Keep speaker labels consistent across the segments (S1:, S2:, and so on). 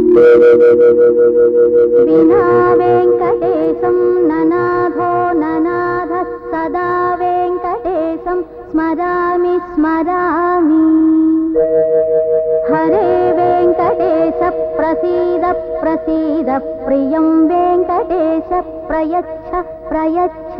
S1: వినా వెంకటేశం ననాథో ననాథ సదా వెంకటేశం స్మరామి స్మరామి హరే వెంకటేశ ప్రసీద ప్రసీద ప్రియం వెంకటేశ ప్రయచ్ఛ ప్రయచ్ఛ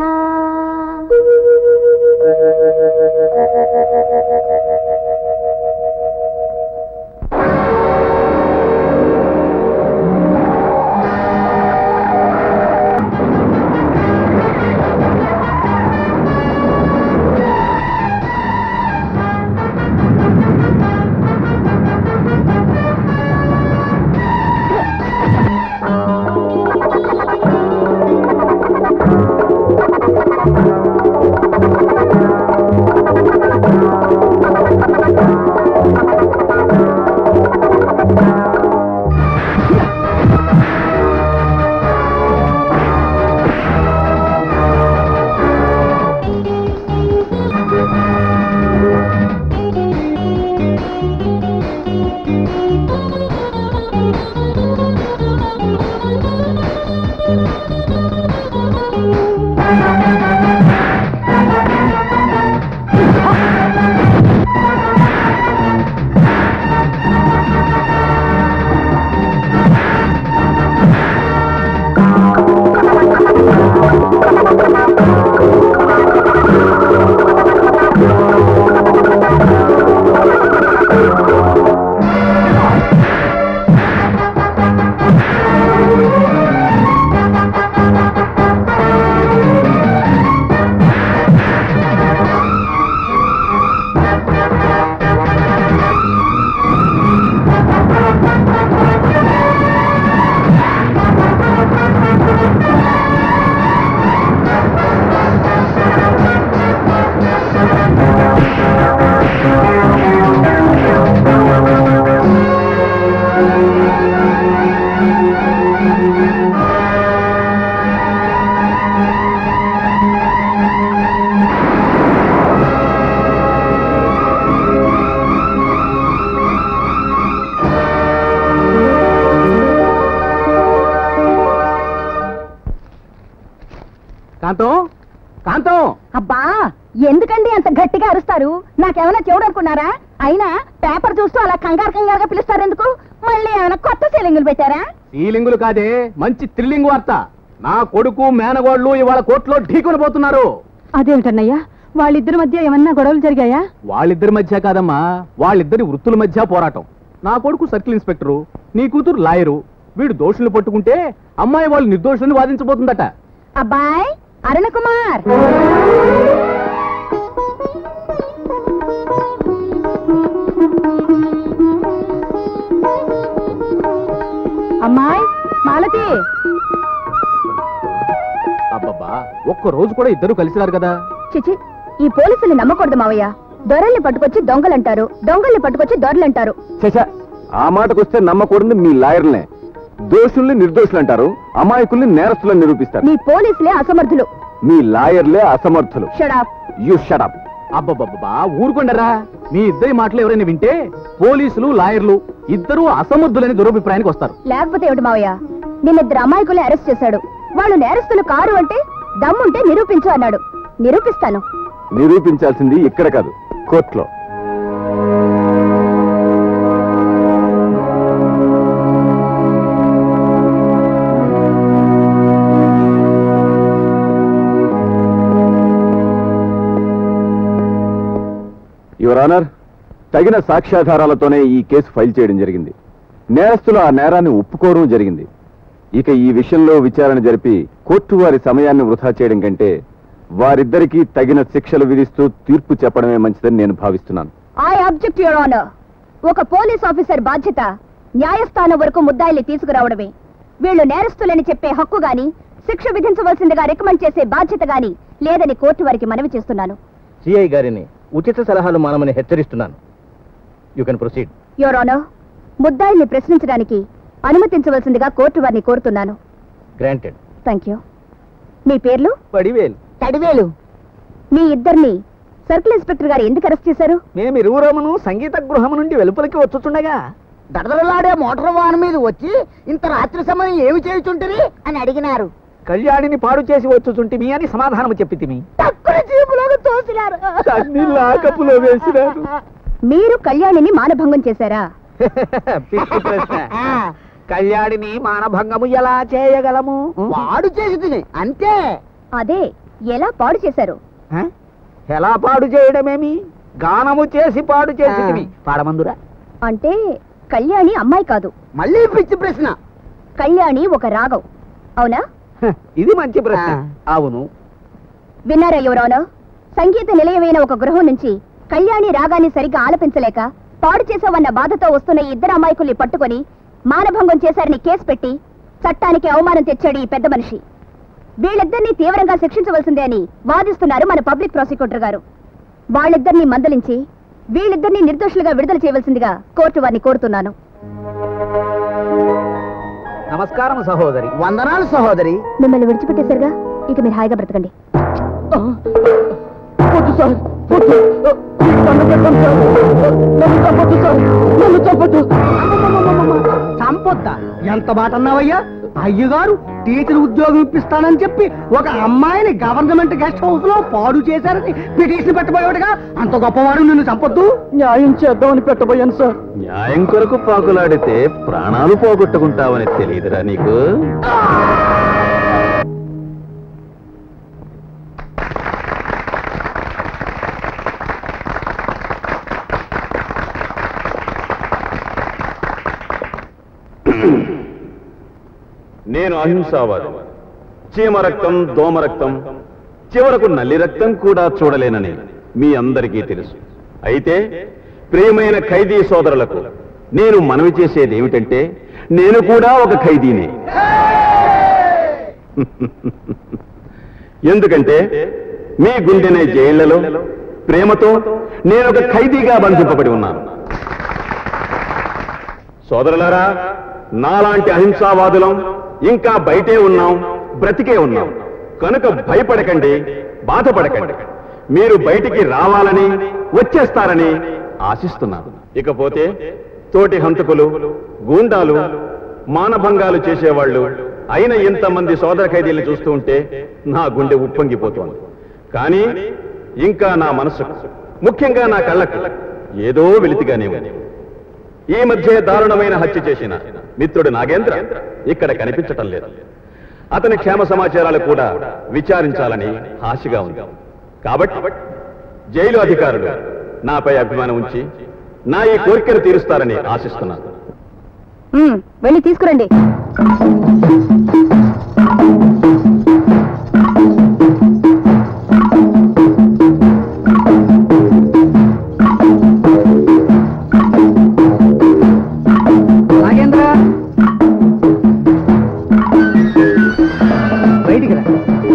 S2: కాంతం కాంతం
S1: అబ్బా ఎందుకండి అంత గట్టిగా అరుస్తారు నాకేమైనా చెవుడు అనుకున్నారా అయినా పేపర్ చూస్తూ అలా కంగారు కంగారుగా పిలుస్తారు ఎందుకు మళ్ళీ ఏమైనా కొత్త సీలింగులు పెట్టారా
S2: సీలింగులు కాదే మంచి థ్రిల్లింగ్ వార్త నా కొడుకు మేనగోళ్ళు ఇవాళ కోర్టులో ఢీకొని పోతున్నారు
S1: అదేమిటన్నయ్యా వాళ్ళిద్దరి మధ్య ఏమన్నా గొడవలు జరిగాయా
S2: వాళ్ళిద్దరి మధ్య కాదమ్మా వాళ్ళిద్దరి వృత్తుల మధ్య పోరాటం నా కొడుకు సర్కిల్ ఇన్స్పెక్టరు నీ కూతురు లాయరు వీడు దోషులు పట్టుకుంటే అమ్మాయి వాళ్ళు నిర్దోషులను వాదించబోతుందట
S1: అబ్బాయ్ అరుణ కుమార్ అమ్మాయి మాలతి
S2: అబ్బబ్బా ఒక్క రోజు కూడా ఇద్దరు కలిసిరారు కదా
S1: చిచి ఈ పోలీసుల్ని నమ్మకూడదు మావయ్య దొరల్ని పట్టుకొచ్చి దొంగలంటారు దొంగల్ని పట్టుకొచ్చి దొరలంటారు
S3: చచ్చా ఆ మాటకొస్తే నమ్మకూడదు మీ లాయర్లనే దోషుల్ని నిర్దోషులు అంటారు అమాయకుల్ని నేరస్తులని నిరూపిస్తారు
S1: మీ పోలీసులే అసమర్థులు
S3: మీ లాయర్లే అసమర్థులు
S1: షడాప్
S3: యు షడప్
S2: అబ్బబ్బబ్బా ఊరుకోండరా మీ ఇద్దరి మాటలు ఎవరైనా వింటే పోలీసులు లాయర్లు ఇద్దరూ అసమర్థులని దురభిప్రాయానికి వస్తారు
S1: లేకపోతే ఏమిటి మావయ్య నిన్నిద్దరు అమాయకులే అరెస్ట్ చేశాడు వాళ్ళు నేరస్తులు కారు అంటే దమ్ముంటే నిరూపించు అన్నాడు నిరూపిస్తాను
S3: నిరూపించాల్సింది ఇక్కడ కాదు కోర్టులో యువర్ ఆనర్ తగిన సాక్ష్యాధారాలతోనే ఈ కేసు ఫైల్ చేయడం జరిగింది నేరస్తులు ఆ నేరాన్ని ఒప్పుకోవడం జరిగింది ఇక ఈ విషయంలో విచారణ జరిపి కోర్టు వారి సమయాన్ని వృధా చేయడం కంటే వారిద్దరికీ తగిన శిక్షలు విధిస్తూ తీర్పు చెప్పడమే మంచిదని నేను భావిస్తున్నాను
S1: ఐ అబ్జెక్ట్ యువర్ ఆనర్ ఒక పోలీస్ ఆఫీసర్ బాధ్యత న్యాయస్థానం వరకు ముద్దాయిల్ని తీసుకురావడమే వీళ్ళు నేరస్తులని చెప్పే హక్కు గాని శిక్ష విధించవలసిందిగా రికమెండ్ చేసే బాధ్యత గాని లేదని కోర్టు వారికి మనవి చేస్తున్నాను
S4: సిఐ గారిని ఉచిత సలహాలు మానమని హెచ్చరిస్తున్నాను you can proceed
S1: your honour ముద్దాయిల్ని ప్రశ్నించడానికి అనుమతించవలసిందిగా కోర్టు వారిని కోరుతున్నాను
S4: గ్రాంటెడ్
S1: థ్యాంక్ యూ మీ పేర్లు
S4: పడివేలు
S1: తడివేలు మీ ఇద్దరిని సర్కిల్ ఇన్స్పెక్టర్ గారు ఎందుకు అరెస్ట్ చేశారు
S4: మేము ఇరువురమును సంగీత గృహము నుండి వెలుపలికి వచ్చుచుండగా
S5: దడదడలాడే మోటార్ వాహన మీద వచ్చి ఇంత రాత్రి సమయం ఏమి చేయుచుంటది అని అడిగినారు
S6: కళ్యాణిని పాడు చేసి వచ్చుచుంటిమి అని సమాధానం చెప్పితిమి
S5: తక్కువ జీపులోకి తోసినారు
S6: అన్ని లాకపులో వేసినారు
S1: మీరు కళ్యాణిని మానభంగం చేశారా
S6: పిచ్చి ప్రశ్న కళ్యాణిని మానభంగము ఎలా చేయగలము
S5: వాడు చేసి తిని అంతే
S1: అదే ఎలా పాడు చేశారు
S6: హ? ఎలా పాడు చేయడమేమి గానము చేసి పాడు చేసి పాడమందురా
S1: అంటే కళ్యాణి అమ్మాయి కాదు
S5: మళ్ళీ పిచ్చి ప్రశ్న
S1: కళ్యాణి ఒక రాగం అవునా
S6: హ, ఇది మంచి ప్రశ్న
S5: ఆ.
S6: అవును
S1: విన్నారా యువరానో సంగీత నిలయమైన ఒక గృహం నుంచి కళ్యాణి రాగాన్ని సరిగ్గా ఆలపించలేక పాడు చేసావన్న బాధతో వస్తున్న ఈ ఇద్దరు అమాయకుల్ని పట్టుకొని మానభంగం చేశారని కేసు పెట్టి చట్టానికి అవమానం తెచ్చాడు ఈ పెద్ద మనిషి వీళ్ళిద్దరినీ తీవ్రంగా శిక్షించవలసిందే అని వాదిస్తున్నారు మన పబ్లిక్ ప్రాసిక్యూటర్ గారు వాళ్ళిద్దరినీ మందలించి వీళ్ళిద్దరినీ నిర్దోషులుగా విడుదల చేయవలసిందిగా కోర్టు వారిని కోరుతున్నాను
S6: నమస్కారం సహోదరి
S5: వందనాలు సహోదరి
S1: మిమ్మల్ని విడిచిపెట్టేశారుగా ఇక మీరు హాయిగా బ్రతకండి
S2: వద్దు సార్ వద్దు నన్ను పెట్టండి సార్ నన్ను చంపొద్దు సార్ నన్ను చంపొద్దు
S5: చంపొద్దా ఎంత మాట అన్నావయ్యా అయ్యగారు టీచర్ ఉద్యోగం ఇప్పిస్తానని చెప్పి ఒక అమ్మాయిని గవర్నమెంట్ గెస్ట్ హౌస్ లో పాడు చేశారని పిటిషన్ పెట్టబోయాడుగా అంత గొప్పవాడు నిన్ను చంపొద్దు
S2: న్యాయం చేద్దామని పెట్టబోయాను సార్
S3: న్యాయం కొరకు పాకులాడితే ప్రాణాలు పోగొట్టుకుంటావని తెలియదురా నీకు నేను అహింసావాది చీమ రక్తం దోమ రక్తం చివరకు నల్లి రక్తం కూడా చూడలేనని మీ అందరికీ తెలుసు అయితే ప్రియమైన ఖైదీ సోదరులకు నేను మనవి చేసేది ఏమిటంటే నేను కూడా ఒక ఖైదీనే ఎందుకంటే మీ గుండెనే జైళ్లలో ప్రేమతో నేను ఒక ఖైదీగా బంధింపబడి ఉన్నాను సోదరులారా నాలాంటి అహింసావాదులం ఇంకా బయటే ఉన్నాం బ్రతికే ఉన్నాం కనుక భయపడకండి బాధపడకండి మీరు బయటికి రావాలని వచ్చేస్తారని ఆశిస్తున్నాను ఇకపోతే తోటి హంతకులు గూండాలు మానభంగాలు చేసేవాళ్ళు అయిన ఇంతమంది సోదర ఖైదీలను చూస్తూ ఉంటే నా గుండె ఉప్పొంగిపోతోంది కానీ ఇంకా నా మనసుకు ముఖ్యంగా నా కళ్ళకు ఏదో వెలితిగానే ఉంది ఈ మధ్య దారుణమైన హత్య చేసిన మిత్రుడు నాగేంద్ర ఇక్కడ కనిపించటం లేదు అతని క్షేమ సమాచారాలు కూడా విచారించాలని ఆశగా ఉంది కాబట్టి జైలు అధికారులు నాపై అభిమానం ఉంచి నా ఈ కోరికను తీరుస్తారని ఆశిస్తున్నాను
S1: ఉమ్, వెళ్ళి తీసుకురండి
S5: నాగేంద్ర బయటికి రా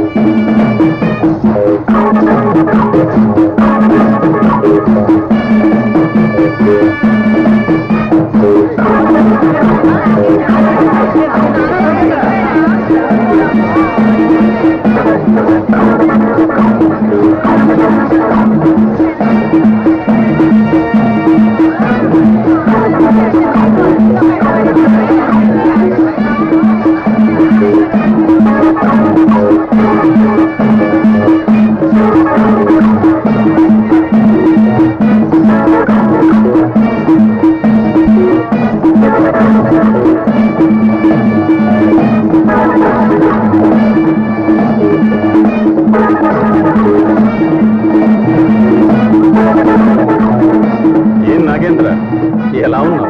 S3: ఏం నాగేంద్ర ఎలా ఉన్నావు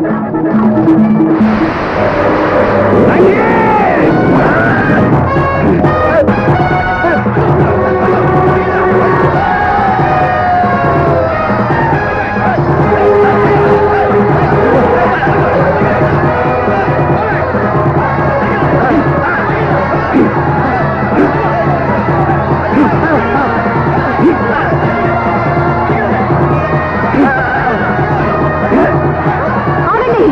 S1: ఆగండి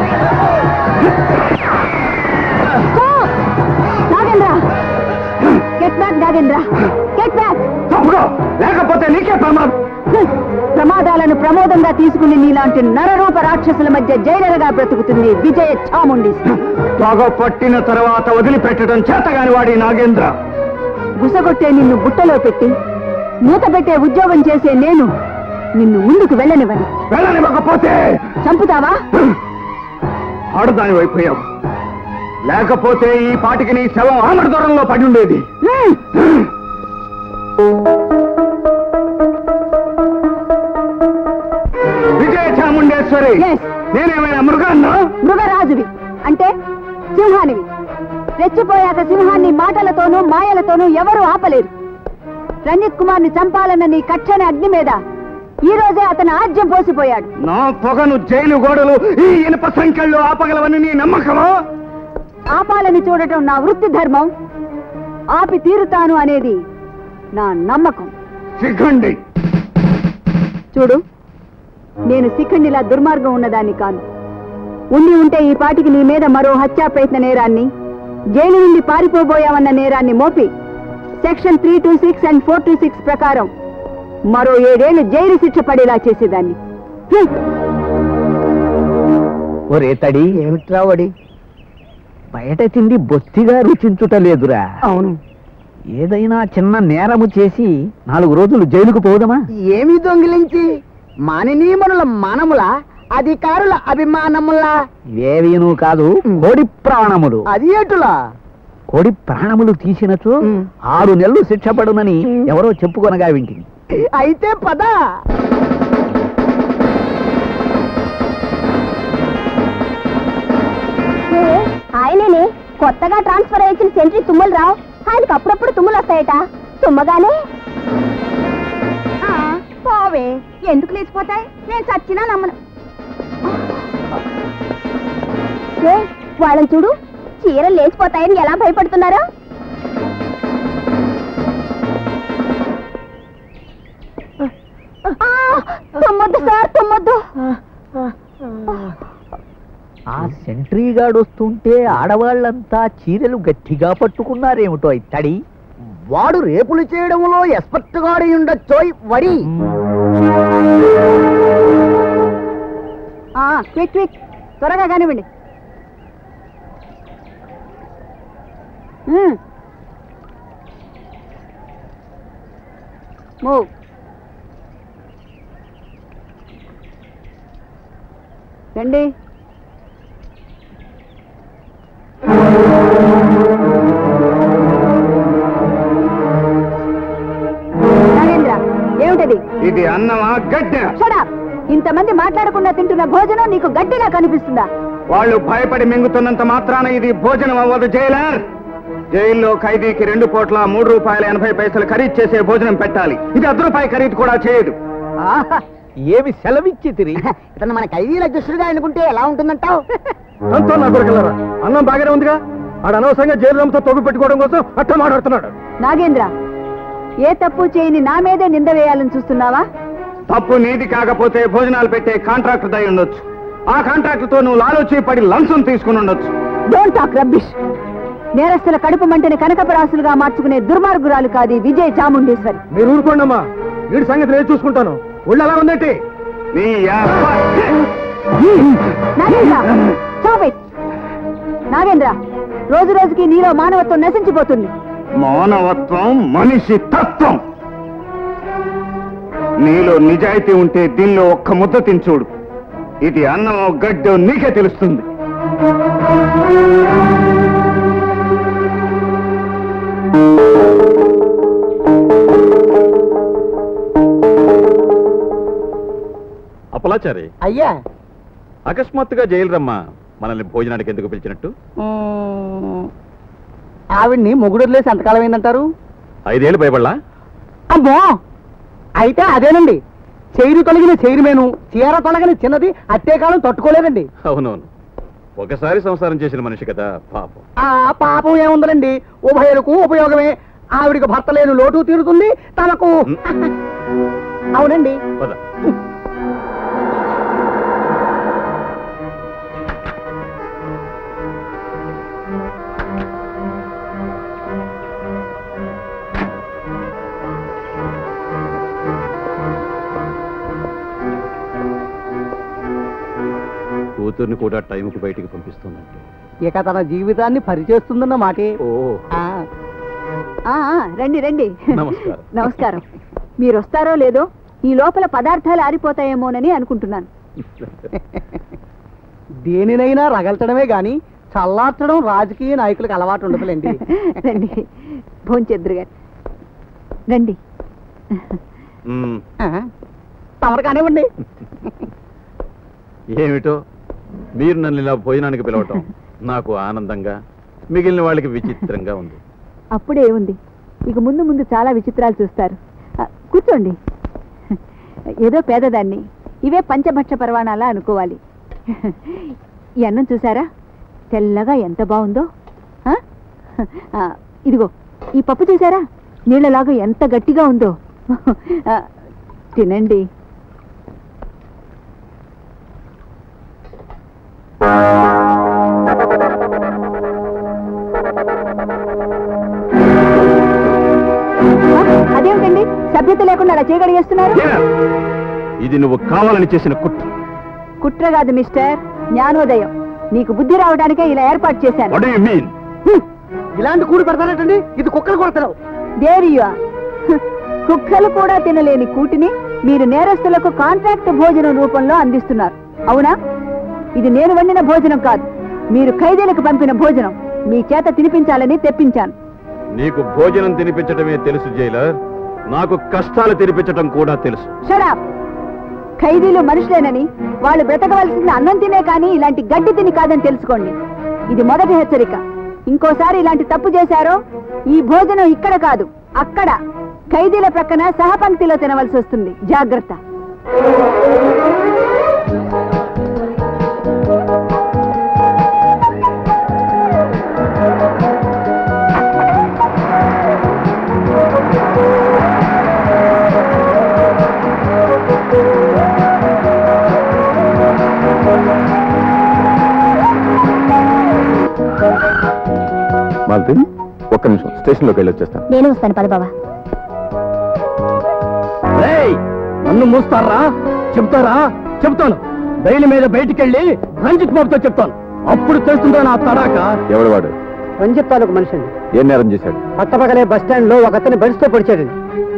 S1: Stop! Nagendra get back Nagendra get back
S2: లేకపోతే నీకే ప్రమాదం
S1: ప్రమాదాలను ప్రమోదంగా తీసుకుని నీలాంటి నరరూప రాక్షసుల మధ్య జైలరగా బ్రతుకుతుంది విజయ చాముండి
S5: తొగ పట్టిన తర్వాత వదిలిపెట్టడం చేతగాని వాడి నాగేంద్ర
S1: గుసగొట్టే నిన్ను బుట్టలో పెట్టి మూత పెట్టే ఉద్యోగం చేసే నేను నిన్ను ముందుకు వెళ్ళనివ్వను
S5: వెళ్ళనివ్వకపోతే
S1: చంపుతావా
S5: ఆడదాని అయిపోయావు లేకపోతే ఈ పాటికి నీ శవం ఆమడ దూరంలో పడి ఉండేది విజయ చాముండేశ్వరి
S1: Yes.
S5: నేనేమైనా మృగాన్నా
S1: మృగరాజువి అంటే సింహానివి రెచ్చిపోయాక సింహాన్ని మాటలతోనూ మాయలతోనూ ఎవరూ ఆపలేరు రంజిత్ కుమార్ని చంపాలన్న నీ కక్షని అగ్ని మీద ఈ రోజే అతను ఆజ్యం పోసిపోయాడు
S5: నా పొగను జైలు గోడలు ఈ ఇనుప సంఖ్యల్లో ఆపగలవని నీ నమ్మకమా
S1: ఆపాలని చూడటం నా వృత్తి ధర్మం ఆపి తీరుతాను అనేది నా నమ్మకం
S5: సిగ్గండి
S1: చూడు నేను శిఖండిలా దుర్మార్గం ఉన్నదాన్ని కాను ఉండి ఉంటే ఈ పాటికి నీ మీద మరో హత్యా ప్రయత్న నేరాన్ని జైలు నుండి పారిపోబోయావన్న నేరాన్ని మోపి section three two six and four two six ప్రకారం మరో ఏడేళ్లు జైలు శిక్ష పడేలా చేసేదాన్ని హ్మ్.
S6: ఒరే తడి ఏమిట్రా వడి బయట తిండి బొత్తిగా రుచించుట లేదురా
S5: అవును
S6: ఏదైనా చిన్న నేరము చేసి నాలుగు రోజులు జైలుకు పోదమా
S5: ఏమి దొంగిలించి మాననీయమనుల మానముల అధికారుల అభిమానముల
S6: ఏవీను కాదు కోడి ప్రాణములు
S5: అది ఎటులా
S6: కోడి ప్రాణములు తీసినచో
S5: ఉమ్.
S6: ఆరు నెలలు శిక్ష పడునని ఎవరో చెప్పుకొనగా వింటిని
S5: అయితే పద
S1: ఆయననే కొత్తగా ట్రాన్స్ఫర్ అయ్యించిన సెంట్రీ తుమ్మలు రావు ఆయనకు అప్పుడప్పుడు తుమ్ములు వస్తాయట తుమ్మగానే పోవే ఎందుకు లేచిపోతాయి నేను చచ్చినా నమ్మను ఏ, వాళ్ళని చూడు చీరలు లేచిపోతాయని ఎలా భయపడుతున్నారో తుమ్మొద్దు సార్ తుమ్మొద్దు
S6: ఆ సెంట్రీ గాడు వస్తుంటే ఆడవాళ్ళంతా చీరలు గట్టిగా పట్టుకున్నారేమిటో ఈ తడి
S5: వాడు రేపులు చేయడంలో ఎస్పర్ట్ గాడి ఉండొచ్చోయ్ వడి
S1: క్విక్ క్విక్ త్వరగా కానివ్వండి మూవ్ రండి నరేంద్ర ఏమిటది
S5: ఇది అన్నమా గడ్డ
S1: షడా ఇంతమంది మాట్లాడకుండా తింటున్న భోజనం నీకు గట్టిగా కనిపిస్తుందా
S5: వాళ్ళు భయపడి మింగుతున్నంత మాత్రాన ఇది భోజనం అవ్వదు జైలర్ జైల్లో ఖైదీకి రెండు పూట్ల మూడు రూపాయల ఎనభై పైసలు ఖరీదు చేసే భోజనం పెట్టాలి ఇది అర్ధ రూపాయి ఖరీదు కూడా చేయదు
S6: ఆహా, ఏమి సెలవిచ్చి తిరిగి
S5: ఇతను మన ఖైదీల అధ్యక్షుడిగా అనుకుంటే ఎలా ఉంటుందంటావు
S2: అంతా నా కొడుకులరా అన్నం బాగానే ఉందిగా ఆడ అనవసరంగా జైలు తొగ్గు పెట్టుకోవడం కోసం అట్ట మాట్లాడుతున్నాడు
S1: నాగేంద్ర ఏ తప్పు చేయని నా మీదే నింద వేయాలని చూస్తున్నావా
S5: తప్పు నీది కాకపోతే భోజనాలు పెట్టే కాంట్రాక్టర్ దై ఉండొచ్చు ఆ కాంట్రాక్టర్ తో నువ్వు లాలోచి పడి లంచం తీసుకుని ఉండొచ్చు
S1: డోంట్ టాక్ రబ్బిష్ నేరస్తుల కడుపు మంటని కనకపరాసులుగా మార్చుకునే దుర్మార్గురాలు కాదు ఈ విజయ చాముండేశ్వరి
S2: మీరు ఊరుకోండమ్మా వీడి సంగతి నేను చూసుకుంటాను ఒళ్ళు ఎలా ఉందేంటి
S5: నీ అబ్బ-
S1: నాగేంద్ర stop it. నాగేంద్ర రోజు రోజుకి నీలో మానవత్వం నశించిపోతుంది
S5: మానవత్వం మనిషి తత్వం నీలో నిజాయితీ ఉంటే దీనిలో ఒక్క ముద్ద తించూడు ఇది అన్నమో గడ్డో నీకే తెలుస్తుంది
S3: అప్పలాచారి
S5: అయ్యా
S3: అకస్మాత్తుగా జైలు రమ్మా మనల్ని భోజనానికి ఎందుకు పిలిచినట్టు
S5: ఆవిడ్ని మొగుడు వదిలేసి ఎంతకాలం అయిందంటారు
S3: ఐదేళ్ళు భయపడలా
S5: అమ్మో అయితే అదేనండి చైరు తొలగిన చైరుమేను చీర తొలగిన చిన్నది అట్టే కాలం తట్టుకోలేదండి
S3: అవునవును ఒకసారి సంసారం చేసిన మనిషి కదా పాపం
S5: ఆ పాపం ఏముందండి ఉభయులకు ఉపయోగమే ఆవిడికి భర్త లేని లోటు తీరుతుంది తనకు అవునండి
S3: పద
S2: కూతుర్ని కూడా టైంకి బయటికి పంపిస్తుందంటే
S5: ఇక తన జీవితాన్ని పరిచేస్తుందన్న మాటే
S2: ఓ
S5: ఆ,
S1: ఆ, ఆ, రండి రండి
S2: నమస్కారం.
S1: నమస్కారం మీరు వస్తారో లేదో ఈ లోపల పదార్థాలు ఆరిపోతాయేమోనని అనుకుంటున్నాను
S5: దేనినైనా రగల్చడమే గాని చల్లార్చడం రాజకీయ నాయకులకు అలవాటు ఉండదులేండి
S1: రండి భోంచెద్దురు గారు రండి
S2: మ్మ్.
S5: ఆ, తమరు కానివ్వండి
S2: ఏమిటో మీరు నన్ను ఇలా భోజనానికి పిలవటం నాకు ఆనందంగా మిగిలిన వాళ్ళకి విచిత్రంగా ఉంది
S1: అప్పుడే ఉంది ఇక ముందు ముందు చాలా విచిత్రాలు చూస్తారు ఆ, కూర్చోండి ఏదో పేదదాన్ని ఇవే పంచభక్ష పర్వాణాలా అనుకోవాలి ఈ అన్నం చూసారా తెల్లగా ఎంత బాగుందో ఆ? ఆ, ఇదిగో ఈ పప్పు చూసారా నీళ్ళలాగా ఎంత గట్టిగా ఉందో ఆ, తినండి ఆ, అదేమిటండి సభ్యత లేకుండా అలా చేయగలిగేస్తున్నారు
S2: ఇది నువ్వు కావాలని చేసిన కుట్ర
S1: కుట్ర కాదు మిస్టర్ జ్ఞానోదయం నీకు బుద్ధి రావడానికే ఇలా ఏర్పాటు చేశాను
S2: వాట్ యు మీన్
S5: హ్మ్, ఇలాంటి కూడి పెడతారటండి ఇది కుక్కలు కూడా తినవు
S1: దేరియా కుక్కలు కూడా తినలేని కూటిని మీరు నేరస్తులకు కాంట్రాక్ట్ భోజనం రూపంలో అందిస్తున్నారు అవునా ఇది నేను వండిన భోజనం కాదు మీరు ఖైదీలకు పంపిన భోజనం మీ చేత తినిపించాలని తెప్పించాను
S2: నీకు భోజనం తినిపించడమే తెలుసు జైలర్ నాకు కష్టాలు తినిపించడం కూడా తెలుసు
S1: షడాప్ ఖైదీలు మనుషులేనని వాళ్ళు బ్రతకవలసింది అన్నం తినే కానీ ఇలాంటి గడ్డి తిని కాదని తెలుసుకోండి ఇది మొదటి హెచ్చరిక ఇంకోసారి ఇలాంటి తప్పు చేశారో ఈ భోజనం ఇక్కడ కాదు అక్కడ ఖైదీల ప్రక్కన సహపంక్తిలో తినవలసి వస్తుంది జాగ్రత్త
S3: మాలతి ఒక్క నిమిషం స్టేషన్లోకి వెళ్ళి వచ్చేస్తాను
S1: నేను వస్తాను పద బాబా
S5: రేయ్, నన్ను మూస్తారా చెప్తారా చెప్తాను బయలు మీద బయటికెళ్ళి రంజిత్ బాబుతో చెప్తాను అప్పుడు తెలుస్తుందా నా తడాక
S3: ఎవడు వాడు
S5: రంజిత్ తాలూకు మనిషి అండి
S3: ఏం నేరం చేశాడు
S5: పక్కపక్కనే బస్ స్టాండ్ లో ఒక అతని బడితో పొడిచాడండి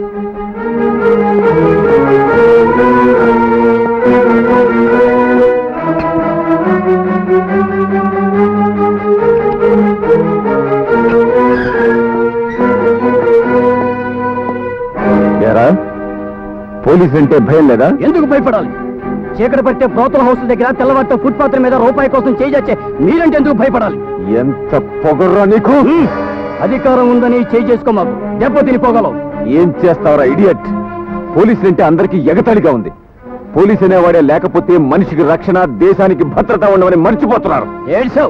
S3: ఏరా పోలీస్ అంటే భయం లేదా
S5: ఎందుకు భయపడాలి చీకటి పట్టే ప్రోతల హౌస్ దగ్గర తెల్లవారితో ఫుట్పాత్ మీద రూపాయి కోసం చేజొచ్చే మీరంటే ఎందుకు భయపడాలి
S3: ఎంత పొగర్రా నీకు
S5: అధికారం ఉందని చేయి చేసుకో మాకు దెబ్బ తినిపోగలవు
S3: ఏం చేస్తావరా ఇడియట్ పోలీసులు అంటే అందరికీ ఎగతాళిగా ఉంది పోలీస్ అనేవాడే లేకపోతే మనిషికి రక్షణ దేశానికి భద్రత ఉండవని మర్చిపోతున్నారు
S5: ఏడ్చావు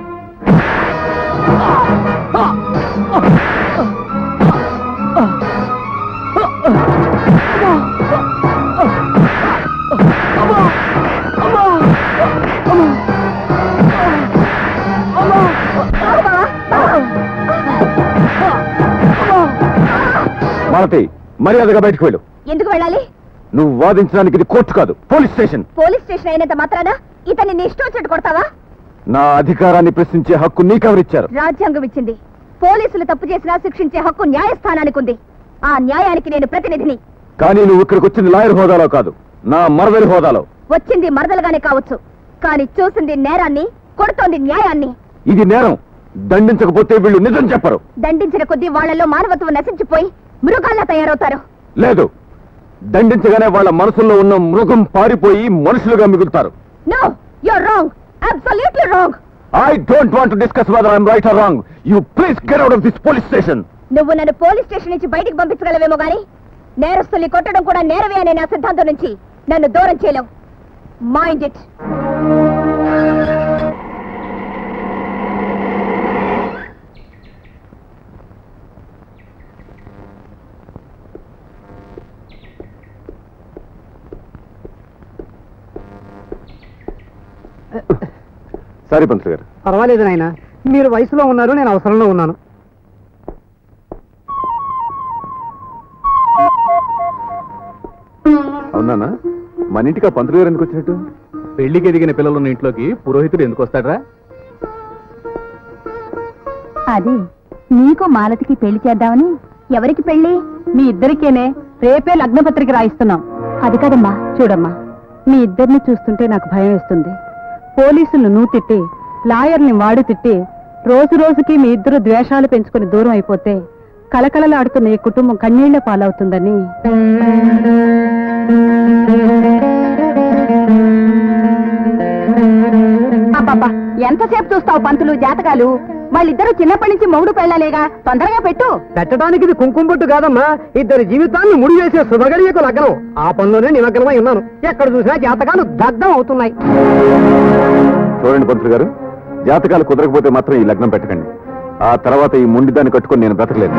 S3: మాలతి మర్యాదగా బయటకు వెళ్ళు
S1: ఎందుకు వెళ్ళాలి
S3: నువ్వు వాదించడానికి ఇది కోర్టు కాదు పోలీస్ స్టేషన్
S1: పోలీస్ స్టేషన్ అయినంత మాత్రాన ఇతన్ని నీ ఇష్టం వచ్చినట్టు కొడతావా
S3: నా అధికారాన్ని ప్రశ్నించే హక్కు నీకెవరిచ్చారు
S1: రాజ్యాంగం ఇచ్చింది పోలీసులు తప్పు చేసినా శిక్షించే హక్కు న్యాయస్థానానికి ఉంది ఆ న్యాయానికి నేను ప్రతినిధిని
S3: కానీ నువ్వు ఇక్కడికి వచ్చింది లాయర్ హోదాలో కాదు నా మరదలి హోదాలో
S1: వచ్చింది మరదలుగానే కావచ్చు కానీ చూసింది నేరాన్ని కొడుతోంది న్యాయాన్ని
S3: ఇది నేరం దండించకపోతే వీళ్ళు నిజం చెప్పరు
S1: దండించిన కొద్దీ వాళ్ళలో మానవత్వం నశించిపోయి మృగాల్లా తయారవుతారు
S3: లేదు దండించగానే వాళ్ళ మనసుల్లో ఉన్న మృగం పారిపోయి మనుషులుగా మిగులుతారు
S1: no you're wrong absolutely wrong
S3: I don't want to discuss whether I'm right or wrong you please get out of this police station
S1: నువ్వు నన్ను పోలీస్ స్టేషన్ నుంచి బయటికి పంపించగలవేమో గాని నేరస్తుల్ని కొట్టడం కూడా నేరవే అనే నా సిద్ధాంతం నుంచి నన్ను దూరం చేయలేవు మైండ్ ఇట్
S3: సారీ పంతులు గారు
S5: పర్వాలేదు నాయన మీరు వయసులో ఉన్నారు నేను అవసరంలో ఉన్నాను
S3: అవునానా మన ఇంటికి ఆ పంతులు గారు ఎందుకు వచ్చినట్టు
S2: పెళ్లికి ఎదిగిన పిల్లలున్న ఇంట్లోకి పురోహితుడు ఎందుకు వస్తాడ్రా
S1: అది నీకు మాలతికి పెళ్లి చేద్దామని ఎవరికి పెళ్లి మీ ఇద్దరికేనే రేపే లగ్నపత్రిక రాయిస్తున్నాం అది కదమ్మా చూడమ్మా మీ ఇద్దరిని చూస్తుంటే నాకు భయం వేస్తుంది పోలీసులు నువ్వు తిట్టి లాయర్ని వాడు తిట్టి రోజు రోజుకి మీ ఇద్దరు ద్వేషాలు పెంచుకుని దూరం అయిపోతే కలకలలాడుతున్న ఈ కుటుంబం కన్నీళ్ల పాలవుతుందని అబ్బబ్బా ఎంతసేపు చూస్తావు పంతులు జాతకాలు వాళ్ళిద్దరూ చిన్నప్పటి నుంచి మొగుడు పెళ్ళలేగా తొందరగా పెట్టు
S5: పెట్టడానికి ఇది కుంకుమ బొట్టు కాదమ్మా ఇద్దరి జీవితాన్ని ముడి చేసే శుభగడియకు లగ్నం ఆ పనిలోనే నిమగ్నమై ఉన్నాను ఎక్కడ చూసినా జాతకాలు దగ్ధం అవుతున్నాయి
S3: చూడండి పంతులు గారు జాతకాలు కుదరకపోతే మాత్రం ఈ లగ్నం పెట్టకండి ఆ తర్వాత ఈ మొండిదాన్ని కట్టుకొని నేను బ్రతకలేను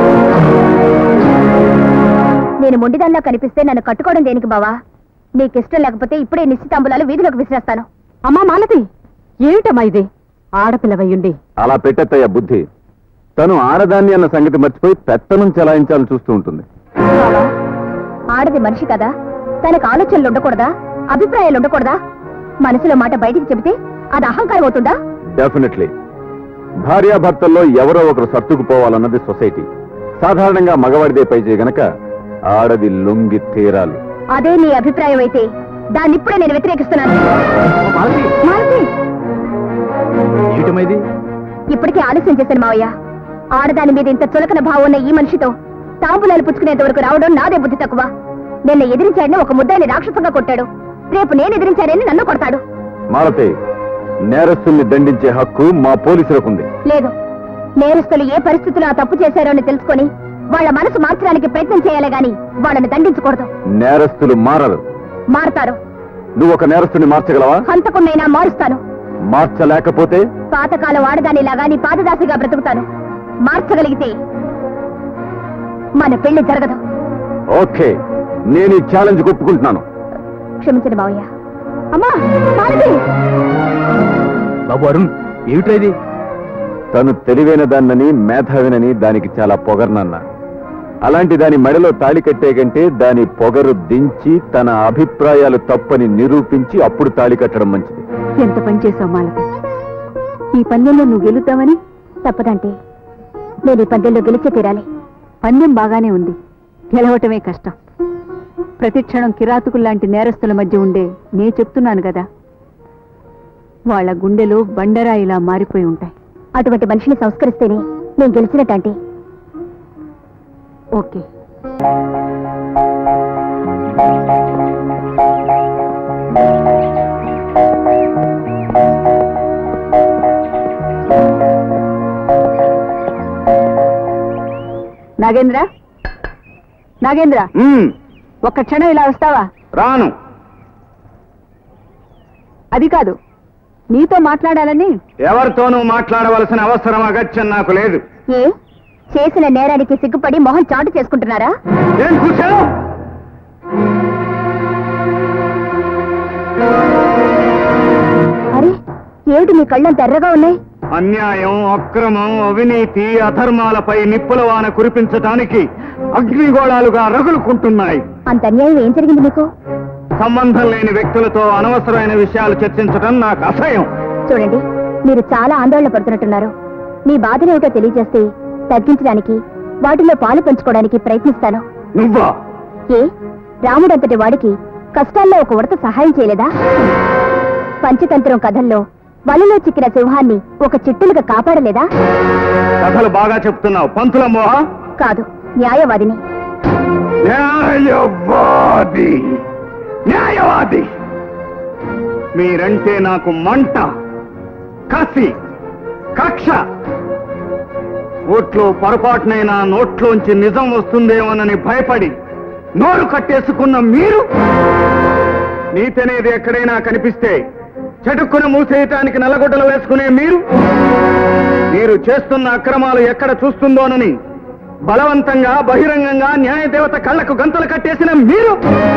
S1: నేను మొండిదానిలా కనిపిస్తే నన్ను కట్టుకోవడం దేనికి బావా నీకిష్టం లేకపోతే ఇప్పుడే నిశ్చితాంబులాలు వీధిలోకి విసిరేస్తాను అమ్మా మాలతి ఏమిటమ్మా ఇది ఆడపిల్లవయ్యుండి
S3: అలా పెట్టేత్తయ్య బుద్ధి తను ఆడదాన్ని అన్న సంగతి మర్చిపోయి పెత్తనం చెలాయించాలని చూస్తూ ఉంటుంది
S1: బావా, ఆడది మనిషి కదా తనకు ఆలోచనలు ఉండకూడదా అభిప్రాయాలు ఉండకూడదా మనసులో మాట బయటికి చెబితే అది అహంకారం అవుతుందా
S3: డెఫినెట్లీ భార్యాభర్తల్లో ఎవరో ఒకరు సర్దుకుపోవాలన్నది సొసైటీ సాధారణంగా మగవాడిదే పై గనక ఆడది లొంగి తీరాలి
S1: అదే నీ అభిప్రాయం అయితే దాన్ని ఇప్పుడే నేను వ్యతిరేకిస్తున్నాను
S2: మాలతి
S1: మాలతి
S2: ఏమిటమైంది
S1: ఇప్పటికే ఆలస్యం చేశాను మావయ్య ఆడదాని మీద ఇంత చులకన భావం ఉన్న ఈ మనిషితో తాంబులాలు పుచ్చుకునేంత వరకు రావడం నాదే బుద్ధి తక్కువ నిన్న ఎదిరించాడని ఒక ముద్దాయిని రాక్షసంగా కొట్టాడు రేపు నేను ఎదిరించానని నన్ను కొడతాడు
S3: మాలతి నేరస్తుల్ని దండించే హక్కు మా పోలీసులకు ఉంది
S1: లేదు నేరస్తులు ఏ పరిస్థితుల్లో ఆ తప్పు చేశారో అని తెలుసుకొని వాళ్ళ మనసు మార్చడానికి ప్రయత్నం చేయాలి గాని వాళ్ళని దండించకూడదు
S3: నేరస్తులు మారరు
S1: మారతారు
S3: నువ్వు ఒక నేరస్తుని మార్చగలవా
S1: హంతకున్నైనా మారుస్తాను
S3: మార్చలేకపోతే
S1: పాతకాలం ఆడదానిలాగా నీ పాదదాసిగా బ్రతుకుతాను మార్చగలిగితే మన పెళ్లి జరగదు
S3: ఓకే నేను ఈ ఛాలెంజ్ ఒప్పుకుంటున్నాను
S1: క్షమించండి మావయ్య అమ్మా మాలతి
S2: బాబు అరుణ్ ఏమిట్రా ఇది
S3: తను తెలివైన దాన్నని మేధావినని దానికి చాలా పొగర్నన్నా అలాంటి దాని మెడలో తాళి కట్టే కంటే దాని పొగరు దించి తన అభిప్రాయాలు తప్పని నిరూపించి అప్పుడు తాళి కట్టడం మంచిది
S1: ఎంత పని చేసావు మాలతి ఈ పందెంలో నువ్వు గెలుద్దామని తప్పదంటే నేను ఈ పందెంలో గెలిచే తీరాలి పందెం బాగానే ఉంది గెలవటమే కష్టం ప్రతి క్షణం కిరాతుకుల్లాంటి నేరస్తుల మధ్య ఉండే నే చెప్తున్నాను కదా వాళ్ళ గుండెలు బండరాయిలా మారిపోయి ఉంటాయి అటువంటి మనిషిని సంస్కరిస్తేనే నేను గెలిచినట్టంటే ఓకే నాగేంద్ర నాగేంద్ర ఒక్క క్షణం ఇలా వస్తావా
S3: రాను
S1: అది కాదు నీతో మాట్లాడాలని
S3: ఎవరితోనూ మాట్లాడవలసిన అవసరం అగత్యం నాకు లేదు
S1: ఏ చేసిన నేరానికి సిగ్గుపడి మొహం చాటు చేసుకుంటున్నారా
S3: ఏం చూశావు
S1: అరే ఏమిటి మీ కళ్ళంత ఎర్రగా ఉన్నాయి
S3: అన్యాయం అక్రమం అవినీతి అధర్మాలపై నిప్పుల వాన కురిపించటానికి అగ్నిగోళాలుగా రగులుకుంటున్నాయి
S1: అంత అన్యాయం ఏం జరిగింది మీకు
S3: సంబంధం లేని వ్యక్తులతో అనవసరమైన విషయాలు చర్చించడం నాకు అసహ్యం
S1: చూడండి మీరు చాలా ఆందోళన పడుతున్నట్టున్నారు మీ బాధనేమిటో తెలియజేస్తే తగ్గించడానికి వాటిలో పాలు పంచుకోవడానికి ప్రయత్నిస్తాను
S3: నువ్వా
S1: ఏ రాముడంతటి వాడికి కష్టాల్లో ఒక ఉడత సహాయం చేయలేదా పంచతంత్రం కథల్లో వలలో చిక్కిన సింహాన్ని ఒక చిట్టులుగా కాపాడలేదా
S3: కథలు బాగా చెప్తున్నావు పంతుల మోహ
S1: కాదు న్యాయవాదిని
S3: న్యాయవాది న్యాయవాది మీరంటే నాకు మంట కసి కక్ష ఓట్లో పొరపాటునైనా నోట్లోంచి నిజం వస్తుందేమోనని భయపడి నోరు కట్టేసుకున్న మీరు నీతి అనేది ఎక్కడైనా కనిపిస్తే చటుక్కున మూసేయటానికి నల్లగొడ్డలు వేసుకునే మీరు మీరు చేస్తున్న అక్రమాలు ఎక్కడ చూస్తుందోనని బలవంతంగా బహిరంగంగా న్యాయదేవత కళ్ళకు గంతలు కట్టేసిన మీరు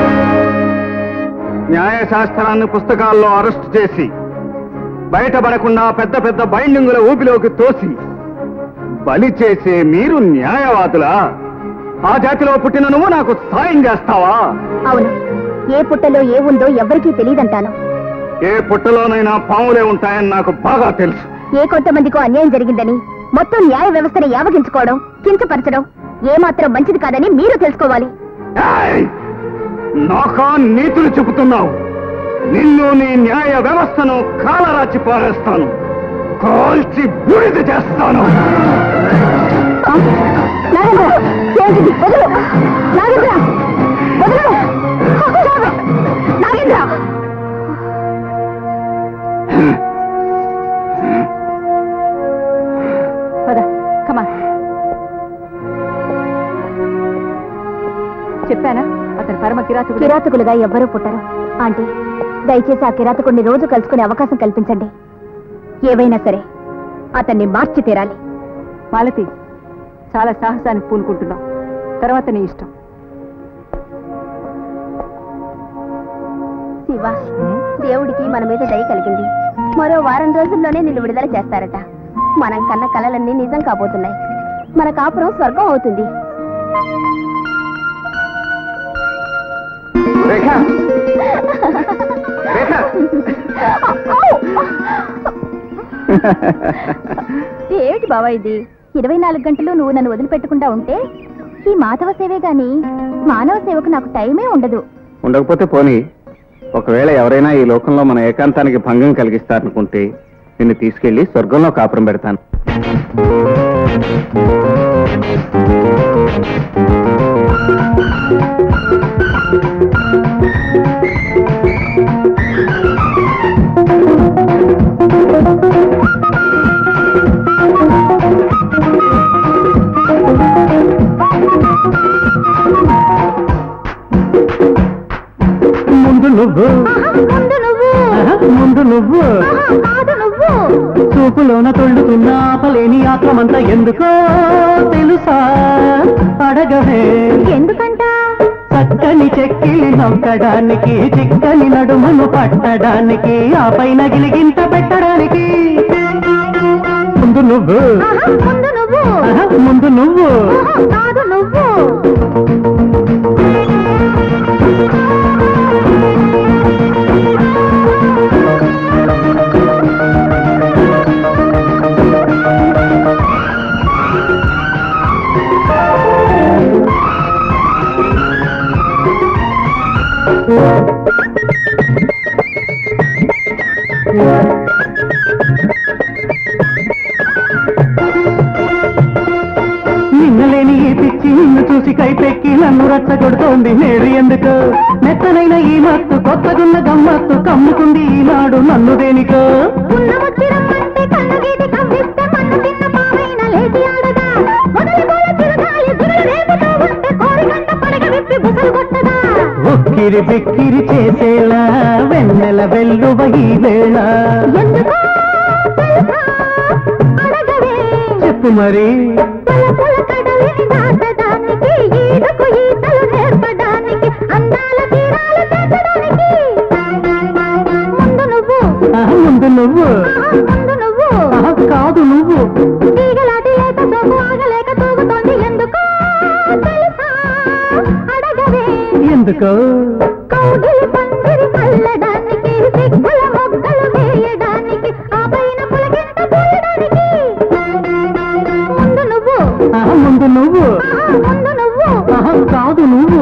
S3: న్యాయశాస్త్రాన్ని పుస్తకాల్లో అరెస్ట్ చేసి బయటపడకుండా పెద్ద పెద్ద బైండింగుల ఊపిలోకి తోసి బలి చేసే మీరు న్యాయవాదులా ఆ జాతిలో పుట్టిన నువ్వు నాకు సాయం చేస్తావా
S1: అవును ఏ పుట్టలో ఏ ఉందో ఎవ్వరికీ తెలియదంటాను
S7: ఏ పుట్టలోనైనా పాములే ఉంటాయని నాకు బాగా తెలుసు
S1: ఏ కొంతమందికో అన్యాయం జరిగిందని మొత్తం న్యాయ వ్యవస్థని యావగించుకోవడం కించపరచడం ఏమాత్రం మంచిది కాదని మీరు తెలుసుకోవాలి
S7: ఏయ్! నాకా నీతులు చెబుతున్నావు నిన్ను నీ న్యాయ వ్యవస్థను కాలరాచి పారేస్తాను కాల్చి బూడిద చేస్తాను
S1: నాగేంద్ర ఏంటిది వదులు నాగేంద్ర వదులు నాగేంద్ర పద కమా చెప్పానా అతను పరమ కిరాతకుడు కిరాతకులుగా ఎవ్వరూ పుట్టరు ఆంటీ దయచేసి ఆ కిరాతకుడిని రోజు కలుసుకునే అవకాశం కల్పించండి ఏవైనా సరే అతన్ని మార్చి తీరాలి మాలతి చాలా సాహసానికి పూనుకుంటున్నావు తర్వాత నీ ఇష్టం శివ దేవుడికి మన మీద దయ కలిగింది మరో వారం రోజుల్లోనే నిన్ను విడుదల చేస్తారట మనం కన్న కలలన్నీ నిజం కాబోతున్నాయి మన కాపురం స్వర్గం అవుతుంది
S7: రేఖ రేఖ
S1: ఏమిటి బావా ఇది ఇరవై నాలుగు గంటలు నువ్వు నన్ను వదిలిపెట్టకుండా ఉంటే ఈ మాధవ సేవే గాని మానవ సేవకు నాకు టైమే ఉండదు
S7: ఉండకపోతే పోనీ ఒకవేళ ఎవరైనా ఈ లోకంలో మన ఏకాంతానికి భంగం కలిగిస్తారనుకుంటే నిన్ను తీసుకెళ్లి స్వర్గంలో కాపురం పెడతాను
S5: ముందు నువ్వు
S1: ముందు నువ్వు
S5: ముందు నువ్వు
S1: కాదు నువ్వు
S5: చూపులోన తొళ్ళుతున్న ఆపలేని ఆత్రమంతా ఎందుకో తెలుసా అడగవే
S1: ఎందుకంట
S5: చక్కని చెక్కిలి నొక్కడానికి చిక్కని నడుమును పట్టడానికి ఆ పైన గిలిగింత పెట్టడానికి ముందు నువ్వు
S1: ముందు నువ్వు
S5: ఆహా, ముందు నువ్వు
S1: కాదు నువ్వు
S5: నిన్నలేని ఈ పిచ్చి నిన్ను చూసి కైపెక్కి నన్ను రచ్చగొడుతోంది నేడు ఎందుకు మెత్తనైన ఈ మత్తు కొత్తగున్న గమ్మత్తు కమ్ముకుంది ఈనాడు నన్ను దేనికో
S1: ఉన్న వచ్చిరమ్మంటే కన్నగీటి కవ్విస్తే మన్ను తిన్న పావైన లేచి ఆడదా మొదలు పూల చిరుగాలి దిగులు రేపుతూ ఉంటే కోరికంట పడగ విప్పి బుసలు కొట్టదా
S5: ఉక్కిరి బిక్కిరి చేసేలా వెన్నెల వెల్లువ ఈ వేళ
S1: ఎందుకో తెలుసా అడగవే
S5: చెప్పు మరి
S1: తలపుల కడలిని దాటడానికి ఈదకు ఈతలు నేర్పడానికి అందాల తీరాలు చేర్చడానికి ముందు నువ్వు
S5: ఆహా, ముందు నువ్వు
S1: ఆహా, ముందు నువ్వు
S5: ఆహా, కాదు నువ్వు
S1: తీగలాటి లేక సోపు ఆగలేక తూగుతోంది ఎందుకో తెలుసా అడగవే
S5: ఎందుకో
S1: కౌగిలి పందిరి కల్లడానికి సిగ్గుల మొగ్గలు వేయడానికి ఆ పైన పులకింత పూయడానికి ముందు నువ్వు
S5: ఆహా, ముందు నువ్వు
S1: ఆహా, ముందు నువ్వు
S5: ఆహా, కాదు నువ్వు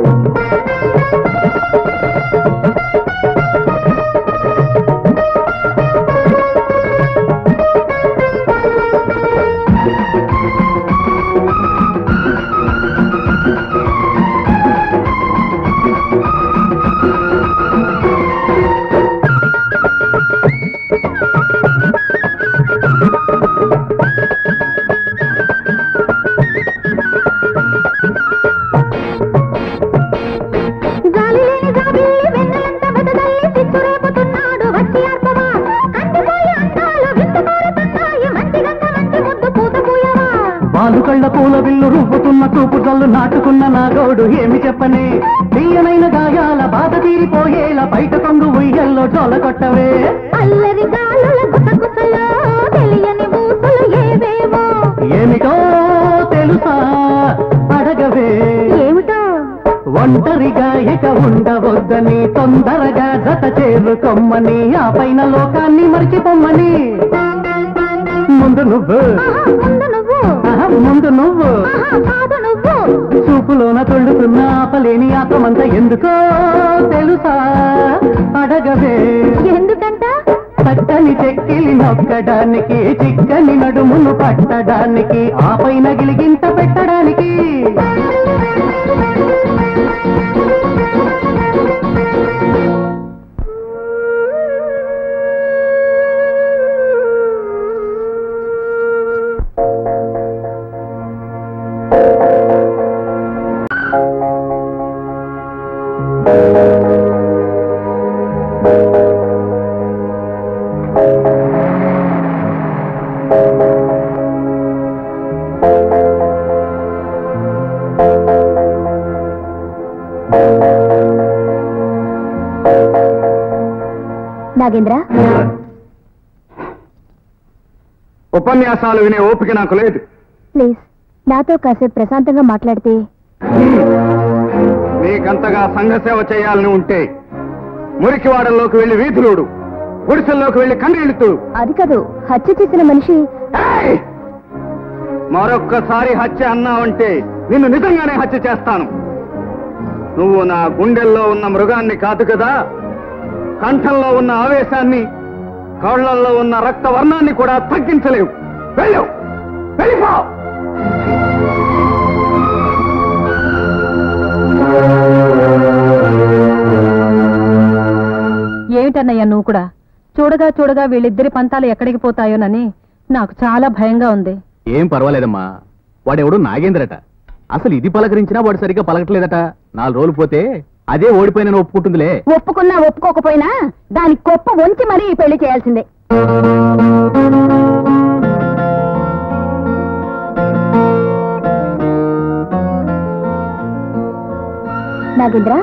S1: జాలి లేని జాబిల్లి వెన్నెలంత వెదజల్లి చిచ్చు రేపుతున్నాడు వచ్చి అర్పవా కందిపోయి అందాలు విందు కోరుతున్నాయి మంచి గంగ మంచి ముద్దు పూత పూయవా
S5: వాళ్ళు కళ్ళ పూల విల్లు రువ్వుతున్న చూపు జల్లు నాటుకున్న నా గోడు ఏమి చెప్పనే తీయనైన గాయాల బాధ తీరిపోయేలా బయట కొంగు ఉయ్యల్లో జోల కొట్టవే
S1: అల్లరి గాలుల గుసగుసలో తెలియని ఊసులు ఏవేవో
S5: ఏమిటో తెలుసా అడగవే
S1: ఏమిటో
S5: ఒంటరిగా ఇక ఉండవద్దని తొందరగా జత చేరుకొమ్మని ఆ పైన లోకాన్ని మర్చిపోమ్మని ముందు నువ్వు
S1: ముందు నువ్వు
S5: ఆహా, ముందు నువ్వు
S1: కాదు నువ్వు
S5: చూపులోన తొళ్ళుతున్న ఆపలేని ఆత్మంతా ఎందుకో తెలుసా అడగవే
S1: ఎందుకంట
S5: చక్కని చెక్కిలి నొక్కడానికి చిక్కని నడుమును పట్టడానికి ఆ పైన గిలిగింత పెట్టడానికి
S1: నాగేంద్ర
S7: ఉపన్యాసాలు వినే ఓపిక నాకు లేదు
S1: ప్లీజ్ నాతో కాసేపు ప్రశాంతంగా మాట్లాడితే
S7: నీకంతగా సంఘసేవ చేయాలని ఉంటే మురికివాడల్లోకి వెళ్లి వీధులుడు గుడిసెల్లోకి వెళ్లి కన్నీళ్తూ
S1: అది కాదు హత్య చేసిన మనిషి
S7: ఏయ్! మరొక్కసారి హత్య అన్నావంటే నిన్ను నిజంగానే హత్య చేస్తాను నువ్వు నా గుండెల్లో ఉన్న మృగాన్ని కాదు కదా కంఠంలో ఉన్న ఆవేశాన్ని కళ్ళల్లో ఉన్న రక్తవర్ణాన్ని కూడా తగ్గించలేవు వెళ్ళు వెళ్ళిపో
S8: ఏమిటన్నయ్యా నువ్వు కూడా చూడగా చూడగా వీళ్ళిద్దరి పంతాలు ఎక్కడికి పోతాయోనని నాకు చాలా భయంగా ఉంది
S2: ఏం పర్వాలేదమ్మా వాడెవడు నాగేంద్రట అసలు ఇది పలకరించినా వాడు సరిగ్గా పలకట్లేదట నాలుగు రోజులు పోతే అదే ఓడిపోయిన ఒప్పుకుంటుందిలే
S1: ఒప్పుకున్నా ఒప్పుకోకపోయినా దాని కొప్ప వంచి మరీ ఈ పెళ్లి చేయాల్సిందే నాగేంద్ర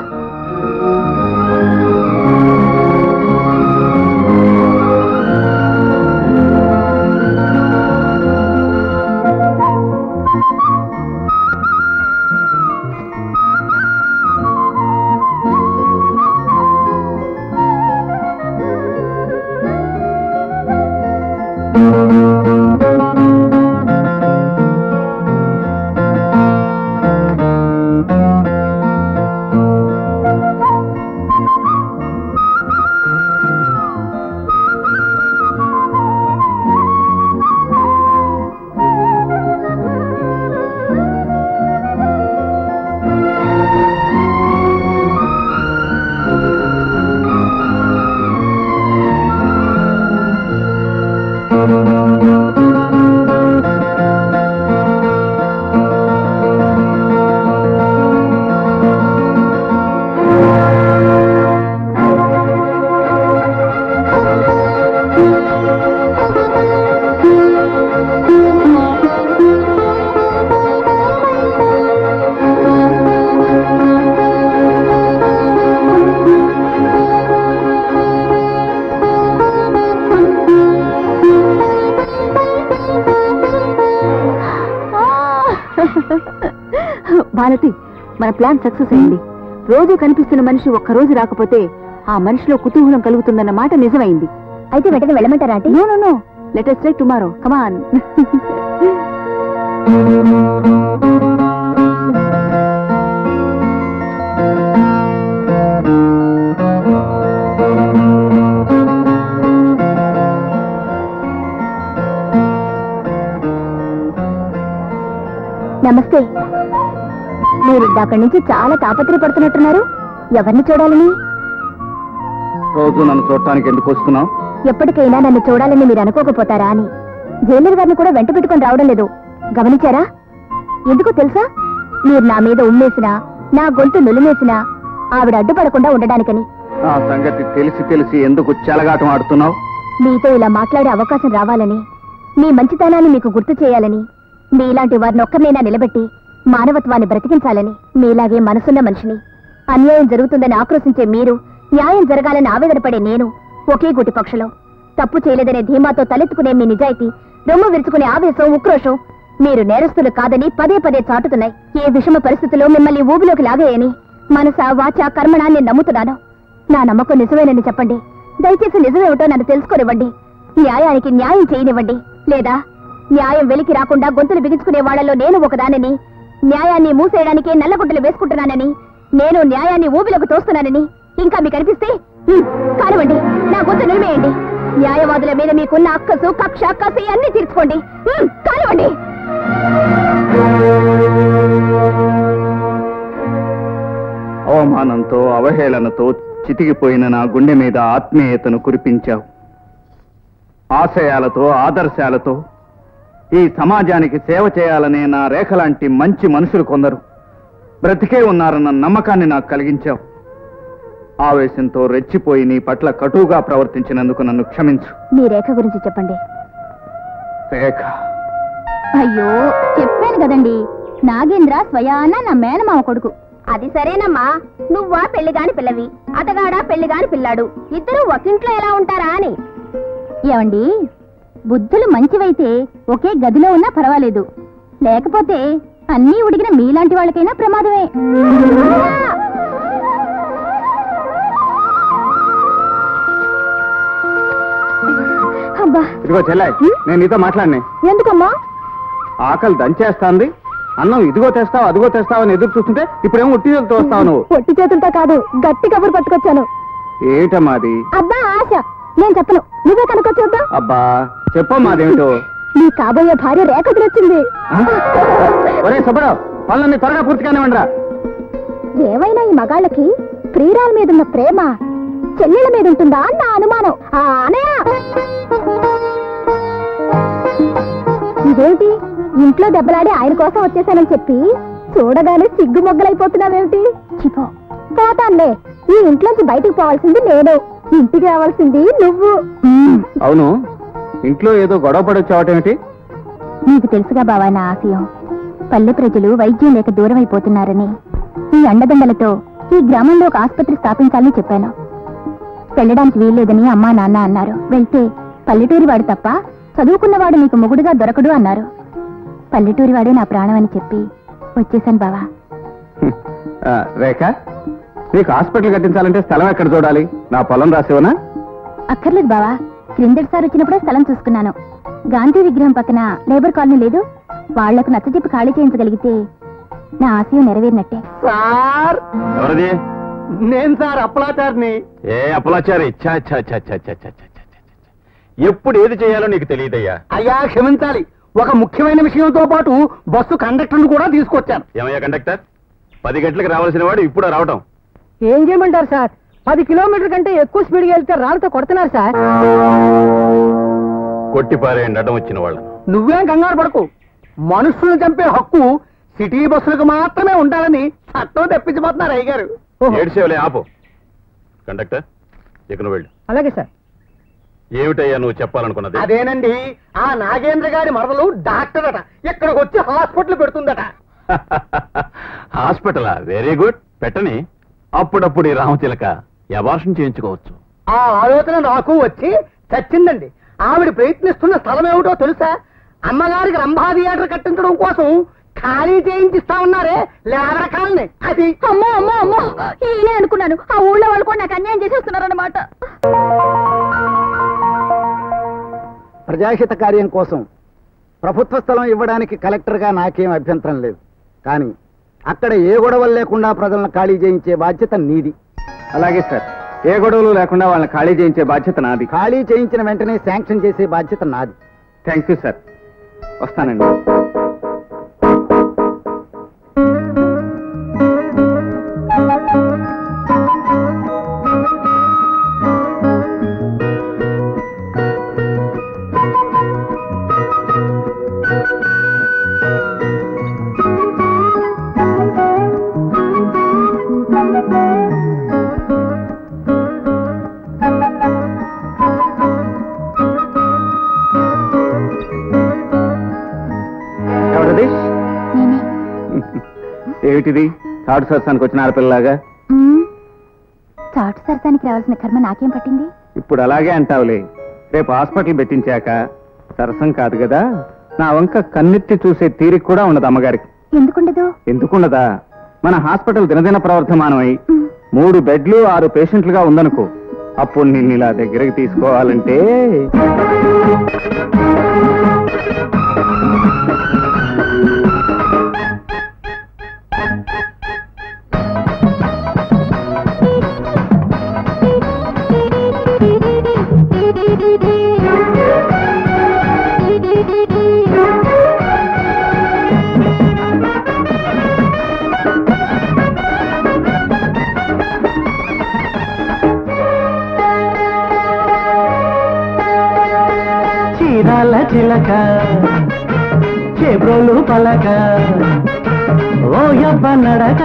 S1: భారతి మన ప్లాన్ సక్సెస్ అయింది రోజు కనిపిస్తున్న మనిషి ఒక్క రోజు రాకపోతే ఆ మనిషిలో కుతూహలం కలుగుతుందన్న మాట నిజమైంది అయితే వెంటనే వెళ్ళమంటారా అంటే no no no let us try tomorrow come on నమస్తే మీరు అక్కడి నుంచి చాలా తాపత్రయపడుతున్నట్టున్నారు ఎవరిని చూడాలని
S7: రోజు నన్ను చూడటానికి ఎందుకు వస్తున్నావు
S1: ఎప్పటికైనా నన్ను చూడాలని మీరు అనుకోకపోతారా అని జైలర్ గారిని కూడా వెంట పెట్టుకొని రావడం లేదు గమనించారా ఎందుకో తెలుసా మీరు నా మీద ఉమ్మేసినా నా గొంతు నులిమేసినా ఆవిడ అడ్డుపడకుండా ఉండడానికని
S7: ఆ సంగతి తెలిసి తెలిసి ఎందుకు చెలగాటం ఆడుతున్నావు
S1: మీతో ఇలా మాట్లాడే అవకాశం రావాలని మీ మంచితనాన్ని మీకు గుర్తు చేయాలని మీలాంటి వారిని ఒక్కరినైనా నిలబెట్టి మానవత్వాన్ని బ్రతికించాలని మీలాగే మనసున్న మనిషిని అన్యాయం జరుగుతుందని ఆక్రోశించే మీరు న్యాయం జరగాలని ఆవేదన పడే నేను ఒకే గుటి పక్షులో తప్పు చేయలేదనే ధీమాతో తలెత్తుకునే మీ నిజాయితీ రొమ్ము విరుచుకునే ఆవేశం ఉక్రోషం మీరు నేరస్తులు కాదని పదే పదే చాటుతున్నాయి ఏ విషమ పరిస్థితిలో మిమ్మల్ని ఊబిలోకి లాగేయని మనస వాచ కర్మణ నేను నమ్ముతున్నాను నా నమ్మకం నిజమేనని చెప్పండి దయచేసి నిజమేమిటో నన్ను తెలుసుకోనివ్వండి న్యాయానికి న్యాయం చేయనివ్వండి లేదా న్యాయం వెలికి రాకుండా గొంతులు బిగించుకునే వాళ్ళలో నేను ఒకదానని న్యాయాన్ని మూసేయడానికి నల్లగుడ్డలు వేసుకుంటున్నానని నేను న్యాయాన్ని ఊబిలోకి తోస్తున్నానని ఇంకా మీకు అనిపిస్తే హ్మ్, కానివ్వండి నా గొంతు నిలిమేయండి న్యాయవాదుల మీద మీకున్న అక్కసు కక్ష కసి అన్ని తీర్చుకోండి హ్మ్, కానివ్వండి
S7: అవమానంతో అవహేళనతో చితికిపోయిన నా గుండె మీద ఆత్మీయతను కురిపించావు ఆశయాలతో ఆదర్శాలతో ఈ సమాజానికి సేవ చేయాలనే నా రేఖ లాంటి మంచి మనుషులు కొందరు బ్రతికే ఉన్నారన్న నమ్మకాన్ని నాకు కలిగించావు ఆవేశంతో రెచ్చిపోయి నీ పట్ల కటువుగా ప్రవర్తించినందుకు నన్ను క్షమించు
S1: మీ రేఖ గురించి చెప్పండి
S7: రేఖ
S1: అయ్యో చెప్పాను కదండి నాగేంద్ర స్వయాన నా మేనమామ కొడుకు అది సరేనమ్మా నువ్వా పెళ్లిగాని పిల్లవి అతగాడా పెళ్లిగాని పిల్లాడు ఇద్దరు ఒకింట్లో ఎలా ఉంటారా అని ఏమండి బుద్ధులు మంచివైతే ఒకే గదిలో ఉన్నా పర్వాలేదు లేకపోతే అన్నీ ఉడిగిన మీలాంటి వాళ్ళకైనా ప్రమాదమే అబ్బా
S7: ఇదిగో చెల్లాయి నేను నీతో మాట్లాడినే
S1: ఎందుకమ్మా
S7: ఆకలి దంచేస్తాంది అన్నం ఇదిగో తెస్తావు అదిగో తెస్తావు అని ఎదురు చూస్తుంటే ఇప్పుడేమో ఉట్టి తోస్తావు నువ్వు
S1: పొట్టి చేతులతో కాదు గట్టి కబురు పట్టుకొచ్చాను
S7: ఏటమ్మా అది
S1: అబ్బా ఆశ నేను చెప్పను నువ్వే కనుక చూద్దాం
S7: అబ్బా చెప్పమ్మా అదేమిటో
S1: నీ కాబోయే భార్య రేఖ వచ్చింది
S7: ఒరే సుబ్బరావు పనులన్నీ త్వరగా పూర్తి కానివ్వండిరా
S1: ఏవైనా ఈ మగాళ్ళకి ప్రియురాల మీద ఉన్న ప్రేమ చెల్లెళ్ళ మీద ఉంటుందా నా అనుమానం ఆ అనయ్య ఇదేంటి ఇంట్లో దెబ్బలాడి ఆయన కోసం వచ్చేసానని చెప్పి చూడగానే సిగ్గు మొగ్గలైపోతున్నావేమిటి చిపో పోతానులే ఈ ఇంట్లోంచి బయటికి పోవాల్సింది నేను ఇంటికి రావాల్సింది నువ్వు
S7: అవును ఇంట్లో ఏదో గొడవ పడొచ్చావటేమిటి
S1: నీకు తెలుసుగా బావా నా ఆశయం పల్లె ప్రజలు వైద్యం లేక దూరం అయిపోతున్నారని ఈ అండదండలతో ఈ గ్రామంలో ఒక ఆసుపత్రి స్థాపించాలని చెప్పాను వెళ్ళడానికి వీల్లేదని అమ్మా నాన్న అన్నారు వెళ్తే పల్లెటూరి వాడు తప్ప చదువుకున్నవాడు నీకు మొగుడుగా దొరకడు అన్నారు పల్లెటూరి వాడే నా ప్రాణం అని చెప్పి వచ్చేసాను బావా
S7: హ్మ్. ఆ, రేఖ నీకు హాస్పిటల్ కట్టించాలంటే స్థలం ఎక్కడ చూడాలి నా పొలం రాసేవనా
S1: అక్కర్లేదు బావా క్రిందటిసారి వచ్చినప్పుడే స్థలం చూసుకున్నాను గాంధీ విగ్రహం పక్కన లేబర్ కాలనీ లేదు వాళ్లకు నచ్చజెప్పి ఖాళీ చేయించగలిగితే నా ఆశయం నెరవేరినట్టే
S5: సార్
S3: ఎవరిది
S5: నేను సార్ అప్పలాచారిని
S3: ఏ అప్పలాచారి ఛా, ఛా, ఛా, ఛా, ఛా, ఛా, ఛా, ఛా, ఛా. ఎప్పుడు ఏది చేయాలో నీకు తెలియదయ్యా
S5: అయ్యా క్షమించాలి ఒక ముఖ్యమైన విషయంతో పాటు బస్సు కండక్టర్ను కూడా తీసుకొచ్చాను
S3: ఏమయ్యా కండక్టర్ పది గంటలకు రావాల్సిన వాడు ఇప్పుడు రావటం
S8: ఏం చేయమంటారు సార్ పది కిలోమీటర్ కంటే ఎక్కువ స్పీడ్గా వెళ్తే రాళ్ళతో కొడుతున్నారు సార్
S3: కొట్టిపారేయండి అడ్డం వచ్చిన వాళ్ళను
S5: నువ్వేం కంగారు పడకు మనుషులను చంపే హక్కు సిటీ బస్సులకు మాత్రమే ఉండాలని చట్టం తెప్పించబోతున్నారు అయ్యగారు
S3: ఏడ్చేవలే ఆపు కండక్టర్ ఇక నువ్వు వెళ్ళు
S8: అలాగే సార్
S3: ఏమిటయ్యా నువ్వు చెప్పాలనుకున్నది
S5: అదేనండి ఆ నాగేంద్ర గారి మరదలు డాక్టర్ అట ఇక్కడికి వచ్చి హాస్పిటల్ పెడుతుందట
S3: హాస్పిటలా వెరీ గుడ్ పెట్టని అప్పుడప్పుడు ఈ రామచిలక అబార్షన్ చేయించుకోవచ్చు
S5: ఆ ఆలోచన నాకు వచ్చి చచ్చిందండి ఆవిడ ప్రయత్నిస్తున్న స్థలం ఏమిటో తెలుసా అమ్మగారికి రంభా థియేటర్ కట్టించడం కోసం ఖాళీ చేయించిస్తా ఉన్నారే లేబర్ కాలనీ అది
S1: అమ్మో అమ్మో అమ్మో ఈయనే అనుకున్నాను ఆ ఊళ్ళో వాళ్ళు కూడా నాకు అన్యాయం చేసేస్తున్నారన్నమాట
S9: ప్రజాహిత కార్యం కోసం ప్రభుత్వ స్థలం ఇవ్వడానికి కలెక్టర్గా నాకేం అభ్యంతరం లేదు కానీ అక్కడ ఏ గొడవలు లేకుండా ప్రజలను ఖాళీ చేయించే బాధ్యత నీది
S7: అలాగే సార్ ఏ గొడవలు లేకుండా వాళ్ళని ఖాళీ చేయించే బాధ్యత నాది
S9: ఖాళీ చేయించిన వెంటనే శాంక్షన్ చేసే బాధ్యత నాది
S7: థ్యాంక్ యూ సార్ వస్తానండి ఎవరిది
S1: నేనే
S7: ఏమిటిది థర్డ్ సత్సానికి వచ్చిన ఆడపిల్లలాగా
S1: మ్మ్. చాటు సరసానికి రావాల్సిన కర్మ నాకేం పట్టింది
S7: ఇప్పుడు అలాగే అంటావులే రేపు హాస్పిటల్ పెట్టించాక సరసం కాదు కదా నా వంక కన్నెత్తి చూసే తీరిక కూడా ఉండదు అమ్మగారికి
S1: ఎందుకుండదు
S7: ఎందుకున్నదా మన హాస్పిటల్ దినదిన ప్రవర్తమానమై మూడు బెడ్లు ఆరు పేషెంట్లుగా ఉందనుకో అప్పుడు నిన్ను ఇలా దగ్గరికి తీసుకోవాలంటే
S5: చీరాల చిలక చేబ్రోలు పలక ఓ యబ్బ నడక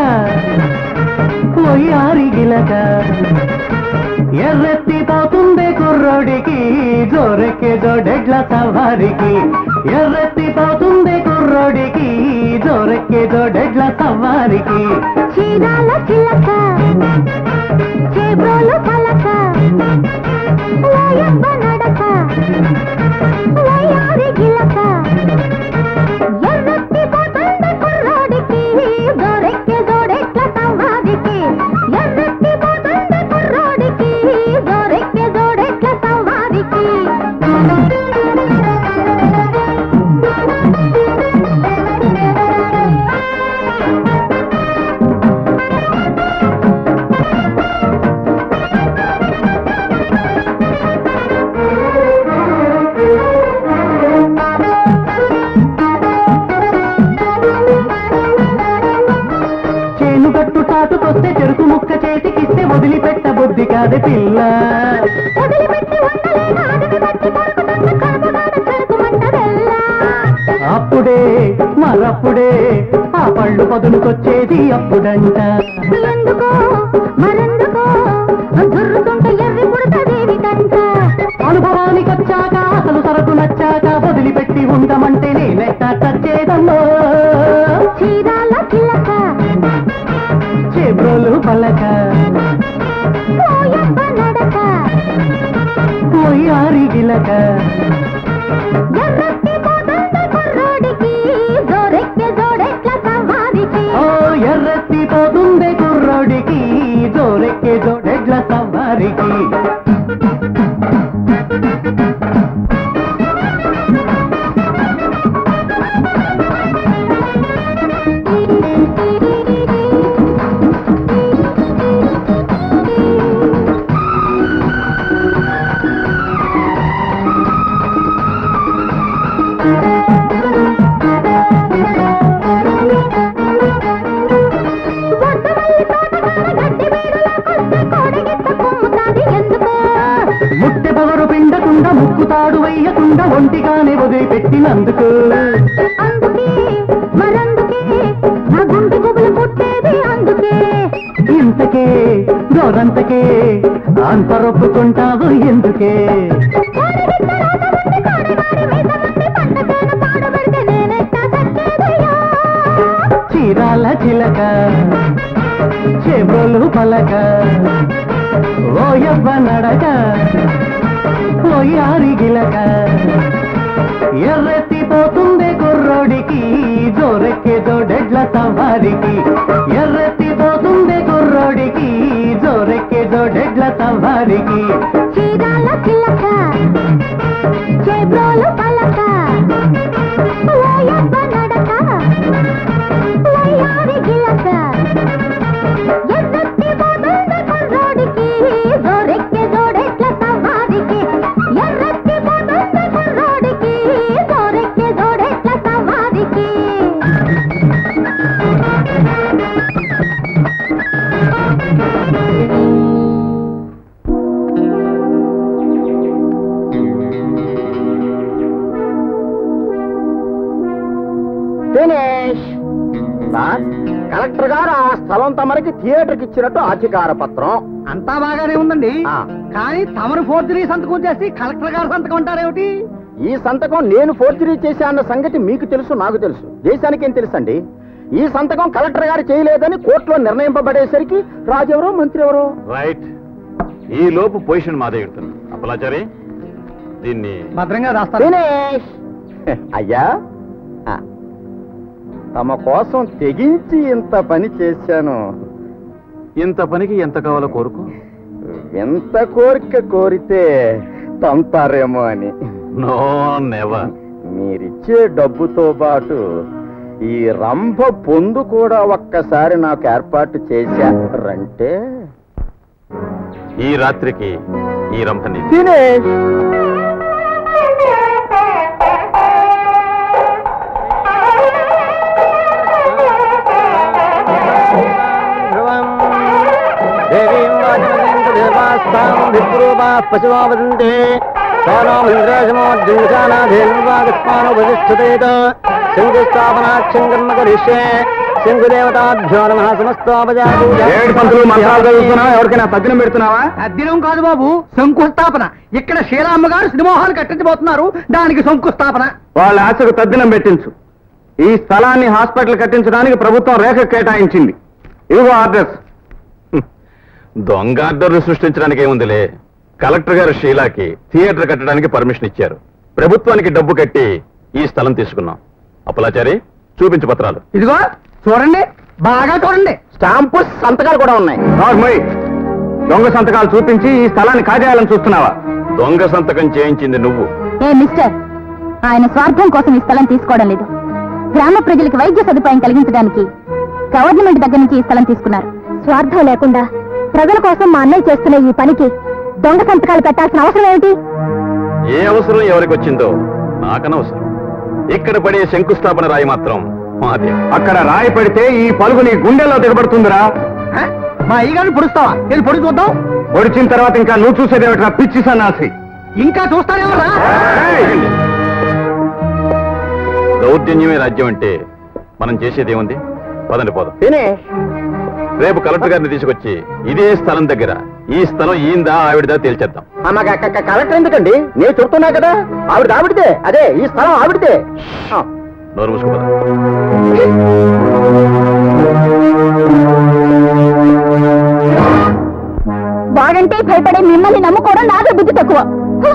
S5: ఓయారి గిలక ఎర్రెత్తి పోతుందే కుర్రోడికి జోరెక్కే జోడెడ్ల సవారికి ఎర్రెత్తి పోతుందే కుర్రోడికి జోరెక్కే జోడెడ్ల సవారికి
S1: చీరాల చిలక చేబ్రోలు పలక ఓయబ్బ నడక ఓయారి గిలక ఎర్రట్టి పోతుంది కుర్రోడికి జోరెక్కే జోడెట్ల సవారికి ఎర్రట్టి పోతుంది కుర్రోడికి జోరెక్కే జోడెట్ల సవారికి
S5: చేను గట్టు తాటుకొస్తే చెరుకు ముక్క చేతికిస్తే వదిలిపెట్ట బుద్ధి కాదే పిల్ల
S1: వదిలిపెట్టి ఉండలేక అదిని బట్టి కొరుకుతున్న కడుపుగాడ చెరుకుమంటదెల్ల.
S5: అప్పుడే మరప్పుడే ఆ పళ్ళు పదునుకొచ్చేది అప్పుడంట
S1: ఎందుకో మరెందుకో జుర్రుతుంటే ఎర్రి పుడతదేవిటంట
S5: అనుభవానికి వచ్చాక అసలు సరకు నచ్చాక వదిలిపెట్టి ఉండమంటే నేనెట్ట చచ్చేదమ్మో
S1: చీరాల చిలక
S5: చేబ్రోలు పలక
S1: ఓయబ్బ నడక
S5: పోయారి గిలక
S1: ఎర్రట్టి పోతుంది కుర్రోడికి జోరెక్కే జోడెట్ల సవారికి
S5: ఓ ఎర్రెత్తి పోతుందే కుర్రోడికి జోరెక్కే జోడెడ్ల సవారికి
S1: వడ్డవల్లి తోటకాడ గడ్డి వీడులోకొస్తే కోడగిత్త కుమ్ముతాది ఎందుకో
S5: ముట్టె పవరు పిండకుండా ముక్కుతాడు వెయ్యకుండా ఒంటిగానే వదిలిపెట్టినందుకు
S1: అందుకే మరందుకే నా గుండె గుబులు పుట్టేది అందుకే
S5: ఇంతకే గోరంతకే అంతరొప్పుకుంటావు ఎందుకే చీరాల చిలక చేబ్రోలు పలక ఓ యవ్వ నడక ఓ యారి గిలక ఎర్రెత్తి పోతుందే కుర్రోడికి జోరెక్కే జోడెడ్ల సవారికి ఎర్రెత్తి పోతుందే కుర్రోడికి జోరెక్కే జోడెడ్ల సవారికి
S1: చీరాల చిలక చేబ్రోలు పలక ఓయబ్బ నడక ఓయారి గిలక ఎర్రట్టి పోతుంది కుర్రోడికి జోరెక్కే జోడెట్ల సవారికి ఎర్రట్టి పోతుంది కుర్రోడికి జోరెక్కే జోడెట్ల సవారికి
S4: దినేష్ సార్ కలెక్టర్ గారు ఆ స్థలం తమరికి థియేటర్కి ఇచ్చినట్టు అధికార పత్రం
S5: అంతా బాగానే ఉందండి
S4: ఆ.
S5: కానీ తమరు ఫోర్జరీ సంతకం చేసి కలెక్టర్ గారు సంతకం అంటారేమిటి
S4: ఈ సంతకం నేను ఫోర్జరీ చేశా అన్న సంగతి మీకు తెలుసు నాకు తెలుసు దేశానికి ఏం తెలుసండి ఈ సంతకం కలెక్టర్ గారు చేయలేదని కోర్టులో నిర్ణయింపబడేసరికి రాజెవరో మంత్రి ఎవరో
S3: రైట్ ఈ లోపు పొజిషన్ మాదే ఎడుతున్నా అప్పలాచారి దీన్ని
S5: భద్రంగా రాస్తారు
S4: దినేష్ అయ్యా ఆ. తమ కోసం తెగించి ఇంత పని చేశాను
S3: ఇంత పనికి ఎంత కావాలో కోరుకో
S4: ఎంత కోరిక కోరితే తంతారేమో అని
S3: నో నెవర్
S4: మీరిచ్చే డబ్బుతో పాటు ఈ రంభ పొందు కూడా ఒక్కసారి నాకు ఏర్పాటు చేశారంటే
S3: ఈ రాత్రికి ఈ రంభని
S4: దినేష్
S7: ఏడు పంతులు మంత్రాలు చదువుతున్నావా ఎవరికైనా తద్దినం పెడుతున్నావా
S5: అద్దినం కాదు బాబు శంకుస్థాపన ఇక్కడ శ్రీరామ గారు సినిమోహాలు కట్టించబోతున్నారు దానికి శంకుస్థాపన
S7: వాళ్ళ ఆశకు తద్దినం పెట్టించు ఈ స్థలాన్ని హాస్పిటల్ కట్టించడానికి ప్రభుత్వం రేఖ కేటాయించింది ఇదిగో ఆర్డర్స్
S3: దొంగ ఆర్డర్లు సృష్టించడానికి ఏముందిలే కలెక్టర్ గారు షీలాకి థియేటర్ కట్టడానికి పర్మిషన్ ఇచ్చారు ప్రభుత్వానికి డబ్బు కట్టి ఈ స్థలం తీసుకున్నాం అప్పలాచారి చూపించు పత్రాలు
S5: ఇదిగో చూడండి బాగా చూడండి
S4: స్టాంపు సంతకాలు కూడా ఉన్నాయి
S7: నార్మల్ దొంగ సంతకాలు చూపించి ఈ స్థలాన్ని కాజేయాలని చూస్తున్నావా
S3: దొంగ సంతకం చేయించింది నువ్వు
S1: ఏ మిస్టర్ ఆయన స్వార్థం కోసం ఈ స్థలం తీసుకోవడం లేదు గ్రామ ప్రజలకు వైద్య సదుపాయం కలిగించడానికి గవర్నమెంట్ దగ్గర నుంచి ఈ స్థలం తీసుకున్నారు స్వార్థం లేకుండా ప్రజల కోసం మా అన్నయ్య చేస్తున్న ఈ పనికి దొంగ సంతకాలు పెట్టాల్సిన అవసరం ఏమిటి
S3: ఏ అవసరం ఎవరికి వచ్చిందో నాకనవసరం ఇక్కడ పడే శంకుస్థాపన రాయి మాత్రం మాదే
S7: అక్కడ రాయి పడితే ఈ పలుగు నీ గుండెల్లో దిగబడుతుందిరా
S5: హ? మా అయ్యగారిని పొడుస్తావా నేను పొడి చూద్దాం
S7: పొడిచిన తర్వాత ఇంకా నువ్వు చూసేదేమిట్రా పిచ్చి సన్నాసి
S5: ఇంకా చూస్తారేమరా
S3: ఆగండి. దౌర్జన్యమే రాజ్యం అంటే మనం చేసేది ఏముంది పదండి పోదాం
S4: దినేష్
S3: రేపు కలెక్టర్ గారిని తీసుకొచ్చి ఇదే స్థలం దగ్గర ఈ స్థలం ఈందా ఆవిడదా తేల్చేద్దాం
S4: అమ్మ కలెక్టర్ ఎందుకండి నేను చెప్తున్నా కదా ఆవిడ ఆవిడదే అదే ఈ స్థలం ఆవిడదే ఆ.
S3: నోరు మూసుకోదా
S1: వాడంటే భయపడే మిమ్మల్ని నమ్ముకోవడం నాదే బుద్ధి తక్కువ హ!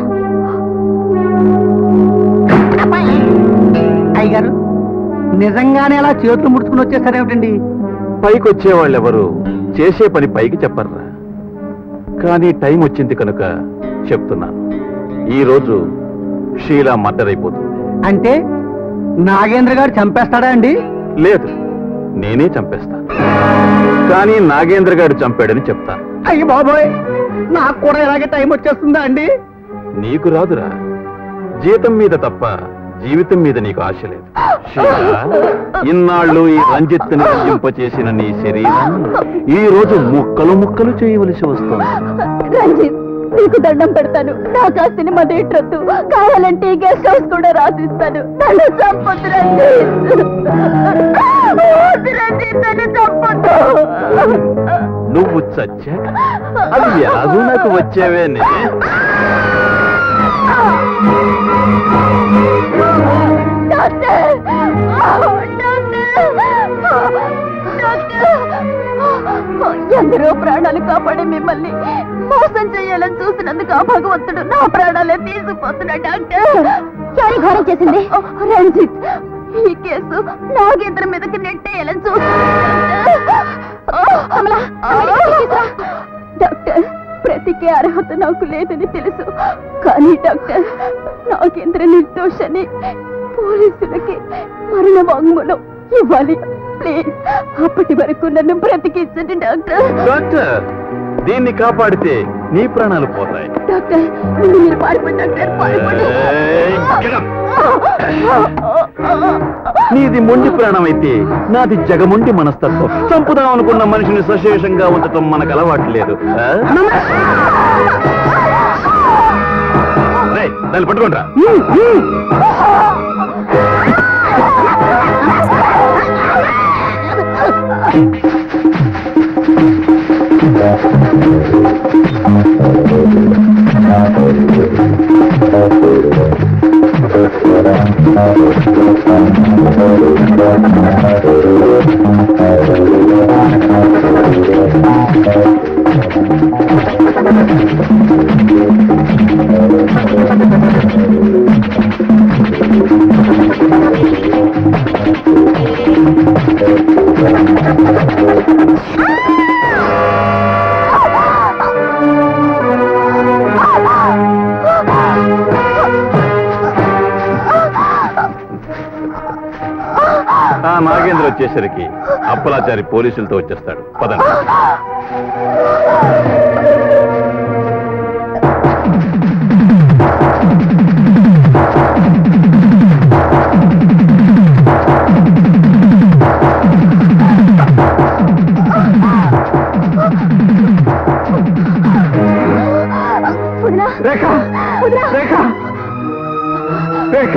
S5: అయ్యగారు నిజంగానే అలా చేతులు ముడుచుకుని వచ్చేస్తారేమిటండి
S3: పైకి వచ్చే వాళ్ళెవరు చేసే పని పైకి చెప్పర్రా కానీ టైం వచ్చింది కనుక చెప్తున్నాను ఈ రోజు షీలా మర్డర్ అయిపోతుంది
S5: అంటే నాగేంద్ర గారు చంపేస్తాడా అండి
S3: లేదు నేనే చంపేస్తాను కానీ నాగేంద్ర గారు చంపాడని చెప్తాను
S5: అయ్యి బాబోయ్ నాకు కూడా ఇలాగే టైం వచ్చేస్తుందా అండి
S3: నీకు రాదురా జీతం మీద తప్ప జీవితం మీద నీకు ఆశ లేదు షీలా, ఇన్నాళ్ళు ఈ రంజిత్తుని రంజింపచేసిన నీ శరీరం ఈ రోజు ముక్కలు ముక్కలు చేయవలసి వస్తుంది
S1: రంజిత్ నీకు దండం పెడతాను నా కాస్తిని మదేట్రొద్దు కావాలంటే ఈ గెస్ట్ హౌస్ కూడా రాసిస్తాను నన్ను చంపొద్దు రంజిత్ వద్దు రంజిత్ నన్ను చంపొద్దు
S3: నువ్వు చచ్చాక అది ఎలాగూ నాకు వచ్చేవే
S1: డాక్టర్ ఎందరో ప్రాణాలు కాపాడే మిమ్మల్ని మోసం చేయాలని చూసినందుకు ఆ భగవంతుడు నా ప్రాణాలే తీసుకుపోతున్నా డాక్టర్ ఎవరి ఘోరం చేసింది రంజిత్ ఈ కేసు నాగేంద్ర మీదకి నెట్టేయాలని చూస్తున్నా డాక్టర్ బ్రతికే అర్హత నాకు లేదని తెలుసు కానీ డాక్టర్ నాగేంద్ర నిర్దోషని పోలీసులకి మరణ వాంగ్మూలం ఇవ్వాలి ప్లీజ్ అప్పటి వరకు నన్ను బ్రతికించండి డాక్టర్
S3: డాక్టర్ దీన్ని కాపాడితే నీ ప్రాణాలు పోతాయి
S1: డాక్టర్ ముందు మీరు పారిపోండి డాక్టర్ పారిపోండి
S3: ఏయ్, get up. నీది మొండి ప్రాణం అయితే నాది జగమొండి మనస్తత్వం చంపుదాం అనుకున్న మనిషిని సశేషంగా ఉంచటం మనకు అలవాటు లేదు ఆ? రేయ్, దాన్ని పట్టుకోండిరా ఆ నాగేంద్ర వచ్చేసరికి అప్పలాచారి పోలీసులతో వచ్చేస్తాడు పదండి
S1: వదినా
S7: రేఖ
S1: వదినా
S7: Rekha Rekha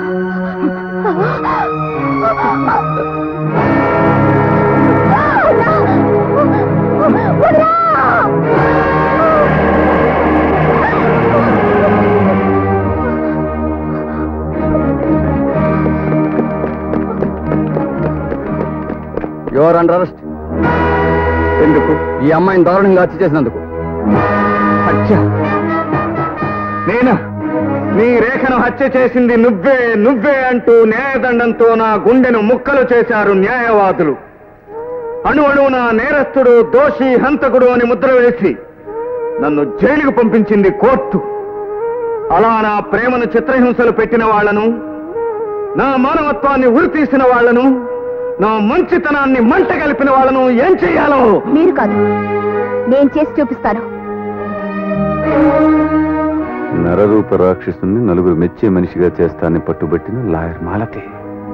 S4: your under arrest ఎందుకు ఈ అమ్మాయిని దారుణంగా హత్య చేసినందుకు
S7: హత్య నేను నీ రేఖను హత్య చేసింది నువ్వే నువ్వే అంటూ న్యాయదండంతో నా గుండెను ముక్కలు చేశారు న్యాయవాదులు అణు అణువున నేరస్తుడు దోషి హంతకుడు అని ముద్ర వేసి నన్ను జైలుకు పంపించింది కోర్టు అలా నా ప్రేమను చిత్రహింసలు పెట్టిన వాళ్లను నా మానవత్వాన్ని ఉరితీసిన వాళ్లను నా మంచితనాన్ని మంట కలిపిన వాళ్లను ఏం చెయ్యాలో
S1: మీరు కాదు నేను చేసి చూపిస్తాను
S3: నరరూప రాక్షసుని నలుగురు మెచ్చే మనిషిగా చేస్తానని పట్టుబట్టిన లాయర్ మాలతి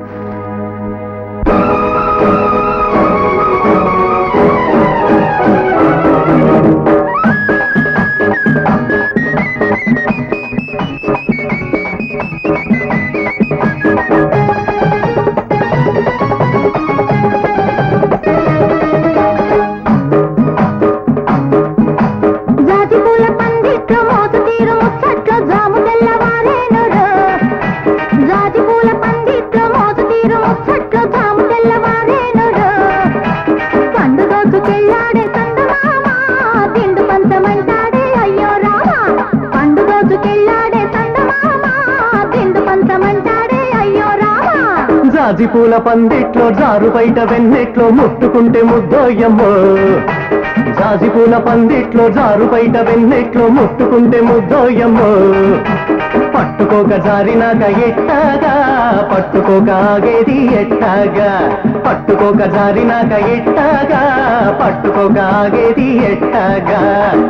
S1: జాతి పూల పందిట్లో మోత తీరు ముచ్చట్లో జాము తెల్లవారేనురో జాతి పూల పందిట్లో మోత తీరు ముచ్చట్లో జాము తెల్లవారేనురో పండు రోజుకెళ్ళాడే చందమామ తిండు పంచమంటాడే అయ్యో రామా పండు రోజుకెళ్ళాడే చందమామ తిండు పంచమంటాడే అయ్యో రామా
S5: జాజి పూల పందిట్లో జారు బయట వెన్నెట్లో ముట్టుకుంటే ముద్దోయమ్మో జాజి పూల పందిట్లో జారు బయట వెన్నెట్లో ముట్టుకుంటే ముద్దోయమ్మో పట్టుకోక జారినాక ఎట్టాగా పట్టుకోక ఆగేది ఎట్టాగా పట్టుకోక జారినాక ఎట్టాగా పట్టుకోక ఆగేది ఎట్టాగా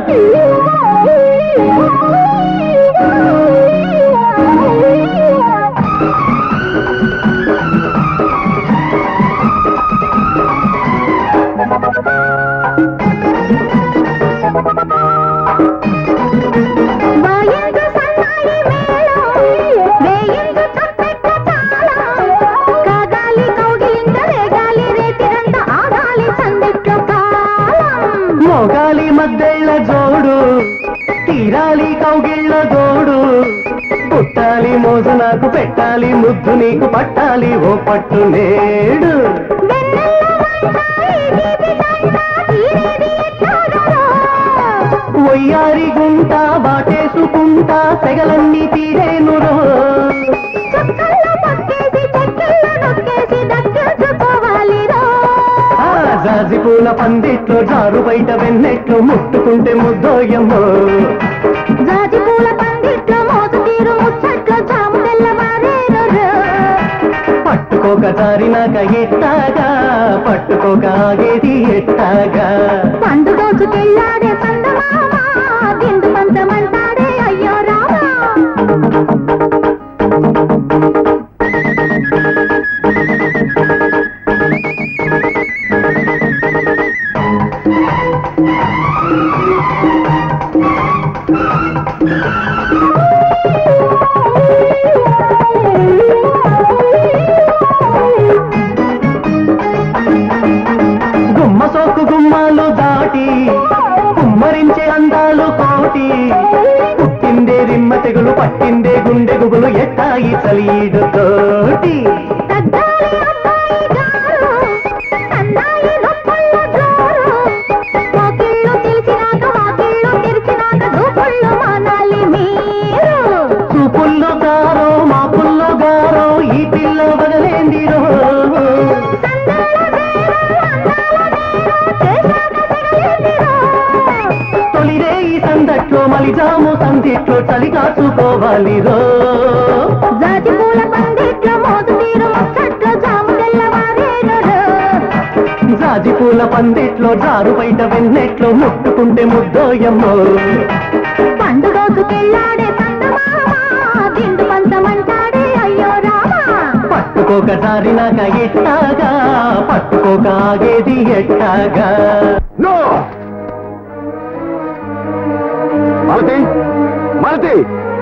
S1: వాయించు సన్నాయి మేళం, వేయించు చప్పెట్ట తాళం. కాగాలి కౌగిలింత రేగాలి రేతిరంత ఆగాలి సందిట్లో కాలం
S5: మోగాలి మద్దెళ్ళ జోడు తీరాలి కౌగిళ్ళ గోడు పుట్టాలి మోజు నాకు పెట్టాలి ముద్దు నీకు పట్టాలి ఓ పట్టు నేడు ఒయ్యారి గుంట బాటేసుకుంటా సెగలన్నీ తీరేనురో
S1: చుక్కల్లో పక్కేసి చెక్కల్లో నొక్కేసి దక్కించుకోవాలిరో
S5: ఆ జాజి పూల పందిట్లో జారు బయట వెన్నెట్లో ముట్టుకుంటే ముద్దోయమ్మో
S1: జాజి పూల పందిట్లో మోత తీరు ముచ్చట్లో జాము తెల్లవారేనురో
S5: పట్టుకోక జారినాక ఎట్టాగా పట్టుకోక ఆగేది ఎట్టాగా
S1: పండు రోజుకెళ్ళాడే చందమామ దిండు పంచమంటాడే అయ్యో రామా
S5: గుమ్మ సోకు గుమ్మాలు దాటి కుమ్మరించే అందాలు కోటి పుట్టిందే రిమ్మ తెగులు పట్టిందే గుండె గుబులు ఎట్టాయి చలీడు తోటి
S1: తగ్గాలి అబ్బాయి గారు సన్నాయి నొప్పుళ్ళ జోరు మోకిళ్ళు తెలిసినాక వాకిళ్ళు తెరిచినాక దూకుళ్ళు మానాలి మీరు
S5: చూపుల్లో గారో మాపుల్లో గారో ఈ పిల్ల వదలేందిరో తొలిరే ఈ సందట్లో మలిజాము సందిట్లో చలి కాచుకోవాలి రో
S1: జాతి పూల పందిట్లో మోతు తీరు ముచ్చట్లో జాము తెల్లవారు
S10: పందిట్లో జారు బయట వెన్నెట్లో ముట్టుకుంటే ముద్దోయమ్మో
S1: పండుగోసుకెళ్ళాడే చందమామ దిండు పంచమంటాడే అయ్యో రామా
S10: పట్టుకోక జారినాక ఎట్టాగా పట్టుకోక ఆగేది ఎట్టాగా
S3: నో మాలతి మాలతి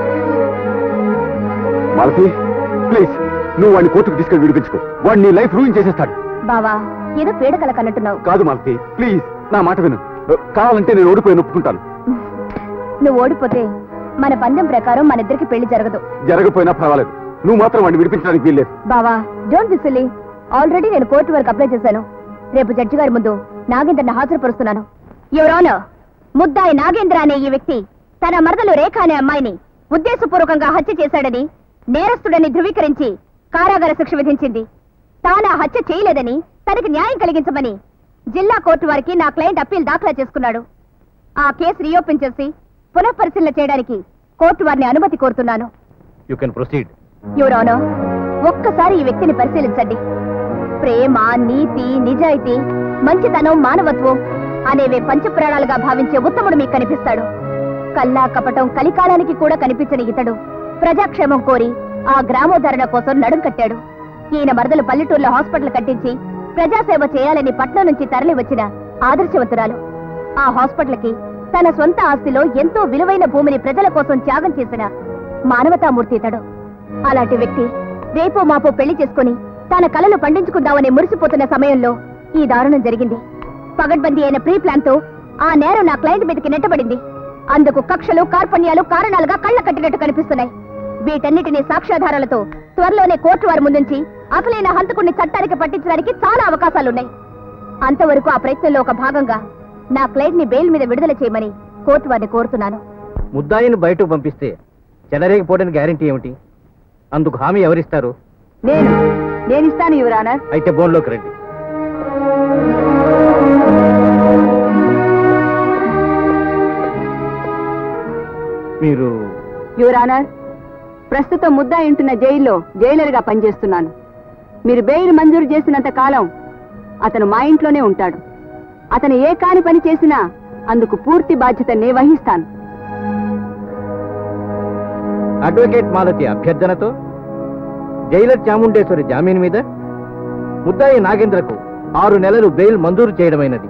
S3: మాలతి ప్లీజ్ నువ్వు వాడిని కోర్టుకు తీసుకెళ్ళి విడిపించుకో వాడిని నీ లైఫ్ రూయిన్ చేసేస్తాడు
S1: బావా ఏదో పీడకల కన్నట్టున్నావు
S3: కాదు మాలతి ప్లీజ్ నా మాట విను కావాలంటే నేను ఓడిపోయి ఒప్పుకుంటాను
S1: నువ్వు ఓడిపోతే మన పందెం ప్రకారం మన ఇద్దరికి పెళ్లి జరగదు
S3: జరగపోయినా పర్వాలేదు నువ్వు మాత్రం వాడిని విడిపించడానికి వీల్లేదు
S1: బావా డోంట్ బి సిల్లీ ఆల్రెడీ నేను కోర్టు వరకు అప్లై చేశాను రేపు జడ్జి గారి ముందు నాగేంద్రని హాజరుపరుస్తున్నాను ఎవరోనో ముద్దాయి నాగేంద్ర అనే ఈ వ్యక్తి తన మరదలు రేఖ అనే అమ్మాయిని ఉద్దేశపూర్వకంగా హత్య చేశాడని నేరస్తుడని ధృవీకరించి కారాగార శిక్ష విధించింది తాను ఆ హత్య చేయలేదని తనకి న్యాయం కలిగించమని జిల్లా కోర్టు వారికి నా క్లయింట్ అప్పీల్ దాఖలా చేసుకున్నాడు ఆ కేసు రీఓపెన్ చేసి పునఃపరిశీలన చేయడానికి కోర్టు వారిని అనుమతి కోరుతున్నాను
S2: యూ కెన్ ప్రొసీడ్
S1: యువరానో ఒక్కసారి ఈ వ్యక్తిని పరిశీలించండి ప్రేమ నీతి నిజాయితీ మంచితనం మానవత్వం అనేవే పంచప్రాణాలుగా భావించే ఉత్తముడు మీకు కనిపిస్తాడు కల్లా కపటం కలికాలానికి కూడా కనిపించని ఇతడు ప్రజాక్షేమం కోరి ఆ గ్రామోద్ధరణ కోసం నడుం కట్టాడు ఈయన మరదలు పల్లెటూరులో హాస్పిటల్ కట్టించి ప్రజాసేవ చేయాలని పట్నం నుంచి తరలి వచ్చిన ఆదర్శవంతురాలు ఆ హాస్పిటల్ కి తన సొంత ఆస్తిలో ఎంతో విలువైన భూమిని ప్రజల కోసం త్యాగం చేసిన మానవతామూర్తి ఇతడు అలాంటి వ్యక్తి రేపో మాపో పెళ్లి చేసుకుని తన కలలు పండించుకుందామని మురిసిపోతున్న సమయంలో ఈ దారుణం జరిగింది పగడ్బందీ అయిన ప్రీ ప్లాన్ తో ఆ నేరం నా క్లయింట్ మీదకి నెట్టబడింది అందుకు కక్షలు కార్పణ్యాలు కారణాలుగా కళ్ళ కట్టినట్టు కనిపిస్తున్నాయి వీటన్నిటిని సాక్ష్యాధారాలతో త్వరలోనే కోర్టు వారి ముందుంచి అసలైన హంతకుడిని చట్టానికి పట్టించడానికి చాలా అవకాశాలున్నాయి అంతవరకు ఆ ప్రయత్నంలో ఒక భాగంగా నా క్లయింట్ ని బెయిల్ మీద విడుదల చేయమని కోర్టు వారిని కోరుతున్నాను
S2: ముద్దాయిని బయటకు పంపిస్తే చెలరేగిపోవడానికి గ్యారంటీ ఏమిటి అందుకు హామీ ఎవరిస్తారు
S1: నేను నేను ఇస్తాను యువరానర్
S2: అయితే బోన్లోకి రండి మీరు
S1: యువరానర్ ప్రస్తుతం ముద్దా ఇంటున్న జైల్లో జైలర్గా పనిచేస్తున్నాను మీరు బెయిల్ మంజూరు చేసినంత కాలం అతను మా ఇంట్లోనే ఉంటాడు అతను ఏ కాని పని చేసినా అందుకు పూర్తి బాధ్యత నే వహిస్తాను
S2: అడ్వకేట్ మాలతి అభ్యర్థనతో జైలర్ చాముండేశ్వరి జామీన్ మీద ముద్దాయి నాగేంద్రకు ఆరు నెలలు బెయిల్ మంజూరు చేయడమైనది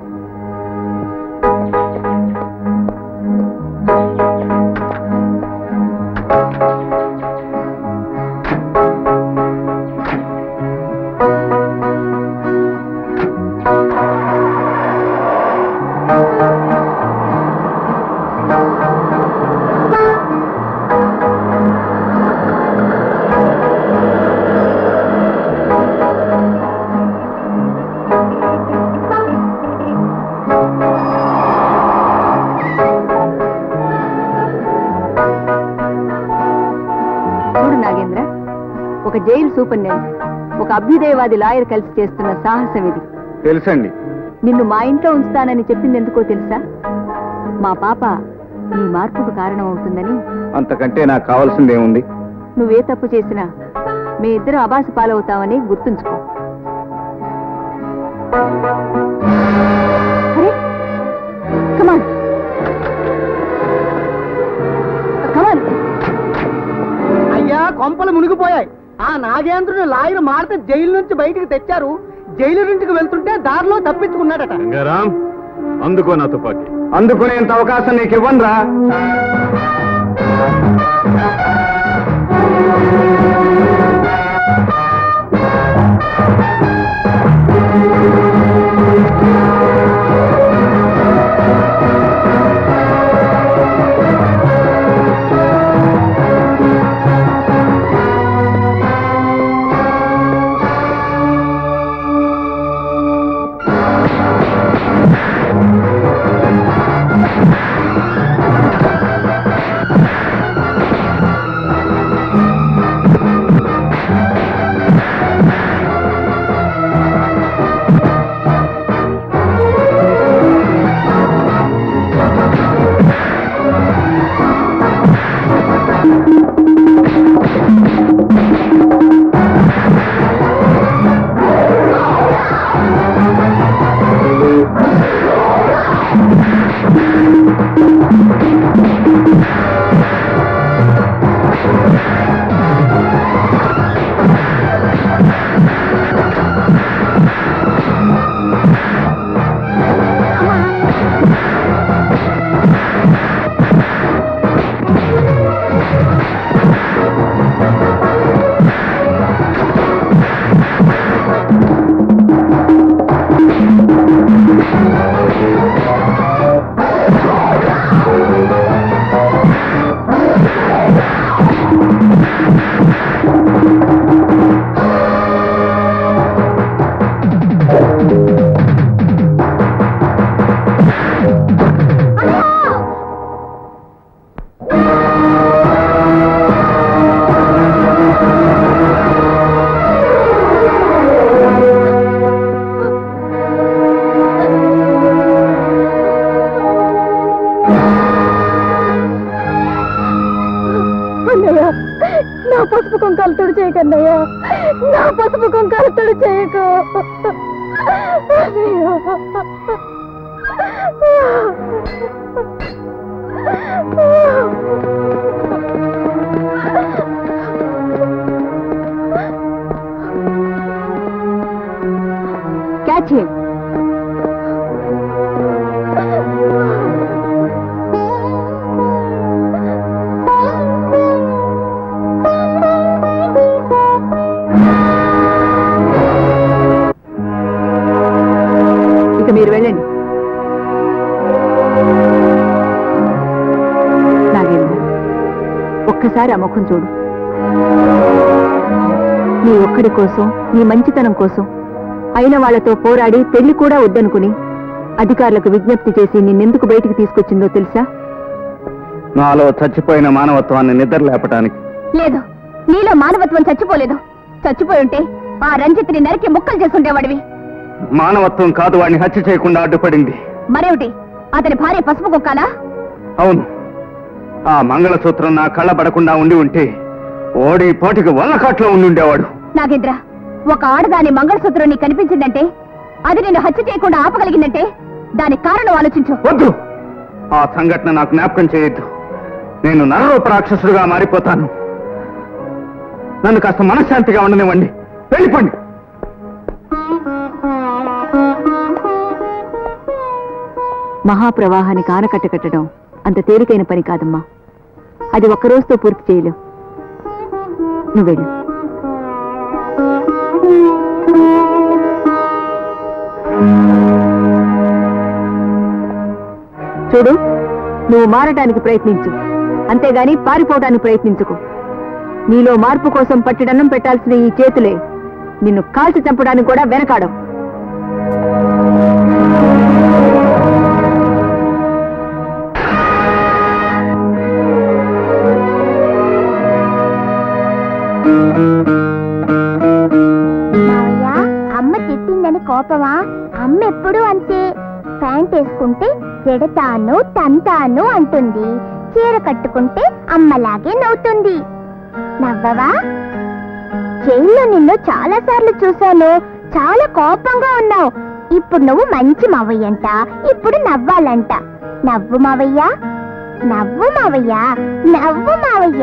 S1: చూడు నాగేంద్ర ఒక జైలు సూపరింటెండెంట్ ఒక అభ్యుదయవాది లాయర్ కలిసి చేస్తున్న సాహసం ఇది
S7: తెలుసండి
S1: నిన్ను మా ఇంట్లో ఉంచుతానని చెప్పింది ఎందుకో తెలుసా మా పాప నీ మార్పుకు కారణం అవుతుందని
S7: అంతకంటే నాకు కావాల్సింది ఏముంది
S1: నువ్వే తప్పు చేసినా మీ ఇద్దరు అబాసు పాలవుతావని గుర్తుంచుకో అరే కమాన్ కమాన్
S5: అయ్యా కొంపలు మునిగిపోయాయి ఆ నాగేంద్రుని లాయర్ మారితే జైలు నుంచి బయటికి తెచ్చారు జైలు ఇంటికి వెళ్తుంటే దారిలో తప్పించుకున్నాడట
S7: గంగారాం అందుకో నా తుపాకీ అందుకునేంత అవకాశం నీకు ఇవ్వనురా
S1: ఆ పసుపు కుంకాలతో చేయకు క్యాచ్ హిమ్ ఇక మీరు వెళ్ళండి నాగేంద్ర ఒక్కసారి ఆ ముఖం చూడు నీ ఒక్కడి కోసం నీ మంచితనం కోసం అయిన వాళ్లతో పోరాడి పెళ్లి కూడా వద్దనుకుని అధికారులకు విజ్ఞప్తి చేసి నిన్నెందుకు బయటికి తీసుకొచ్చిందో తెలుసా
S7: నాలో చచ్చిపోయిన మానవత్వాన్ని నిద్ర లేపటానికి
S1: లేదు నీలో మానవత్వం చచ్చిపోలేదు చచ్చిపోయి ఉంటే ఆ రంజిత్ని నరికి ముక్కలు చేసుండేవాడివి
S7: మానవత్వం కాదు వాడిని హత్య చేయకుండా అడ్డుపడింది
S1: మరేమిటి అతని భార్య పసుపు కుక్కాలా
S7: అవును ఆ మంగళసూత్రం నా కళ్ళ పడకుండా ఉండి ఉంటే ఓడి పోటీకి వల్లకాట్లో ఉండి ఉండేవాడు
S1: నాగేంద్ర ఒక ఆడదాని మంగళసూత్రం నీకు కనిపించిందంటే అది నిన్ను హత్య చేయకుండా ఆపగలిగిందంటే దానికి కారణం ఆలోచించు
S7: వద్దు ఆ సంఘటన నాకు జ్ఞాపకం చేయొద్దు నేను నరరూప రాక్షసుడుగా మారిపోతాను నన్ను కాస్త మనశ్శాంతిగా ఉండనివ్వండి వెళ్ళిపోండి
S1: మహాప్రవాహానికి ఆనకట్ట కట్టడం అంత తేలికైన పని కాదమ్మా అది ఒక్క రోజుతో పూర్తి చేయలేవు నువ్వు వెళ్ళు చూడు నువ్వు మారటానికి ప్రయత్నించు అంతేగాని పారిపోవడానికి ప్రయత్నించుకు నీలో మార్పు కోసం పట్టిడన్నం పెట్టాల్సిన ఈ చేతులే నిన్ను కాల్చి చంపడానికి కూడా వెనకాడం
S11: మావయ్య అమ్మ తిట్టిందని కోపమా అమ్మ ఎప్పుడు అంతే ప్యాంట్ వేసుకుంటే జడతాను తంతాను అంటుంది చీర కట్టుకుంటే అమ్మలాగే నవ్వుతుంది నవ్వవా జైల్లో నిన్ను చాలా సార్లు చూశాను చాలా కోపంగా ఉన్నావు ఇప్పుడు నువ్వు మంచి మావయ్యంట ఇప్పుడు నవ్వాలంట నవ్వు మావయ్య నవ్వు మావయ్య నవ్వు మావయ్య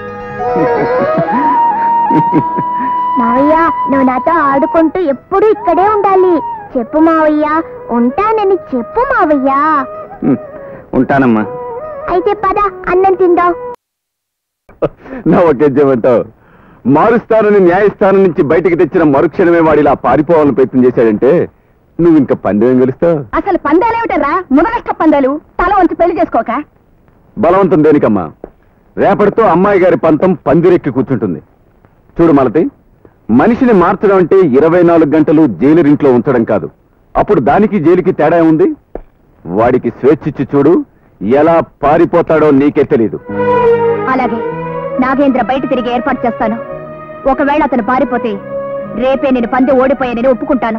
S11: మావయ్య నువ్వు నాతో ఆడుకుంటూ ఎప్పుడు ఇక్కడే ఉండాలి చెప్పు మావయ్య ఉంటానని చెప్పు మావయ్య
S7: హ్మ్, ఉంటానమ్మా
S11: అయితే పద అన్నం తిందాం
S3: నా ఒకేజ్యమంటావు మారుస్తానని న్యాయస్థానం నుంచి బయటికి తెచ్చిన మరుక్షణమే వాడిలా పారిపోవాలని ప్రయత్నం చేశాడంటే నువ్వు ఇంకా పందెం గెలుస్తావు
S1: అసలు పందాలేమిటరా మునగష్ట పందాలు తల వంచి పెళ్లి చేసుకోక
S3: బలవంతం దేనికమ్మా రేపటితో అమ్మాయి గారి పంతం పందిరెక్కి కూర్చుంటుంది చూడు మలతి మనిషిని మార్చడం అంటే ఇరవై నాలుగు గంటలు జైలురింట్లో ఉంచడం కాదు అప్పుడు దానికి జైలుకి తేడా ఉంది వాడికి స్వేచ్ఛిచ్చి చూడు ఎలా పారిపోతాడో నీకే తెలీదు
S1: అలాగే నాగేంద్ర బయట తిరిగి ఏర్పాటు చేస్తాను ఒకవేళ అతను పారిపోతే రేపే నేను పంది ఓడిపోయానని ఒప్పుకుంటాను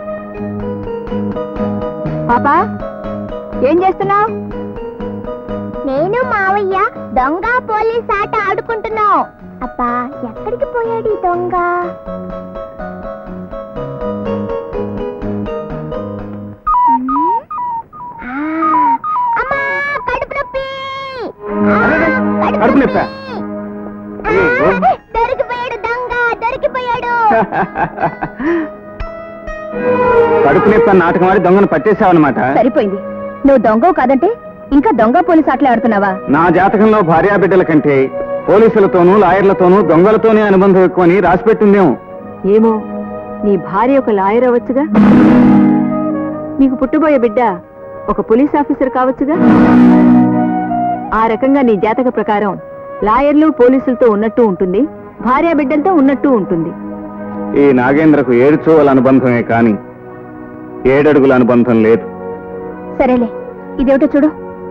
S1: పాపా ఏం చేస్తున్నావు
S11: నేను మావయ్య దొంగ పోలీస్ ఆట ఆడుకుంటున్నాం అబ్బా ఎక్కడికి పోయాడు ఈ దొంగ ఉమ్, ఆ, అమ్మా, కడుపు నొప్పి! ఆ, కడుపు
S7: కడుపు నొప్పా?
S11: ఆ, దొరికిపోయాడు దొంగ దొరికిపోయాడు
S7: కడుపు నొప్పి అన్న నాటకం ఆడి దొంగను పట్టేశావన్నమాట
S1: సరిపోయింది నువ్వు దొంగవు కాదంటే ఇంకా దొంగ పోలీస్ ఆటలు ఆడుతున్నావా
S7: నా జాతకంలో భార్యాబిడ్డల కంటే పోలీసులతోనూ లాయర్లతోనూ దొంగలతోనే అనుబంధం ఎక్కువని రాసిపెట్టిందేమో
S1: ఏమో నీ భార్య ఒక లాయర్ అవ్వచ్చుగా నీకు పుట్టబోయే బిడ్డ ఒక పోలీస్ ఆఫీసర్ కావచ్చుగా ఆ రకంగా నీ జాతక ప్రకారం లాయర్లు పోలీసులతో ఉన్నట్టు ఉంటుంది భార్య బిడ్డలతో ఉన్నట్టు ఉంటుంది
S7: ఈ నాగేంద్రకు ఏడు చూవల అనుబంధమే కాని ఏడడుగుల అనుబంధం లేదు
S1: సరేలే ఇదేమిటో చూడు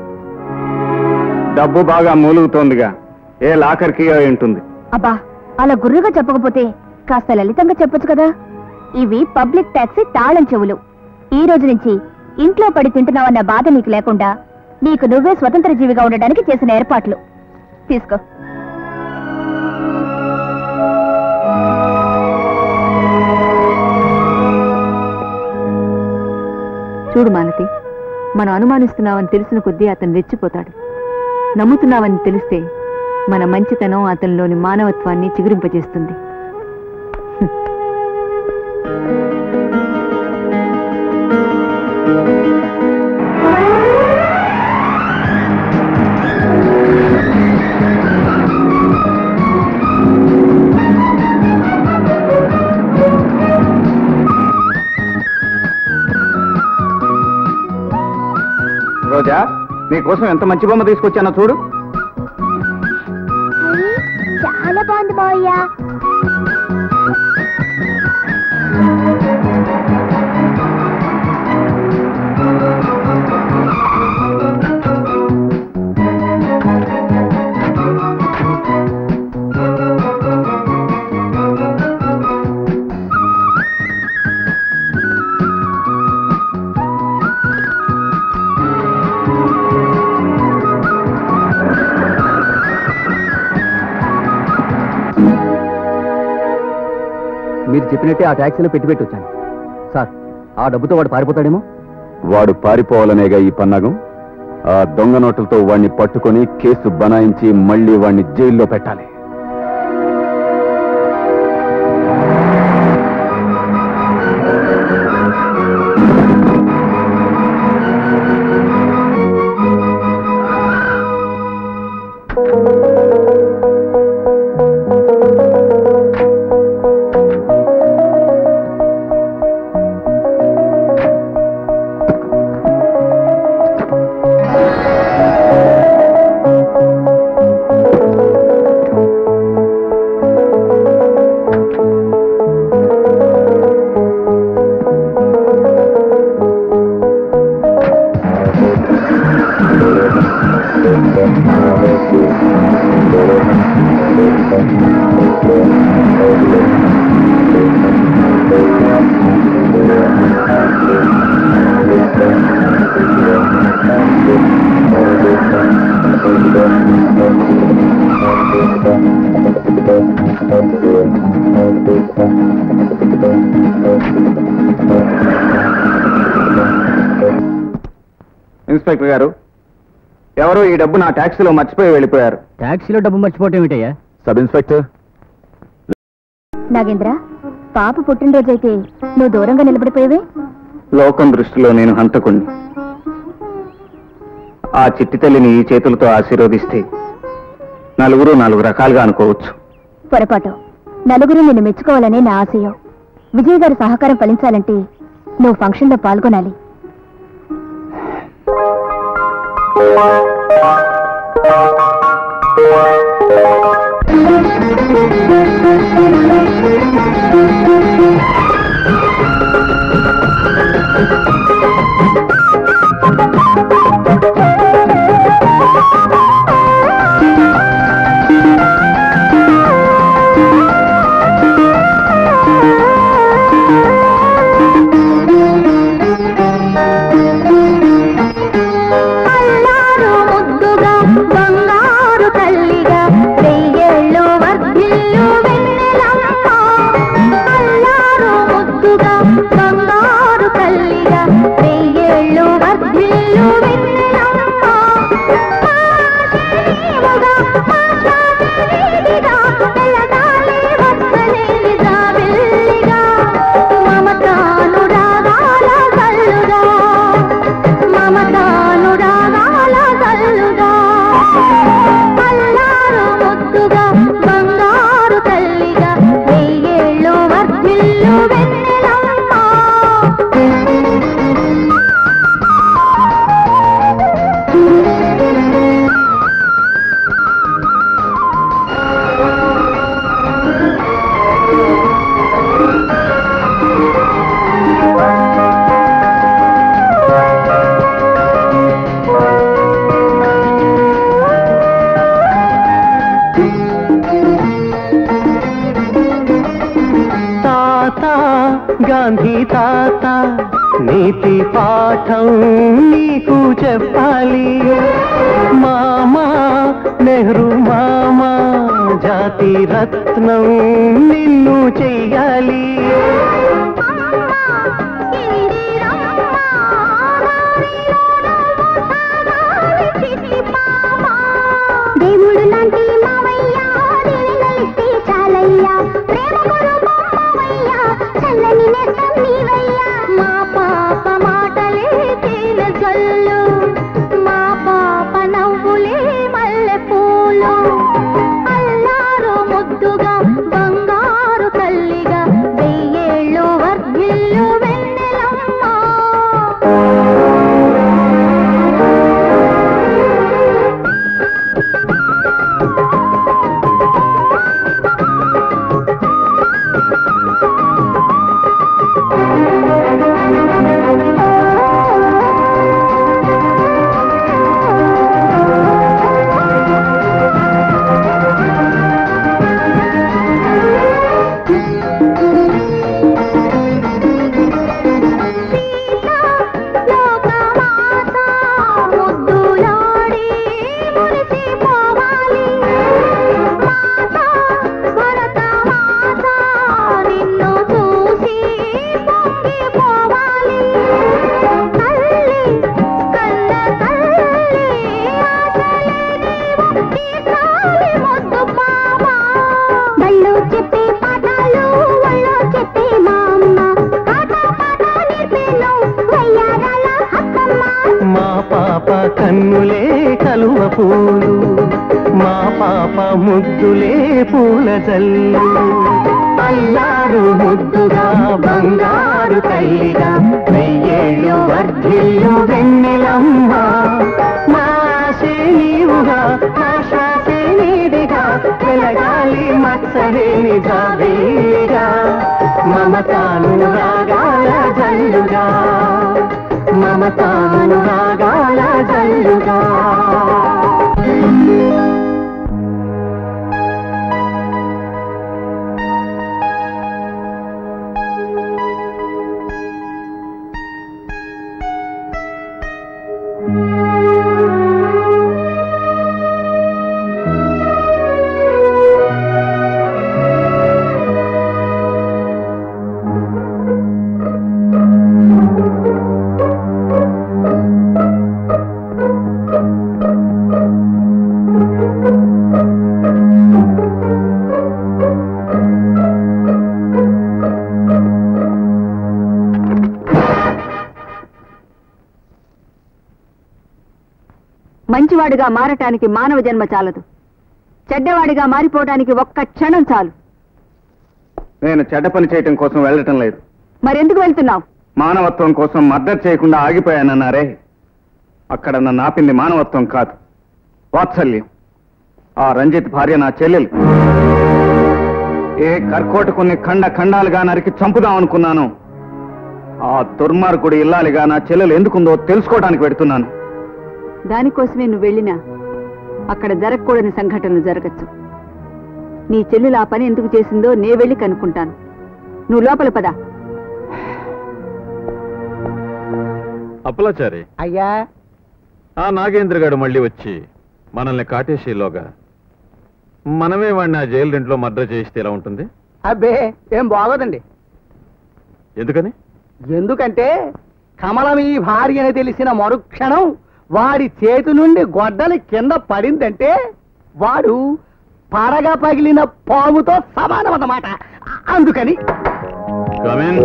S7: డబ్బు బాగా మూలుగుతోందిగా ఏ లాకర్కి అయి ఉంటుంది
S1: అబ్బా అలా గుర్రుగా చెప్పకపోతే కాస్త లలితంగా చెప్పొచ్చు కదా ఇవి పబ్లిక్ ట్యాక్సీ తాళం చెవులు ఈ రోజు నుంచి ఇంట్లో పడి తింటున్నావన్న బాధ నీకు లేకుండా నీకు నువ్వే స్వతంత్ర జీవిగా ఉండడానికి చేసిన ఏర్పాట్లు తీసుకో
S12: మనం అనుమానిస్తున్నామని తెలిసిన కొద్దీ అతను రెచ్చిపోతాడు నమ్ముతున్నామని తెలిస్తే మన మంచితనం అతనిలోని మానవత్వాన్ని చిగురింపజేస్తుంది
S7: రోజా నీకోసం ఎంత మంచి బొమ్మ తీసుకొచ్చానో చూడు
S11: చాలా బాగుంది మావయ్య
S2: మీరు చెప్పినట్టే ఆ ట్యాక్సీలో పెట్టి పెట్టి వచ్చాను సార్ ఆ డబ్బుతో వాడు పారిపోతాడేమో
S3: వాడు పారిపోవాలనేగా ఈ పన్నాగం ఆ దొంగ నోట్లతో వాణ్ణి పట్టుకొని కేసు బనాయించి మళ్ళీ వాణ్ణి జైల్లో పెట్టాలి
S7: ఇన్స్పెక్టర్ గారు ఎవరో ఈ డబ్బు నా ట్యాక్సీలో మర్చిపోయి వెళ్ళిపోయారు
S2: ట్యాక్సీలో డబ్బు మర్చిపోవటం ఏమిటయ్యా
S3: సబ్ ఇన్స్పెక్టర్
S1: నాగేంద్ర పాప పుట్టినరోజైతే నువ్వు దూరంగా నిలబడిపోయావే
S7: లోకం దృష్టిలో నేను హంతకుణ్ణి ఆ చిట్టి తల్లిని ఈ చేతులతో ఆశీర్వదిస్తే నలుగురు నాలుగు రకాలుగా అనుకోవచ్చు
S1: పొరపాటు నలుగురు నిన్ను మెచ్చుకోవాలనే నా ఆశయం విజయ్ గారి సహకారం ఫలించాలంటే నువ్వు ఫంక్షన్లో పాల్గొనాలి
S11: ముద్దుగా బంగారు తల్లిగా వెయ్యేళ్ళు వర్ధిల్లు వెన్నెలమ్మ అల్లారు ముద్దుగా బంగారు తల్లిగా వెయ్యేళ్ళు వర్ధిల్లు వెన్నెలమ్మ ఆశీనుగా ఆశాదేవిగా వెలగాలి వత్సలేని జాబిల్లిగా మమతానురాగాల కల్లుగా మమతానురాగాల కల్లుగా అల్లారు ముద్దుగా బంగారు తల్లిగా వెయ్యేళ్ళు వర్ధిల్లు వెన్నెలమ్మ
S10: తాత గాంధీ తాత నీతి పాఠం నీకు చెప్పాలి మామా నెహ్రూ మామా జాతి రత్నం నిన్ను చెయ్యాలి
S11: ఇందిరమ్మ
S10: కన్నులే కలువ పూలు మా పాప ముద్దులే పూల జల్లు అల్లారు ముద్దుగా బంగారు తల్లిగా వెయ్యేళ్ళు వర్ధిల్లు వెన్నెలమ్మ మా ఆశే నీవుగా మా శ్వాసే నీదిగా వెలగాలి మత్సరేని జాబీగా మమతాను రాగాల జల్లుగా మమతాను రాగాల జల్లుగా
S12: మంచివాడిగా మారటానికి మానవ జన్మ చాలదు చెడ్డవాడిగా మారిపోవటానికి ఒక్క క్షణం చాలు
S7: నేను చెడ్డ పని చేయటం కోసం వెళ్ళటం లేదు
S12: మరెందుకు వెళ్తున్నావు
S7: మానవత్వం కోసం మద్దతు చేయకుండా ఆగిపోయానన్నారే అక్కడ నన్ను ఆపింది మానవత్వం కాదు వాత్సల్యం ఆ రంజిత్ భార్య నా చెల్లెలు ఏ కర్కోటకుని ఖండ ఖండాలుగా నరికి చంపుదాం అనుకున్నాను ఆ దుర్మార్గుడు ఇల్లాలిగా నా చెల్లెలు ఎందుకుందో తెలుసుకోవడానికి పెడుతున్నాను
S12: దానికోసమే నువ్వు వెళ్ళినా అక్కడ జరగకూడని సంఘటనలు జరగచ్చు నీ చెల్లెలు ఆ పని ఎందుకు చేసిందో నే వెళ్ళి కనుక్కుంటాను నువ్వు లోపల పదా
S2: అప్పలాచారి
S5: అయ్యా
S2: ఆ నాగేంద్ర గారు మళ్ళీ వచ్చి మనల్ని కాటేసేలోగా మనమే వాడిని ఆ జైలు రెంట్లో మర్డర్ చేస్తే ఎలా ఉంటుంది
S5: అబ్బే ఏం బాగోదండి
S2: ఎందుకని
S5: ఎందుకంటే కమలం ఈ భార్య అని తెలిసిన మరుక్షణం వాడి చేతి నుండి గొడ్డలి కింద పడిందంటే వాడు పరగా పగిలిన పాముతో సమానం అన్నమాట అందుకని
S2: కమిన్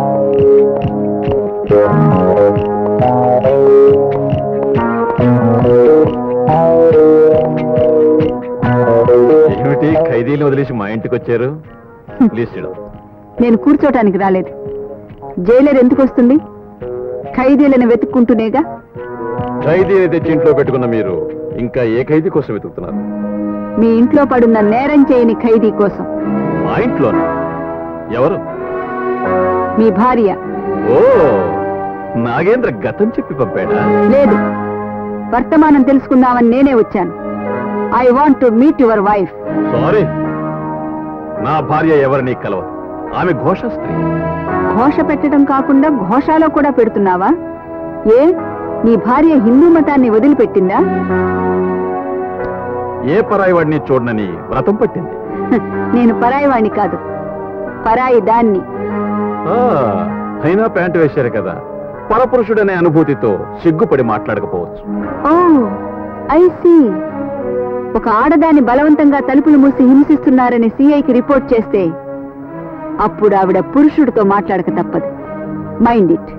S2: ఏమిటి ఖైదీలు వదిలేసి మా ఇంటికి వచ్చారు ప్లీజ్ సిడం
S12: నేను కూర్చోటానికి రాలేదు జైలర్ ఎందుకు వస్తుంది ఖైదీలను వెతుక్కుంటూనేగా
S2: ఖైదీని తెచ్చి ఇంట్లో పెట్టుకున్న మీరు ఇంకా ఏ ఖైదీ కోసం వెతుకుతున్నారు
S12: మీ ఇంట్లో పడున్న నేరం చేయని ఖైదీ కోసం
S2: మా ఇంట్లోనే ఎవరు
S12: మీ భార్య
S2: ఓ నాగేంద్ర గతం చెప్పి పంపాడా
S12: లేదు వర్తమానం తెలుసుకుందామని నేనే వచ్చాను I want to meet your wife
S2: sorry నా భార్య ఎవరిని కలవదు ఆమె ఘోష స్త్రీ
S12: ఘోష పెట్టడం కాకుండా ఘోషాలో కూడా పెడుతున్నావా ఏ నీ భార్య హిందూ మతాన్ని వదిలిపెట్టిందా
S2: ఏ పరాయి వాడిని చూడనని వ్రతం పట్టింది
S12: హ్, నేను పరాయివాణ్ణి కాదు పరాయి దాన్ని
S2: ఆ, అయినా ప్యాంటు వేశారు కదా పరపురుషుడనే అనుభూతితో సిగ్గుపడి మాట్లాడకపోవచ్చు
S12: ఓ ఐ సీ ఒక ఆడదాన్ని బలవంతంగా తలుపులు మూసి హింసిస్తున్నారని సిఐకి రిపోర్ట్ చేస్తే అప్పుడు ఆవిడ పురుషుడితో మాట్లాడక తప్పదు మైండ్ ఇట్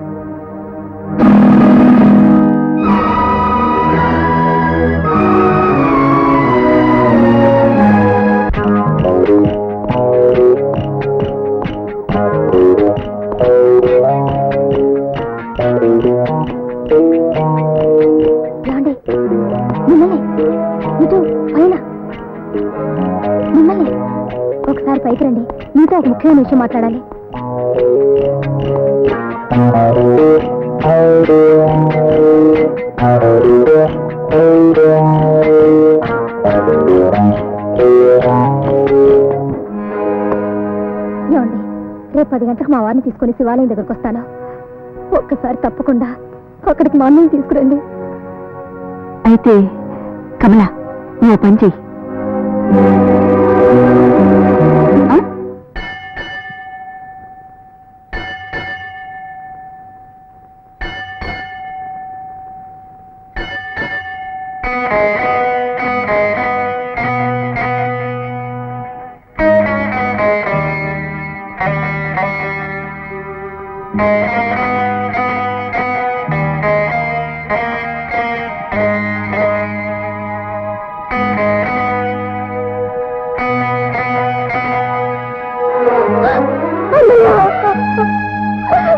S11: రాండి మిమ్మల్ని ఇటు పైన మిమ్మల్ని ఒకసారి పైకి రండి మీతో ఒక ముఖ్యమైన విషయం మాట్లాడాలి ఏమండి రేపు పది గంటలకు మా వారిని తీసుకొని శివాలయం దగ్గరకు వస్తాను ఒక్కసారి తప్పకుండా అక్కడికి మా అన్నయ్య తీసుకురండి
S12: అయితే కమల నువ్వు పని చెయ్యి ఆ?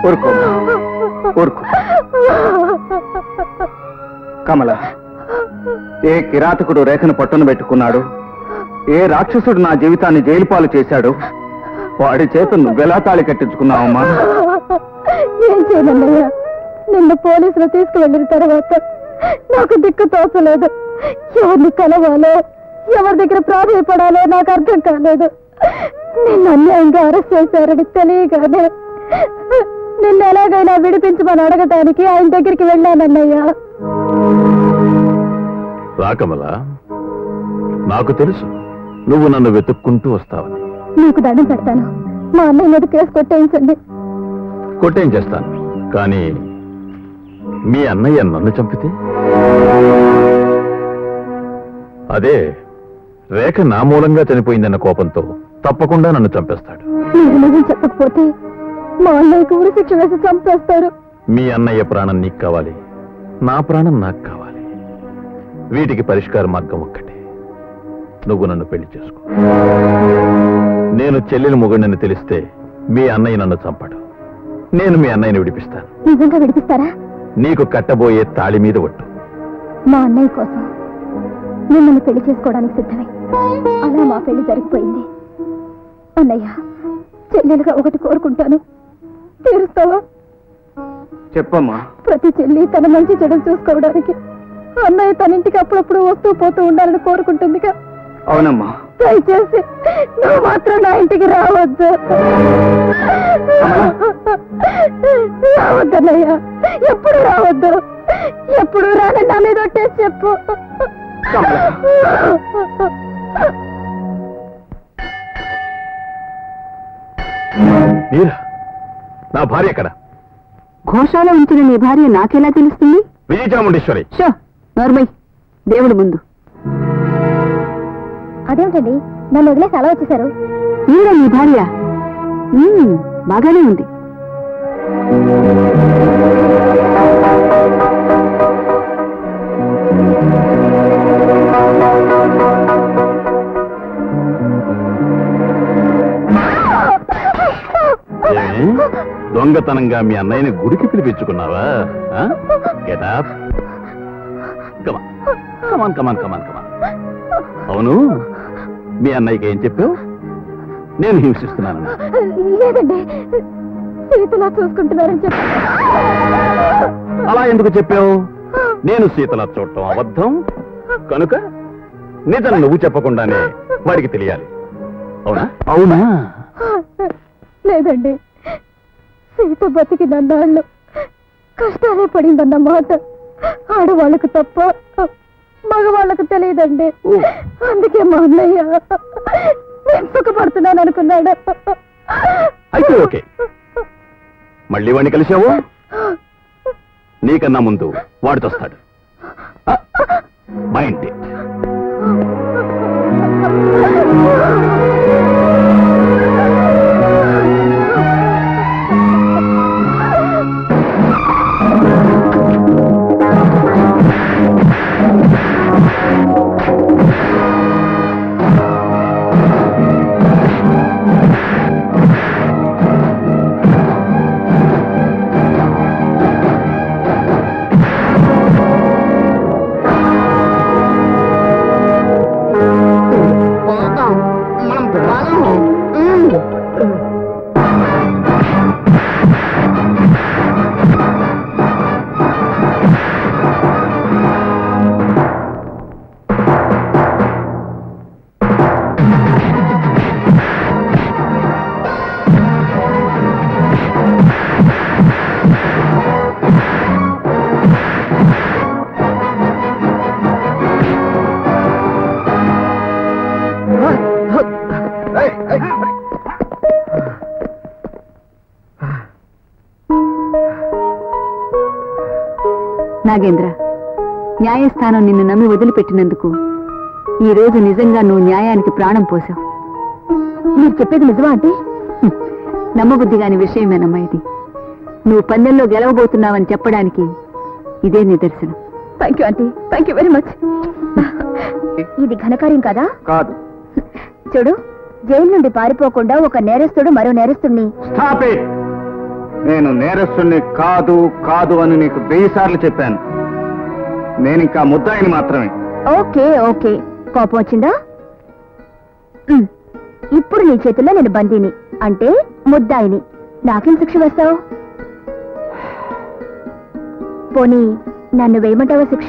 S7: ఊరుకో ఊరుకో కమల ఏ కిరాతకుడు రేఖను పట్టున పెట్టుకున్నాడు ఏ రాక్షసుడు నా జీవితాన్ని జైలు పాలు చేశాడు వాడి చేత నువ్వెలా తాళి కట్టించుకున్నావమ్మా
S8: ఏం చేయనన్నయ్యా నిన్ను పోలీసులు తీసుకువెళ్ళిన తర్వాత నాకు దిక్కు తోచలేదు ఎవరిని కలవాలో ఎవరి దగ్గర ప్రాధాయపడాలో నాకు అర్థం కాలేదు నిన్ను అన్యాయంగా అరెస్ట్ చేశారని తెలియగానే నిన్ను ఎలాగైనా విడిపించమని అడగటానికి ఆయన దగ్గరికి వెళ్ళానన్నయ్యా
S3: రాకమల నాకు తెలుసు నువ్వు నన్ను వెతుక్కుంటూ వస్తావని
S8: నీకు దండం పెడతాను మా అన్నయ్య మీద కేసు కొట్టేయించండి
S3: కొట్టేం చేస్తాను కానీ మీ అన్నయ్య నన్ను చంపితే అదే రేఖ నా మూలంగా చనిపోయిందన్న కోపంతో తప్పకుండా నన్ను చంపేస్తాడు
S8: మీరు నిజం చెప్పకపోతే మా అన్నయ్యకు ఉరి శిక్ష వేసి చంపేస్తారు
S3: మీ అన్నయ్య ప్రాణం నీకు కావాలి నా ప్రాణం నాకు కావాలి వీటికి పరిష్కార మార్గం ఒక్కటే నువ్వు నన్ను పెళ్లి చేసుకో నేను చెల్లెలు మొగుడిని తెలిస్తే మీ అన్నయ్య నన్ను చంపడు నేను మీ అన్నయ్యని విడిపిస్తాను
S8: నిజంగా విడిపిస్తారా
S3: నీకు కట్టబోయే తాళి మీద ఒట్టు
S8: మా అన్నయ్య కోసం మిమ్మల్ని పెళ్లి చేసుకోవడానికి సిద్ధమే అలా మా పెళ్లి జరిగిపోయింది అన్నయ్య చెల్లెలుగా ఒకటి కోరుకుంటాను తీరుస్తావా
S7: చెప్పమ్మా
S8: ప్రతి చెల్లి తన మంచి చెడులు చూసుకోవడానికి అన్నయ్య తన ఇంటికి అప్పుడప్పుడు వస్తూ పోతూ ఉండాలని కోరుకుంటుందిగా
S7: అవునమ్మా
S8: దయచేసి నువ్వు మాత్రం నా ఇంటికి రావద్దు రావద్దన్నయ్య ఎప్పుడు రావద్దు ఎప్పుడు రాని నా మీద ఒట్టేసి చెప్పు
S3: మీరా నా భార్య ఎక్కడ
S12: ఘోషాలో ఉంచిన నీ భార్య నాకెలా తెలుస్తుంది
S3: విజయచాముండేశ్వరి
S12: షో నోర్మై దేవుడి ముందు
S8: అదేమిటండి నన్ను వదిలేసి అలా వచ్చేసారు
S12: ఈవిడ నీ భార్య ఉమ్, బాగానే ఉంది
S3: ఏమి? దొంగతనంగా మీ అన్నయ్యని గుడికి పిలిపించుకున్నావా గెటప్ కమాన్ కమాన్ కమాన్ కమాన్ కమాన్ అవును మీ అన్నయ్యకి ఏం చెప్పావు నేను హింసిస్తున్నాను
S8: లేదండి సీతలా చూసుకుంటున్నారని చెప్పి
S3: అలా ఎందుకు చెప్పావు నేను సీతలా చూడటం అబద్ధం కనుక నిజం నువ్వు చెప్పకుండానే వాడికి తెలియాలి అవునా అవునా
S8: లేదండి సీత బతికినన్నాళ్ళు కష్టాలే పడిందన్న మాట ఆడవాళ్ళకు తప్ప మగవాళ్ళకు తెలియదండి అందుకే మా అన్నయ్య నేను సుఖపడుతున్నాను అనుకున్నాడు
S3: అయితే ఓకే మళ్ళీ వాడిని కలిశావు నీకన్నా ముందు వాడితో వస్తాడు మైండ్ ఇట్
S12: నాగేంద్ర న్యాయస్థానం నిన్ను నమ్మి వదిలిపెట్టినందుకు ఈ రోజు నిజంగా నువ్వు న్యాయానికి ప్రాణం పోసావు
S8: మీరు చెప్పేది నిజమా అంటే
S12: నమ్మబుద్ధి కాని విషయమేనమ్మా ఇది నువ్వు పందెంలో గెలవబోతున్నావని చెప్పడానికి ఇదే నిదర్శనం
S8: thank you aunty thank you very much ఇది ఘనకార్యం కదా
S7: కాదు
S1: చూడు జైలు నుండి పారిపోకుండా ఒక నేరస్తుడు మరో నేరస్తుడిని
S7: స్టాప్ ఇట్ నేను నేరస్తుణ్ణి కాదు కాదు అని నీకు వెయ్యి సార్లు చెప్పాను నేను ఇంకా ముద్దాయిని మాత్రమే
S1: ఓకే ఓకే కోపం వచ్చిందా ఉమ్, ఇప్పుడు నీ చేతుల్లో నేను బందీని అంటే ముద్దాయిని నాకేం శిక్ష వేస్తావు పోనీ నన్ను వేయమంటావా శిక్ష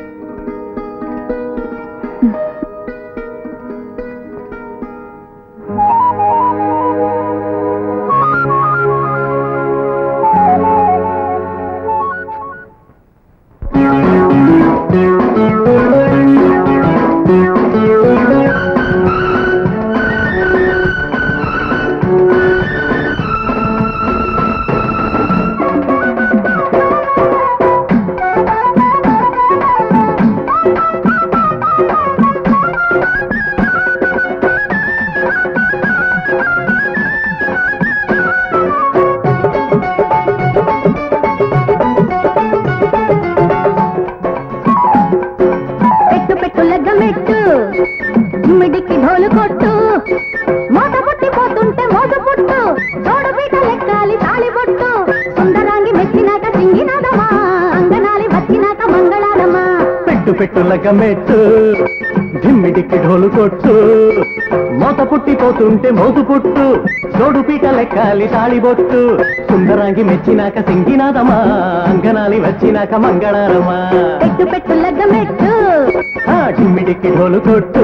S1: పెట్టు పెట్టు లగ్గమెట్టు మిడికి ఢోలు కొట్టు మోత పుట్టిపోతుంటే మోత పుట్టు తోడు పీట లెక్కాలి తాళి బొట్టు సుందరాంగి మెచ్చినాక సింగినాదమా అంగనాలి వచ్చినాక మంగళారమా
S10: పెట్టు పెట్టు లగమెట్టు దిమ్మిడికి ఢోలు కొట్టు మోత పుట్టిపోతుంటే మోతు పుట్టు జోడు పీట లెక్కాలి తాళిబొట్టు సుందరాంగి మెచ్చినాక సింగినాదమా అంగనాలి వచ్చినాక మంగళారమా
S1: పెట్టు పెట్టు లగ్గమెట్టు
S10: ఆ దిమ్మిడికి ఢోలు కొట్టు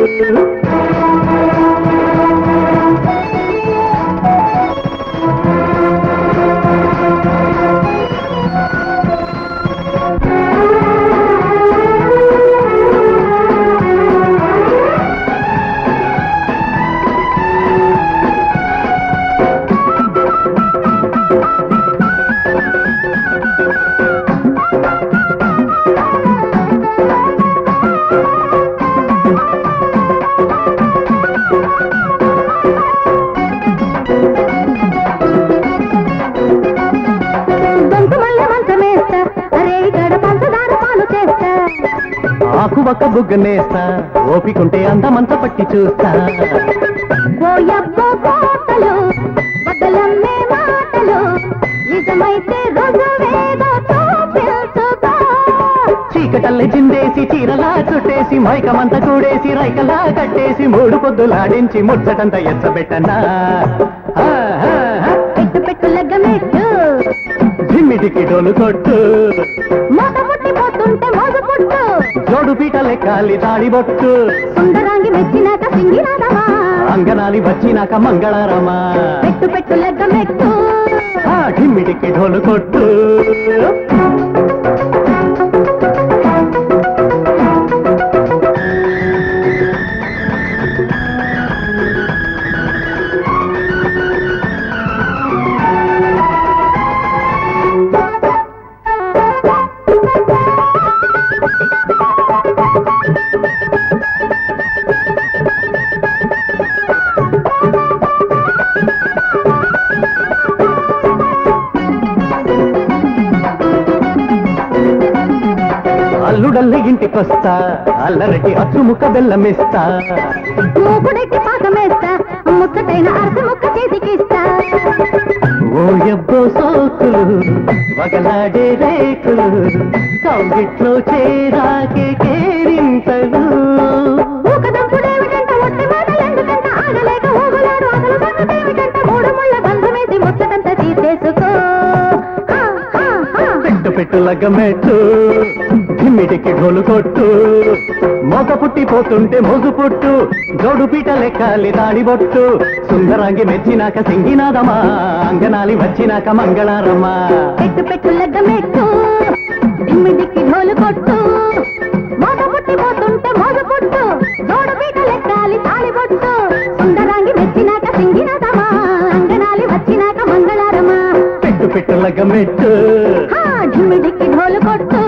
S1: దొంత మల్లె మంచమేస్తా అరే గడ పంచదార పాలు చేస్తా
S10: ఆకు ఒక్క బుగ్గనేస్తా ఓపికుంటే అందమంత పట్టి చూస్తా
S1: ఓయబ్బో కోతలు బద్దలమ్మే మాటలు నిజమైతే రుజువేదో చూపించుకో
S10: చీకటల్లి చిందేసి చీరలా చుట్టేసి మైకమంత కూడేసి రైకలా కట్టేసి మూడు పొద్దులాడించి ముచ్చటంత ఎచ్చబెట్టనా ఆ, ఆ, ఆ.
S1: పెట్టు పెట్టు లగ్గమెట్టు
S10: జిమ్మిడికి డోలు కొట్టు
S1: మోత పుట్టిపోతుంటే మోజు పుట్టు
S10: జోడు పీట లెక్కాలి తాడిబొట్టు
S1: సుందరాంగి మెచ్చినాక సింగినాదమా
S10: అంగనాలి వచ్చినాక మంగళారమా
S1: పెట్టు పెట్టు లగ్గమెట్టు
S10: ఆ జిమ్మిడికి డోలు కొట్టు అల్లుడల్లి ఇంటికొస్తా అల్లరటి అచ్చు ముక్క బెల్లమిస్తా
S1: మూకుడెట్టి పాకమేస్తా ముచ్చటైన అరస ముక్క చేతికిస్తా
S10: ఓ ఎబ్బో సోకులు వగలాడే రేకులు కౌగిట్లో చేరాకే కేరింతలు
S1: ఊకదంపుడేమిటంట ఒట్టి మాటలెందుకంట ఆగలేక ఊగులాడు అసలు సంగతేమిటంట మూడు ముళ్ళ బంధమేసి ముచ్చటంత తీసేసుకో హా, హా, హా.
S10: పెట్టు పెట్టు లగ్గమెట్టు దిమ్మిడికి ఢోలు కొట్టు మోక పుట్టిపోతుంటే మోజు పుట్టు జోడు పీట లెక్కాలి దాడిబొట్టు సుందరాంగి మెచ్చినాక సింగినాదమా అంగనాలి వచ్చినాక మంగళారమా
S1: పెట్టు పెట్టు లగ్గమెట్టు ఇమ్మిడికి ఢోలు కొట్టు మోత పుట్టిపోతుంటే మోజ పుట్టు జోడు పీట లెక్కాలి తాళి బొట్టు సుందరాంగి మెచ్చినాక సింగినాదమా అంగనాలి వచ్చినాక మంగళారమా
S10: పెట్టు పెట్టు లగ్గమెట్టు
S1: హా, ఢిమ్మిడికి ఢోలు కొట్టు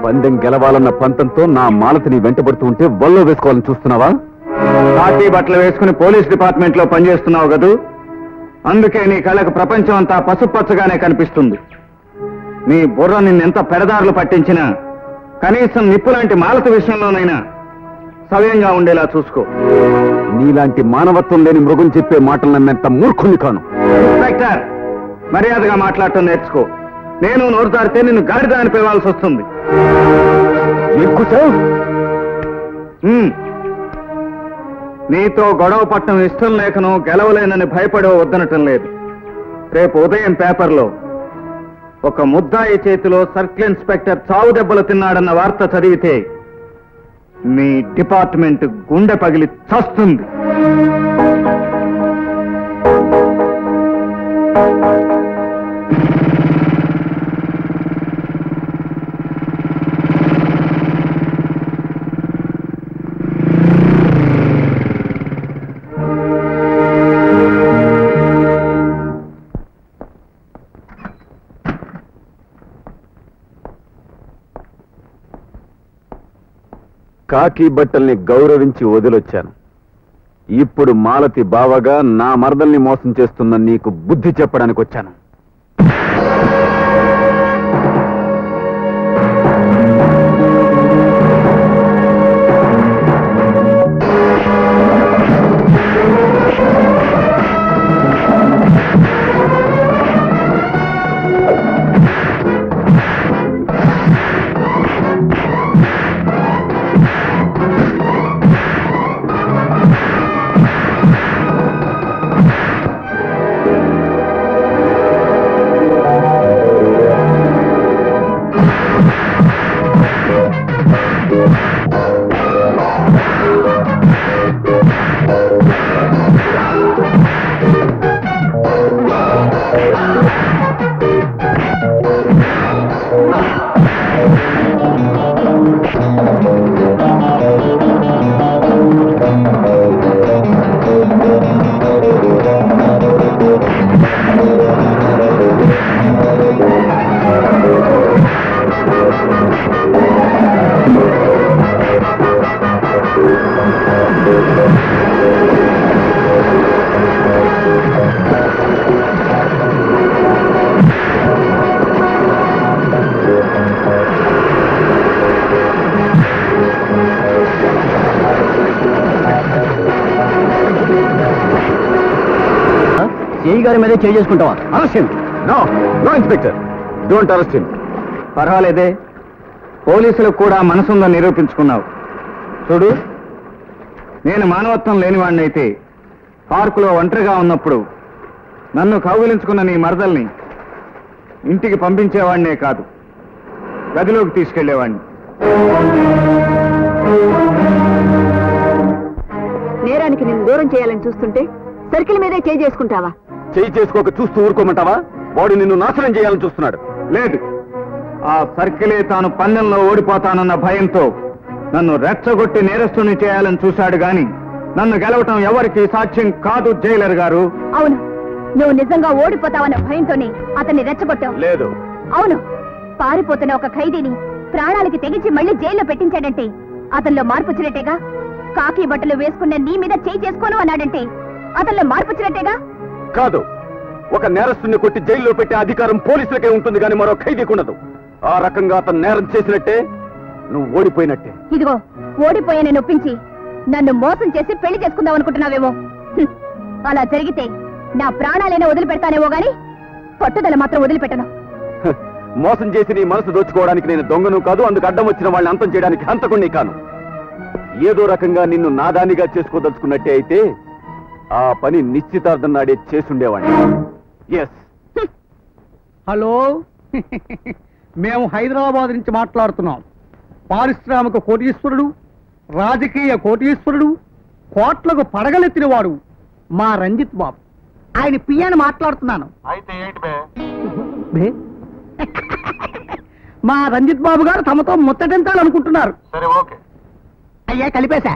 S3: పందెం గెలవాలన్న పంతంతో నా మాలతిని వెంటబడుతూ ఉంటే వల్లో వేసుకోవాలని చూస్తున్నావా
S7: పార్టీ బట్టలు వేసుకుని పోలీస్ డిపార్ట్మెంట్ లో పనిచేస్తున్నావు కదూ అందుకే నీ కళ్ళకు ప్రపంచం అంతా పసుపచ్చగానే కనిపిస్తుంది నీ బుర్ర నిన్నెంత పెడదారులు పట్టించినా కనీసం నిప్పు లాంటి మాలత విషయంలోనైనా సవ్యంగా ఉండేలా చూసుకో
S3: నీలాంటి మానవత్వం లేని మృగం చెప్పే మాటలు నమ్మేంత మూర్ఖుని కాను
S7: ఇన్స్పెక్టర్ మర్యాదగా మాట్లాడటం నేర్చుకో నేను నోరు తారితే నిన్ను గాడిద అని పిలవాల్సి వస్తుంది
S3: ఎక్కుతావు
S7: ఉమ్. నీతో గొడవ పట్టడం ఇష్టం లేకను గెలవలేనని భయపడో వద్దనటం లేదు రేపు ఉదయం పేపర్లో ఒక ముద్దాయి చేతిలో సర్కిల్ ఇన్స్పెక్టర్ చావు దెబ్బలు తిన్నాడన్న వార్త చదివితే మీ డిపార్ట్మెంట్ గుండె పగిలి చస్తుంది
S3: కాకి బట్టల్ని గౌరవించి వదిలొచ్చాను ఇప్పుడు మాలతి బావగా నా మరదల్ని మోసం చేస్తున్న నీకు బుద్ధి చెప్పడానికి వచ్చాను
S5: సిఐ గారి మీదే చేయి చేసుకుంటావా
S3: arrest no no inspector don't arrest him
S7: పర్వాలేదే పోలీసులకు కూడా మనసుందని నిరూపించుకున్నావు చూడు నేను మానవత్వం లేనివాడినైతే పార్కులో ఒంటరిగా ఉన్నప్పుడు నన్ను కౌగిలించుకున్న నీ మరదల్ని ఇంటికి పంపించేవాడినే కాదు గదిలోకి తీసుకెళ్లేవాడిని
S12: నేరానికి నేను దూరం చేయాలని చూస్తుంటే సర్కిల్ మీదే చేయి చేసుకుంటావా
S3: చేయి చేసుకోక చూస్తూ ఊరుకోమంటావా వాడు నిన్ను నాశనం చేయాలని చూస్తున్నాడు
S7: లేదు ఆ సర్కిలే తాను పందెంలో ఓడిపోతానన్న భయంతో నన్ను రెచ్చగొట్టి నేరస్తుని చేయాలని చూశాడు గాని నన్ను గెలవటం ఎవరికి సాధ్యం కాదు జైలర్ గారు
S1: అవును నువ్వు నిజంగా ఓడిపోతావన్న భయంతోనే అతన్ని రెచ్చగొట్టావు
S3: లేదు
S1: అవును పారిపోతున్న ఒక ఖైదీని ప్రాణాలకి తెగించి మళ్ళీ జైల్లో పెట్టించాడంటే అతనిలో మార్పు వచ్చినట్టేగా కాకి బట్టలు వేసుకున్న నీ మీద చేయి చేసుకోను అన్నాడంటే అతనిలో మార్పు వచ్చినట్టేగా
S3: కాదు ఒక నేరస్తుని కొట్టి జైల్లో పెట్టే అధికారం పోలీసులకే ఉంటుంది కానీ మరో ఖైదీకుండదు ఆ రకంగా అతను నేరం చేసినట్టే నువ్వు ఓడిపోయినట్టే
S1: ఇదిగో ఓడిపోయానని నొప్పించి నన్ను మోసం చేసి పెళ్లి చేసుకుందాం అనుకుంటున్నావేమో హ్మ్. అలా జరిగితే నా ప్రాణాలైనా వదిలిపెడతానేమో గాని పట్టుదల మాత్రం వదిలిపెట్టను
S3: హ, మోసం చేసి నీ మనసు దోచుకోవడానికి నేను దొంగను కాదు అందుకు అడ్డం వచ్చిన వాళ్ళని అంతం చేయడానికి హంతకుణ్ణి కాను ఏదో రకంగా నిన్ను నాదానిగా చేసుకోదలుచుకున్నట్టే అయితే ఆ పని నిశ్చితార్థం నాడే చేసుండేవాడిని ఎస్
S5: హలో మేము హైదరాబాద్ నుంచి మాట్లాడుతున్నాం పారిశ్రామిక కోటీశ్వరుడు రాజకీయ కోటీశ్వరుడు కోట్లకు పడగలెత్తినవాడు మా రంజిత్ బాబు ఆయన పియ్యని మాట్లాడుతున్నాను బే. మా రంజిత్ బాబు గారు తమతో ముచ్చటించాలనుకుంటున్నారు
S7: సరే ఓకే
S5: అయ్యా కలిపేశా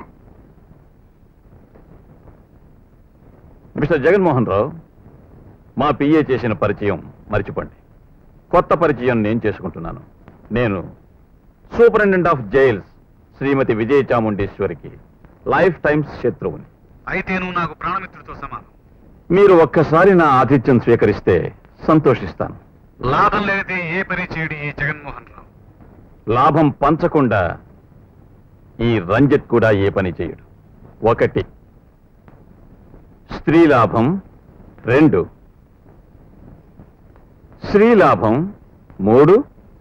S3: మిస్టర్ జగన్మోహన్ రావు మా పిఏ చేసిన పరిచయం మర్చిపోండి కొత్త పరిచయం నేను చేసుకుంటున్నాను నేను superintendent of jails Shrimati Vijaya చాముండేశ్వరికి లైఫ్ టైమ్స్ శత్రువుని
S7: అయితే నువ్వు నాకు ప్రాణమిత్రుడితో సమానం
S3: మీరు ఒక్కసారి నా ఆతిథ్యం స్వీకరిస్తే సంతోషిస్తాను
S7: లాభం లేనిదే ఏ పని చేయడు ఈ జగన్మోహన్ రావు
S3: లాభం పంచకుండా ఈ రంజిత్ కూడా ఏ పని చేయడు ఒకటి స్త్రీ లాభం రెండు స్త్రీ లాభం మూడు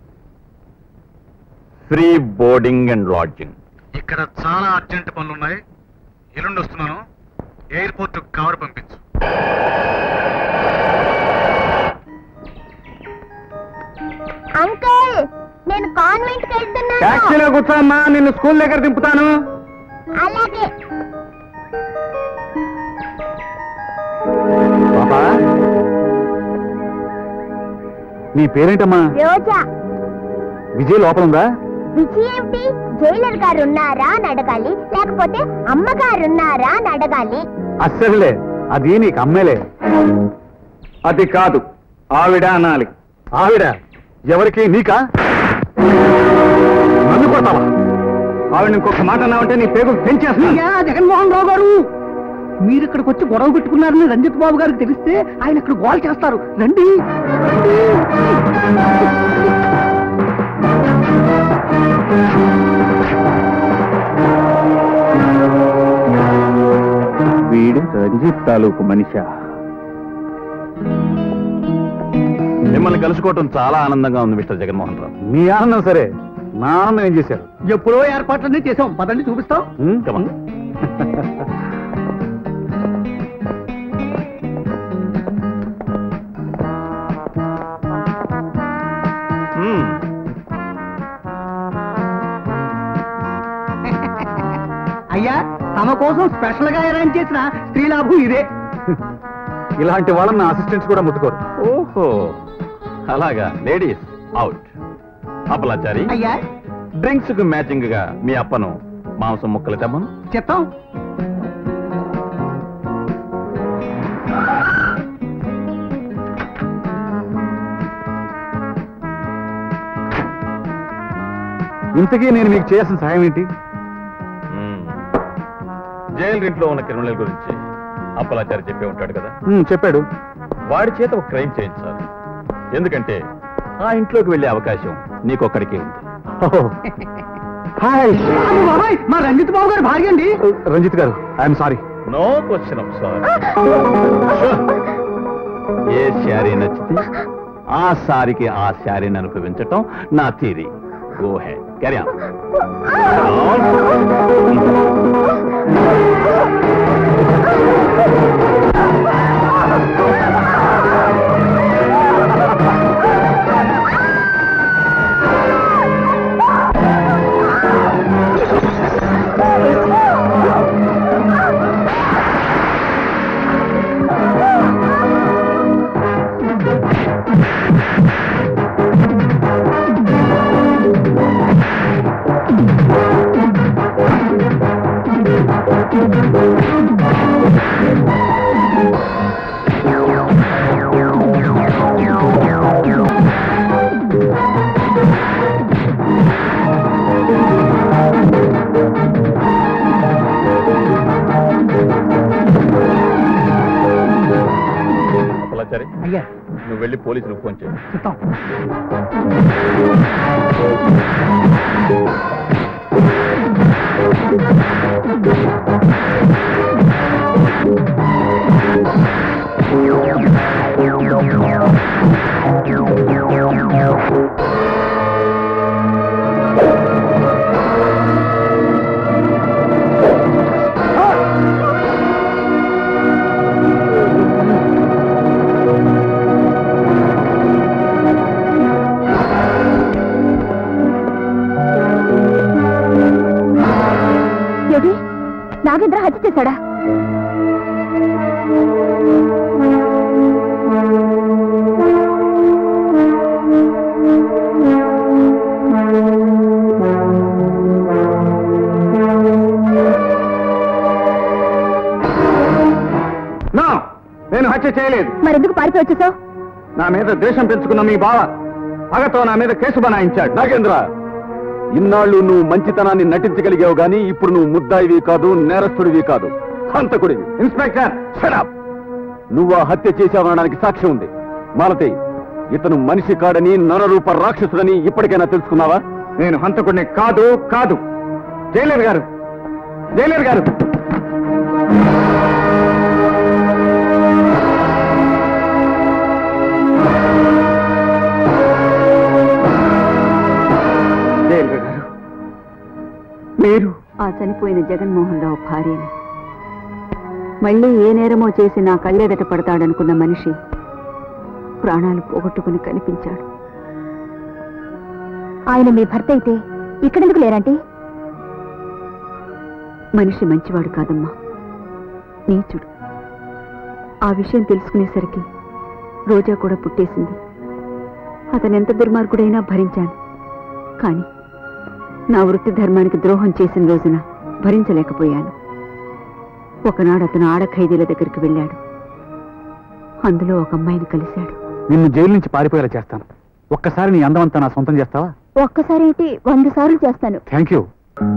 S3: ఫ్రీ బోర్డింగ్ అండ్ లాడ్జింగ్
S7: ఇక్కడ చాలా అర్జెంట్ పనులు ఉన్నాయి ఎల్లుండి వస్తున్నాను ఎయిర్పోర్ట్ కవర్ పంపించు
S11: అంకుల్ నేను కాన్వెంట్ కి వెళ్తున్నాను
S7: టాక్సీలో కూర్చోమ్మా నిన్ను స్కూల్ దగ్గర దింపుతాను
S11: అలాగే
S2: పాపా నీ పేరేంటమ్మా
S11: రోజా
S2: విజయ్ లోపల ఉందా
S11: విజయ్ ఏమిటి జైలర్ గారు ఉన్నారా అని అడగాలి లేకపోతే అమ్మగారు ఉన్నారా అని అడగాలి
S2: అస్సలే అది నీకు అమ్మేలే
S7: అది కాదు ఆవిడ అనాలి
S2: ఆవిడ ఎవరికి నీకా నన్ను కొడతావా
S7: ఆవిడ ఇంకొక మాట అన్నావంటే నీ పేగు పెంచేస్తా
S5: అయ్యా జగన్మోహన్ రావు గారు మీరు ఇక్కడికి వచ్చి గొడవ పెట్టుకున్నారని రంజిత్ బాబు గారికి తెలిస్తే ఆయన ఇక్కడ గోల్ చేస్తారు రండి
S2: వీడు రంజిత్ తాలూకు మనిషా
S3: మిమ్మల్ని కలుసుకోవటం చాలా ఆనందంగా ఉంది మిస్టర్ జగన్మోహన్ రావు
S2: మీ ఆనందం సరే నా ఆనందం ఏం చేశారు
S5: ఎప్పుడో ఏర్పాట్లన్నీ చేసాం పదండి చూపిస్తాం
S2: ఉం?
S3: Come on. మ్మ్.
S5: అయ్యా తమ కోసం స్పెషల్ గా అరేంజ్ చేసిన స్త్రీ లాభం ఇదే
S2: ఇలాంటి వాళ్ళని నా అసిస్టెంట్స్ కూడా ముట్టుకోరు
S3: ఓహో అలాగా లేడీస్ అవుట్ అప్పలాచారి
S5: అయ్యా
S3: డ్రింక్స్ కు మ్యాచింగ్ గా మీ అప్పను మాంసం ముక్కలు తెమ్మను
S5: చెప్తాం
S2: ఇంతకీ నేను మీకు చేయాల్సిన సహాయం ఏంటి
S3: మ్మ్. జైలు ఇంట్లో ఉన్న క్రిమినల్ గురించి అప్పలాచారి చెప్పే ఉంటాడు కదా
S2: ఉం, చెప్పాడు
S3: వాడి చేత ఒక క్రైమ్ చేయించాలి ఎందుకంటే ఆ ఇంట్లోకి వెళ్ళే అవకాశం నీకొక్కడికే ఉంది
S2: ఓహో. హాయ్
S5: అమ్మ బాబాయ్, మా రంజిత్ బాబు గారు భార్య అండి
S2: రంజిత్ గారు I'm sorry
S3: no question of sir a sari నచ్చితే ఆ సారికి ఆ శారీని అనుభవించటం నా theory go ahead carry Appalachari
S5: అయ్యా
S3: నువ్వు వెళ్ళి పోలీసులకు ఫోన్ చేయి
S5: చెప్తాం
S1: ఏది నాగేంద్ర హత్య చేశాడా
S7: నో నేను హత్య చేయలేదు
S1: మరెందుకు పారిపోయి వచ్చేసావు
S7: నా మీద ద్వేషం పెంచుకున్న మీ బావ పగతో నా మీద కేసు బనాయించాడు
S3: నాగేంద్ర ఇన్నాళ్ళు నువ్వు మంచితనాన్ని నటించగలిగావు గాని ఇప్పుడు నువ్వు ముద్దాయివి కాదు నేరస్తుడివి కాదు హంతకుడివి ఇన్స్పెక్టర్ షడప్ నువ్వు ఆ హత్య చేశావనడానికి సాక్ష్యం ఉంది మాలతి ఇతను మనిషి కాడని నరరూప రాక్షసుడని ఇప్పటికైనా తెలుసుకున్నావా
S7: నేను హంతకుడిని కాదు కాదు జైలర్ గారు జైలర్ గారు జైలర్ గారు మీరు
S12: ఆ చనిపోయిన జగన్మోహన్ రావు భార్యని మళ్ళీ ఏ నేరమో చేసి నా కళ్ళెదట పడతాడనుకున్న మనిషి ప్రాణాలు పోగొట్టుకుని కనిపించాడు
S1: ఆయన మీ భర్త అయితే ఇక్కడెందుకు లేరంటే
S12: మనిషి మంచివాడు కాదమ్మా నీచుడు ఆ విషయం తెలుసుకునేసరికి రోజా కూడా పుట్టేసింది అతను ఎంత దుర్మార్గుడైనా భరించాను కానీ నా వృత్తి ధర్మానికి ద్రోహం చేసిన రోజున భరించలేకపోయాను ఒకనాడు అతను ఆడ ఖైదీల దగ్గరికి వెళ్ళాడు అందులో ఒక అమ్మాయిని కలిశాడు
S2: నిన్ను జైలు నుంచి పారిపోయేలా చేస్తాను ఒక్కసారి నీ అందమంతా నా సొంతం చేస్తావా
S1: ఒక్కసారి ఏంటి వంద సార్లు చేస్తాను
S2: థ్యాంక్ యూ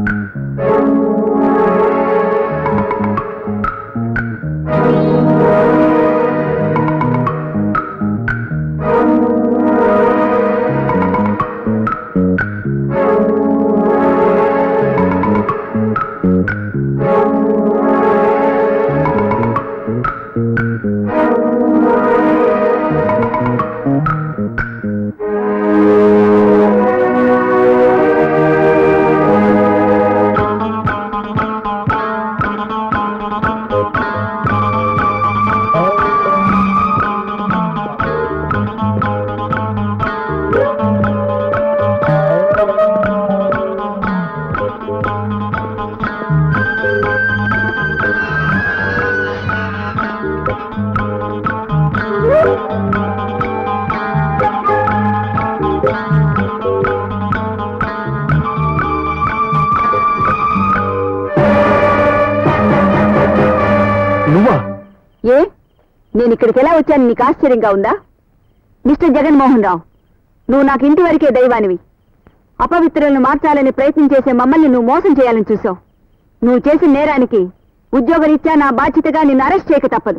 S12: నువ్వా ఏ నేను ఇక్కడికి ఎలా వచ్చాను నీకు ఆశ్చర్యంగా ఉందా మిస్టర్ జగన్మోహన్ రావు నువ్వు నాకు ఇంటి వరకే దైవానివి అపవిత్రులను మార్చాలని ప్రయత్నం చేసే మమ్మల్ని నువ్వు మోసం చేయాలని చూసావు నువ్వు చేసిన నేరానికి ఉద్యోగరీత్యా నా బాధ్యతగా నిన్ను అరెస్ట్ చేయక తప్పదు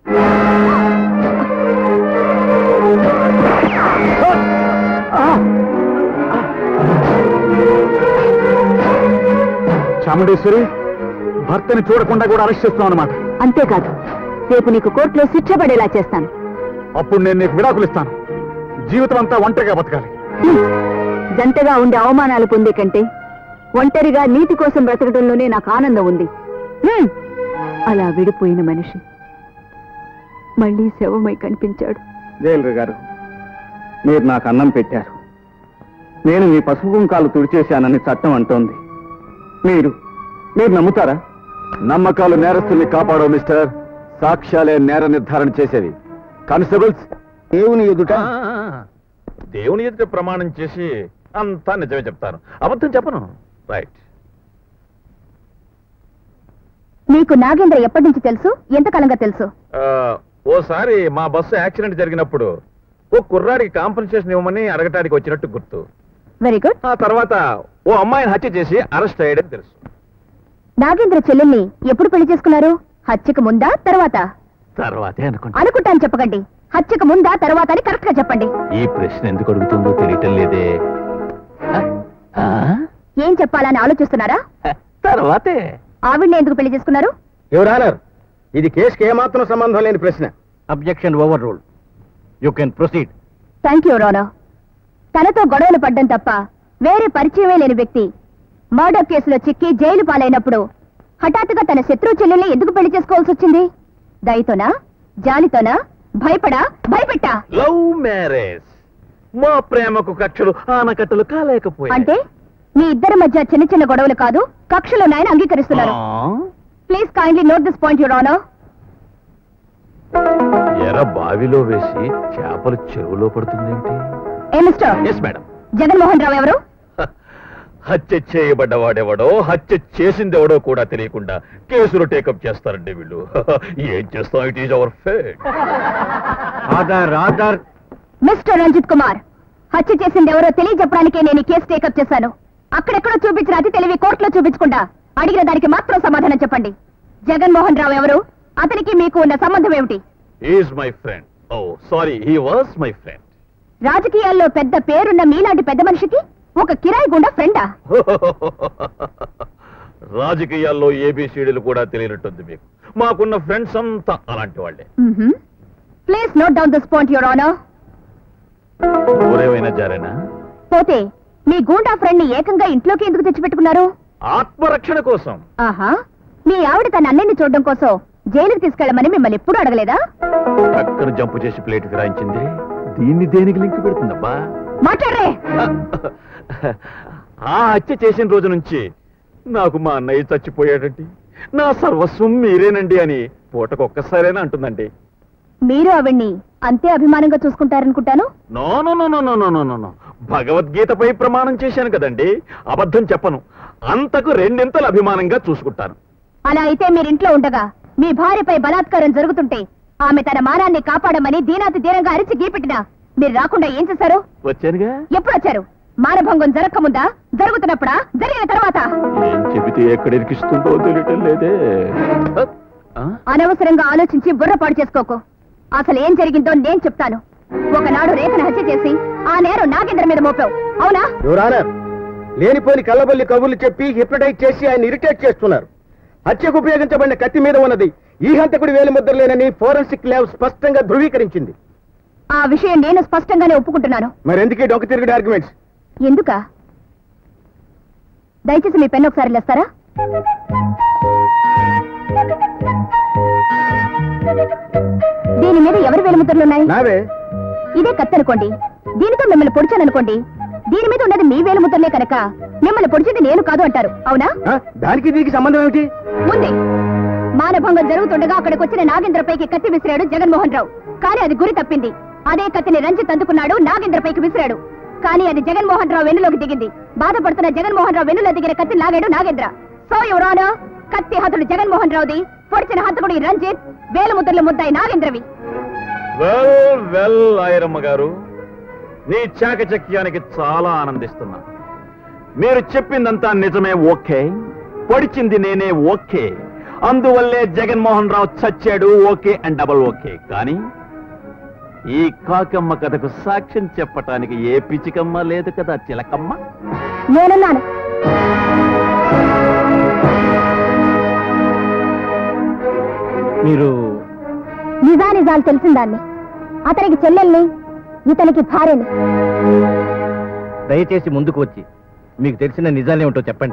S2: చాముండేశ్వరి భర్తని చూడకుండా కూడా అరెస్ట్ చేస్తాం అనమాట
S12: అంతేకాదు రేపు నీకు కోర్టులో శిక్ష పడేలా చేస్తాను
S2: అప్పుడు నేను నీకు విడాకులు ఇస్తాను జీవితం అంతా ఒంటరిగా బతకాలి
S12: జంటగా ఉండే అవమానాలు పొందే కంటే ఒంటరిగా నీతి కోసం బ్రతకడంలోనే నాకు ఆనందం ఉంది హ్మ్. అలా విడిపోయిన మనిషి మళ్ళీ శవమై కనిపించాడు
S7: జైలర్ గారు మీరు నాకు అన్నం పెట్టారు నేను మీ పసుపు కుంకాలు తుడిచేశానని చట్టం అంటోంది మీరు మీరు నమ్ముతారా
S3: నమ్మకాలు నేరస్తుల్ని కాపాడవు మిస్టర్ సాక్ష్యాలే నేర నిర్ధారణ చేసేవి కానిస్టేబుల్స్
S4: దేవుని ఎదుట
S13: దేవుని ఎదుట ప్రమాణం చేసి అంతా నిజమే చెప్తాను అబద్ధం చెప్పను రైట్
S1: నీకు నాగేంద్ర ఎప్పటి నుంచి తెలుసు ఎంతకాలంగా తెలుసు
S13: ఆ, ఓసారి మా బస్సు యాక్సిడెంట్ జరిగినప్పుడు ఓ కుర్రాడికి కాంపన్సేషన్ ఇవ్వమని అడగటానికి వచ్చినట్టు గుర్తు
S1: వెరీ గుడ్
S13: ఆ తర్వాత ఓ అమ్మాయిని హత్య చేసి అరెస్ట్ అయ్యాడని తెలుసు
S1: నాగేంద్ర చెల్లెల్ని ఎప్పుడు పెళ్లి చేసుకున్నారు హత్యకు ముందా తర్వాత
S13: తర్వాతే అనుకుంటా
S1: అనుకుంటాను చెప్పకండి హత్యకు ముందా తర్వాత అని కరెక్ట్ గా చెప్పండి
S13: ఈ ప్రశ్న ఎందుకు అడుగుతుందో తెలియటం లేదే
S1: ఏం చెప్పాలని ఆలోచిస్తున్నారా
S13: తర్వాతే
S1: ఆవిడ్ని ఎందుకు పెళ్లి చేసుకున్నారు
S4: యువరానర్ ఇది కేసుకి ఏమాత్రం సంబంధం లేని ప్రశ్న
S7: objection over rule you can proceed
S1: thank you రోనో తనతో గొడవలు పడ్డం తప్ప వేరే పరిచయమే లేని వ్యక్తి మర్డర్ కేసులో చిక్కి జైలు పాలైనప్పుడు హఠాత్తుగా తన శత్రు చెల్లెల్ని ఎందుకు పెళ్లి చేసుకోవాల్సి వచ్చింది దయతోనా జాలితోనా భయపడా భయపెట్టా
S13: లవ్ మ్యారేజ్ మా ప్రేమకు కక్షలు ఆనకట్టలు కాలేకపోయాయి
S1: అంటే మీ ఇద్దరి మధ్య చిన్న చిన్న గొడవలు కాదు కక్షలు ఉన్నాయని అంగీకరిస్తున్నారు please kindly note this point your honour
S13: ఎర బావిలో వేసి చేపలు చెరువులో పడుతుందేంటి
S1: ఏ mister
S13: yes madam
S1: Jaganmohan Rao ఎవరు
S13: హత్య చేయబడ్డవాడెవడో హత్య చేసిందెవడో కూడా తెలియకుండా కేసులు టేకప్ చేస్తారండి వీళ్ళు ఏం చేస్తాం it is our fate
S7: order order
S1: mister Ranjith Kumar హత్య చేసింది ఎవరో తెలియజెప్పడానికే నేను ఈ కేసు టేకప్ చేశాను అక్కడెక్కడో చూపించిన అతి తెలివి కోర్టులో చూపించకుండా అడిగిన దానికి మాత్రం సమాధానం చెప్పండి జగన్మోహన్ రావు ఎవరు అతనికి మీకు ఉన్న సంబంధం ఏమిటి
S13: is my friend oh sorry he was my friend
S1: రాజకీయాల్లో పెద్ద పేరున్న మీలాంటి పెద్ద మనిషికి ఒక కిరాయి గుండా ఫ్రెండా
S13: రాజకీయాల్లో ఏబిసిడీలు కూడా తెలియనట్టుంది మీకు మాకున్న ఫ్రెండ్స్ అంతా అలాంటి వాళ్ళే
S1: please note down this point your honour
S13: ఊరేమైనా జారేనా
S1: పోతే మీ గూండా ఫ్రెండ్ ని ఏకంగా ఇంట్లోకి ఎందుకు తెచ్చిపెట్టుకున్నారు
S13: ఆత్మరక్షణ కోసం
S1: ఆహా మీ ఆవిడ తన అన్నయ్యని చూడడం కోసం జైలుకి తీసుకెళ్ళమని మిమ్మల్ని ఎప్పుడు అడగలేదా
S13: పక్కన జంపు చేసి ప్లేట్ ఫిరాయించింది దీన్ని దేనికి లింక్ పెడుతుందబ్బా
S1: మాట్లాడరే
S13: ఆ హత్య చేసిన రోజు నుంచి నాకు మా అన్నయ్య చచ్చిపోయాడండి నా సర్వస్వం మీరేనండి అని పూటకొక్కసారైనా అంటుందండి
S1: మీరు ఆవిడ్ని అంతే అభిమానంగా చూసుకుంటారనుకుంటాను
S13: no no no no no no no no no భగవద్గీతపై ప్రమాణం చేశాను కదండి అబద్ధం చెప్పను అంతకు రెండింతలు అభిమానంగా చూసుకుంటాను
S1: అలా అయితే మీరింట్లో ఉండగా మీ భార్యపై బలాత్కారం జరుగుతుంటే ఆమె తన మానాన్ని కాపాడమని దీనాతి దీనంగా అరిచి గీపెట్టినా మీరు రాకుండా ఏం చేశారు
S13: వచ్చానుగా
S1: ఎప్పుడు వచ్చారు మానభంగం జరగకముందా జరుగుతున్నప్పుడా జరిగిన తర్వాత
S13: ఏం చెబితే ఎక్కడ ఇరికిస్తుందో తెలియటం లేదే ఆ?
S1: అనవసరంగా ఆలోచించి బుర్రపాడు చేసుకోకు అసలు ఏం జరిగిందో నేను చెప్తాను ఒకనాడు రేఖను హత్య చేసి ఆ నేరం నాగేంద్ర మీద మోపావు అవునా
S4: యువరానర్ లేనిపోని కళ్ళబల్లి కబుర్లు చెప్పి హిప్నటైజ్ చేసి ఆయన ఇరిటేట్ చేస్తున్నారు హత్యకు ఉపయోగించబడిన కత్తి మీద ఉన్నది ఈ హంతకుడి వేలి ముద్రలేనని ఫోరెన్సిక్ ల్యాబ్ స్పష్టంగా ధృవీకరించింది
S1: ఆ విషయం నేను స్పష్టంగానే ఒప్పుకుంటున్నాను
S4: మరి ఎందుకు ఈ డొంక తిరుగుడు ఆర్గ్యుమెంట్స్
S1: ఎందుకా దయచేసి మీ పెన్ ఒకసారి లేస్తారా దీని మీద ఎవరి వేలుముద్రలున్నాయి
S4: నావే
S1: ఇదే కత్తి అనుకోండి దీనితో మిమ్మల్ని పొడిచాననుకోండి దీని మీద ఉన్నది మీ వేలుముద్రలే కనుక మిమ్మల్ని పొడిచింది నేను కాదు అంటారు అవునా
S4: ఆ, దానికి దీనికి సంబంధం ఏమిటి
S1: ఉంది మానభంగం జరుగుతుండగా అక్కడికి వచ్చిన నాగేంద్రపైకి కత్తి విసిరాడు జగన్మోహన్ రావు కానీ అది గురి తప్పింది అదే కత్తిని రంజిత్ అందుకున్నాడు నాగేంద్రపైకి విసిరాడు కానీ అది జగన్మోహన్ రావు వెన్నులోకి దిగింది బాధపడుతున్న జగన్మోహన్ రావు వెన్నులో దిగిన కత్తి లాగాడు నాగేంద్ర సో యువరానా కత్తి హతుడు జగన్మోహన్ రావుది పొడిచిన హతుడు ఈ రంజిత్ వేలుముద్రల ముద్దాయి నాగేంద్రవి
S13: వెల్ వెల్ ఆయరమ్మ గారు నీ చాకచక్యానికి చాలా ఆనందిస్తున్నా మీరు చెప్పిందంతా నిజమే ఓకే పొడిచింది నేనే ఓకే అందువల్లే జగన్మోహన్ రావు చచ్చాడు ఓకే అండ్ డబల్ ఓకే కానీ ఈ కాకమ్మ కథకు సాక్ష్యం చెప్పటానికి ఏ పిచ్చికమ్మ లేదు కదా చిలకమ్మ
S1: నేనున్నాను
S10: మీరు
S1: నిజానిజాలు తెలిసిన దాన్ని అతనికి చెల్లెల్ని ఇతనికి భార్యని
S10: దయచేసి ముందుకు వచ్చి మీకు తెలిసిన నిజాలేమిటో చెప్పండి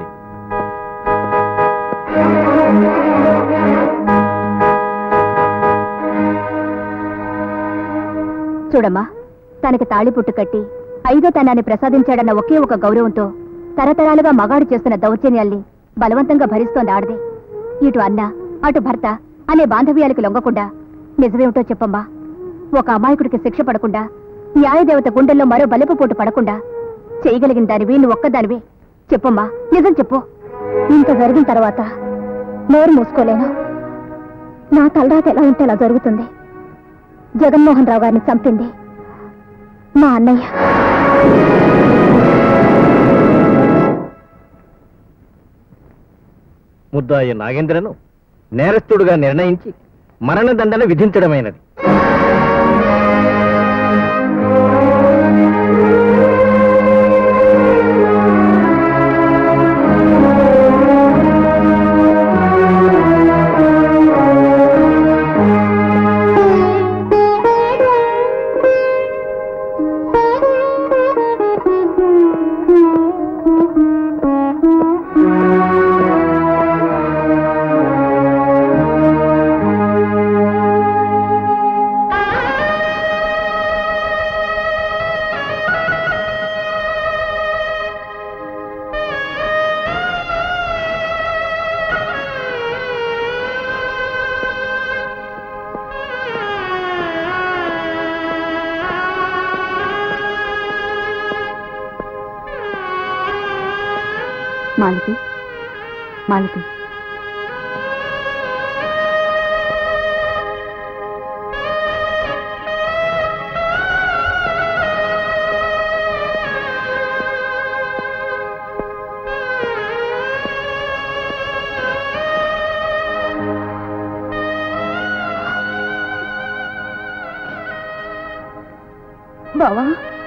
S1: చూడమ్మా తనకి తాళిపుట్టు కట్టి ఐదో తనాన్ని ప్రసాదించాడన్న ఒకే ఒక గౌరవంతో తరతరాలుగా మగాడు చేస్తున్న దౌర్జన్యాల్ని బలవంతంగా భరిస్తోంది ఆడదే ఇటు అన్న అటు భర్త అనే బాంధవ్యాలకు లొంగకుండా నిజమేమిటో చెప్పమ్మా ఒక అమాయకుడికి శిక్ష పడకుండా న్యాయదేవత గుండెల్లో మరో బలపు పోటు పడకుండా చేయగలిగిన దానివి నువ్వు ఒక్కదానివి చెప్పమ్మా నిజం చెప్పు ఇంత జరిగిన తర్వాత నోరు మూసుకోలేను నా తలరాత ఎలా ఉంటే అలా జరుగుతుంది జగన్మోహన్ రావు గారిని చంపింది మా అన్నయ్య
S10: ముద్దాయి నాగేంద్రను నేరస్తుడుగా నిర్ణయించి మరణదండన విధించడమైనది
S12: మాలతి మాలతి
S1: బావా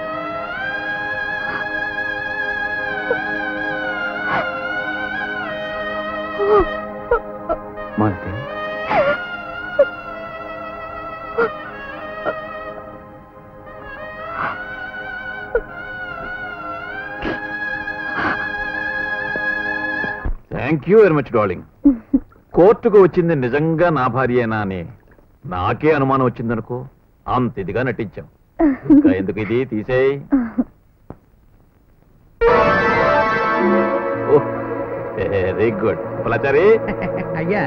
S3: Malathi
S13: thank you very much darling కోర్టుకు వచ్చింది నిజంగా నా భార్యేనా అని నాకే అనుమానం వచ్చిందనుకో అంత ఇదిగా నటించాం ఇంకా ఎందుకు ఇది తీసేయ్ వెరీ గుడ్ పలాచారి
S6: అయ్యా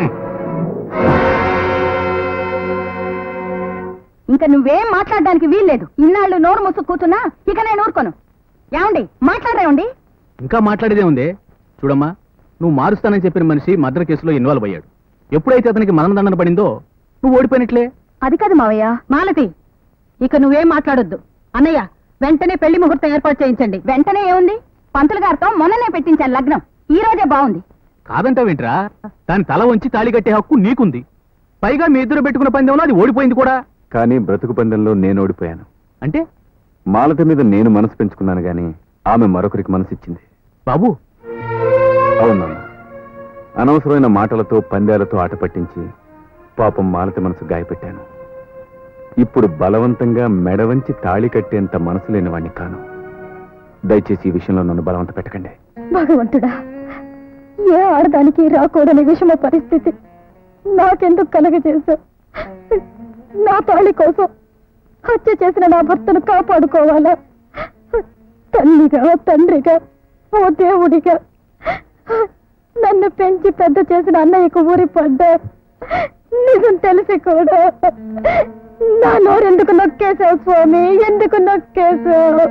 S1: ఇంకా నువ్వేం మాట్లాడడానికి వీల్లేదు ఇన్నాళ్ళు నోరు మూసు కూర్చున్నా ఇక నేను ఊరుకోను ఏమండి మాట్లాడరేమండి
S2: ఇంకా మాట్లాడేదే ఉంది చూడమ్మా నువ్వు మారుస్తానని చెప్పిన మనిషి మర్డర్ కేసులో ఇన్వాల్వ్ అయ్యాడు ఎప్పుడైతే అతనికి మరణదండన పడిందో నువ్వు ఓడిపోయినట్లే
S1: అది కాదు మావయ్య
S8: మాలతి ఇక నువ్వేం మాట్లాడొద్దు అన్నయ్య వెంటనే పెళ్లి ముహూర్తం ఏర్పాటు చేయించండి
S1: వెంటనే ఏముంది పంతులు గారితో మొన్ననే పెట్టించాను లగ్నం ఈ రోజే బాగుంది
S2: కాదంటావేంట్రా దాని తల వంచి తాళి కట్టే హక్కు నీకుంది పైగా మీ ఇద్దరు పెట్టుకున్న పందెంలో అది ఓడిపోయింది కూడా
S3: కానీ బ్రతుకు పందెంలో నేను ఓడిపోయాను
S2: అంటే
S3: మాలతి మీద నేను మనసు పెంచుకున్నాను గాని ఆమె మరొకరికి మనసు ఇచ్చింది
S2: బాబు
S3: అవును అనవసరమైన మాటలతో పందాలతో ఆట పట్టించి పాపం మాలతి మనసు గాయపెట్టాను ఇప్పుడు బలవంతంగా మెడవంచి తాళి కట్టేంత మనసు లేని వాణ్ణి కాను దయచేసి ఈ విషయంలో నన్ను బలవంత పెట్టకండి
S1: భగవంతుడా ఏ ఆడదానికి రాకూడని విషమ పరిస్థితి నాకెందుకు కలగజేశా నా తాళి కోసం హత్య చేసిన నా భర్తను కాపాడుకోవాలా తల్లిగా తండ్రిగా ఓ దేవుడిగా నన్ను పెంచి పెద్ద చేసిన అన్నయ్యకు ఊరి పడ్డా నిజం తెలిసి కూడా నా నోరెందుకు నొక్కేశావు స్వామి ఎందుకు నొక్కేశావు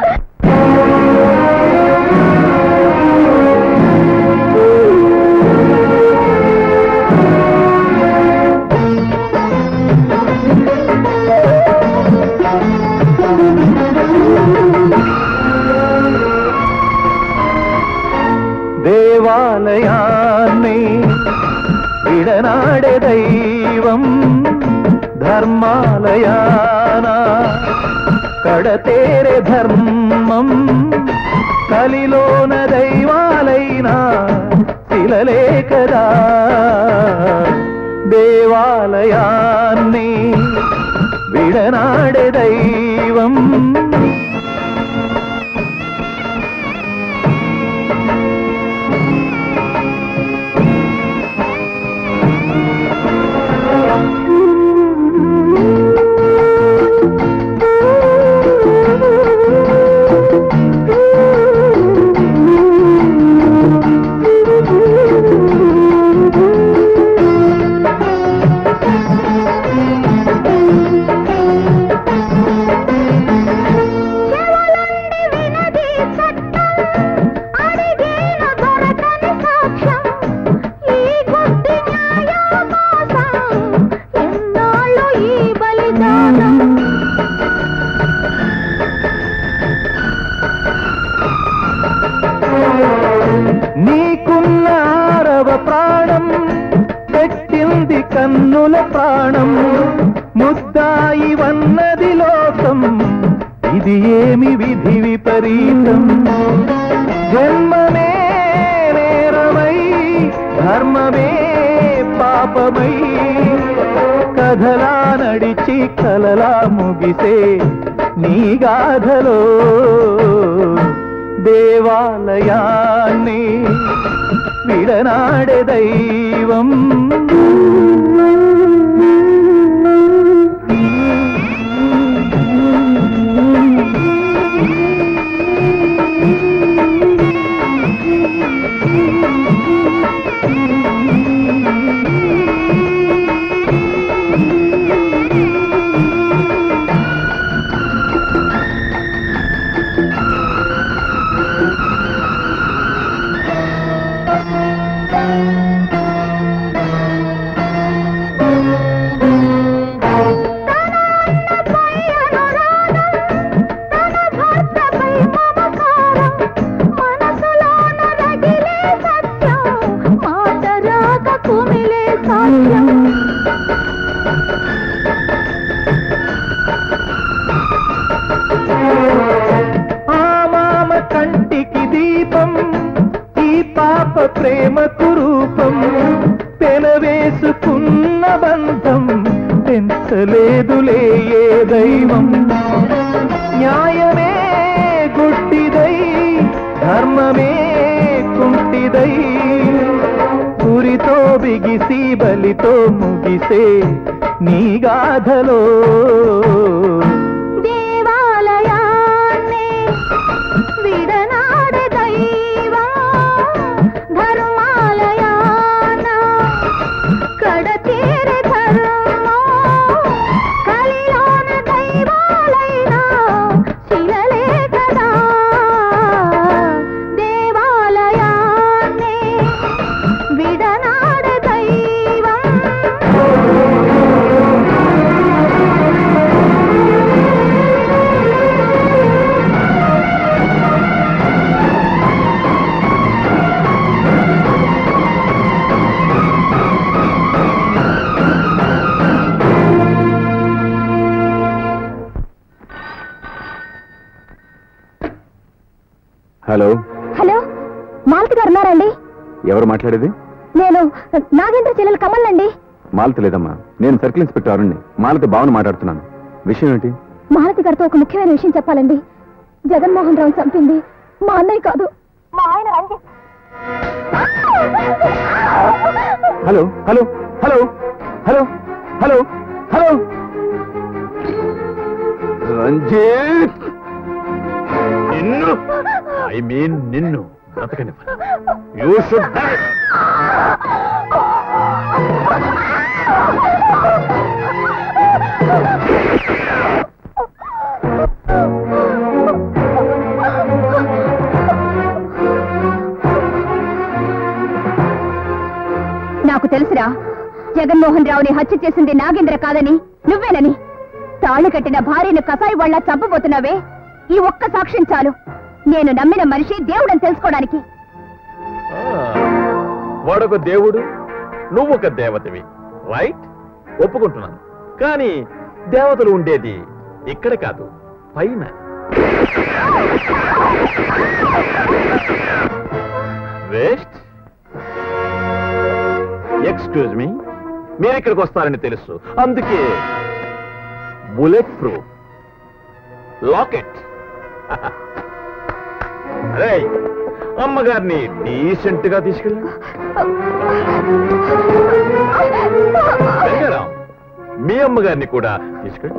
S10: దేవాలయాన్ని విడనాడే దైవం ధర్మాలయాన కడతేరే ధర్మం కలిలోన దైవాలైనా శిలలే కదా దేవాలయాన్ని విడనాడే దైవం నీకున్న ఆరవ ప్రాణం పెట్టింది కన్నుల ప్రాణం ముద్దాయి వన్నది లోకం ఇది ఏమి విధి విపరీతం జన్మమే నేరమై ధర్మమే పాపమై కథలా నడిచి కలలా ముగిసే నీ గాథలో దేవాలయాన్ని విడనాడే దైవం చేసుకున్న బంధం పెంచలేదులే ఏ దైవం న్యాయమే గుడ్డిదై ధర్మమే కుంటిదై గురితో బిగిసి బలితో ముగిసే నీ గాథలో
S11: దేవాలయాన్నే విడనాడే దైవం ధర్మాలయాన కడతీరే ధర్మం కలిలోన దైవాలైనా శిలలే కదా దేవాలయాన్నే విడనాడే దైవం
S3: హలో
S1: హలో మాలతి గారు ఉన్నారండి
S3: ఎవరు మాట్లాడేది
S1: నేను నాగేంద్ర చెల్లెలు కమల్ అండి
S3: మాలతి లేదమ్మా నేను సర్కిల్ ఇన్స్పెక్టర్ అరుణ్ని మాలతి భావన మాట్లాడుతున్నాను విషయం ఏంటి
S1: మాలతి గారితో ఒక ముఖ్యమైన విషయం చెప్పాలండి జగన్మోహన్ రావు చంపింది మా అన్నయ్య కాదు మా ఆయన Ranjith
S3: hello hello hello hello hello hello Ranjith
S13: నిన్ను ఐ మీన్ నిన్ను బ్రతకని యూ షుడ్
S1: నాకు తెలుసురా జగన్మోహన్ రావుని హత్య చేసింది నాగేంద్ర కాదని నువ్వేనని తాళి కట్టిన భార్యను కసాయి వాళ్ళ చంపబోతున్నావే ఈ ఒక్క సాక్ష్యం చాలు నేను నమ్మిన మనిషి దేవుడని తెలుసుకోవడానికి
S13: వాడొక దేవుడు నువ్వొక దేవతవి రైట్ ఒప్పుకుంటున్నాను కానీ దేవతలు ఉండేది ఇక్కడ కాదు పైన వేస్ట్ ఎక్స్క్యూజ్ మీ మీరు ఇక్కడికి వస్తారని తెలుసు అందుకే బుల్లెట్ ప్రూఫ్ లాకెట్ అరే అమ్మగారిని డీసెంట్ గా తీసుకెళ్ళండి రంగారాం మీ అమ్మగారిని కూడా తీసుకెళ్ళి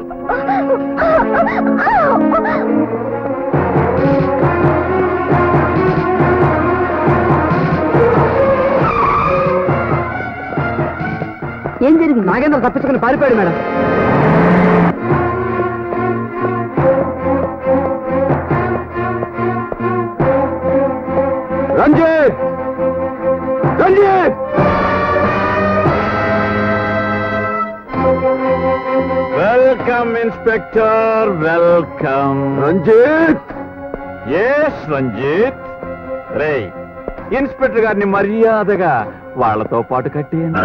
S5: ఏం జరిగింది నాగేంద్ర తప్పించుకుని పారిపోయాడు madam
S3: Ranjith Ranjith
S13: welcome inspector welcome
S3: Ranjith
S13: yes Ranjith రే ఇన్స్పెక్టర్ గారిని మర్యాదగా వాళ్ళతో పాటు కట్టేయండి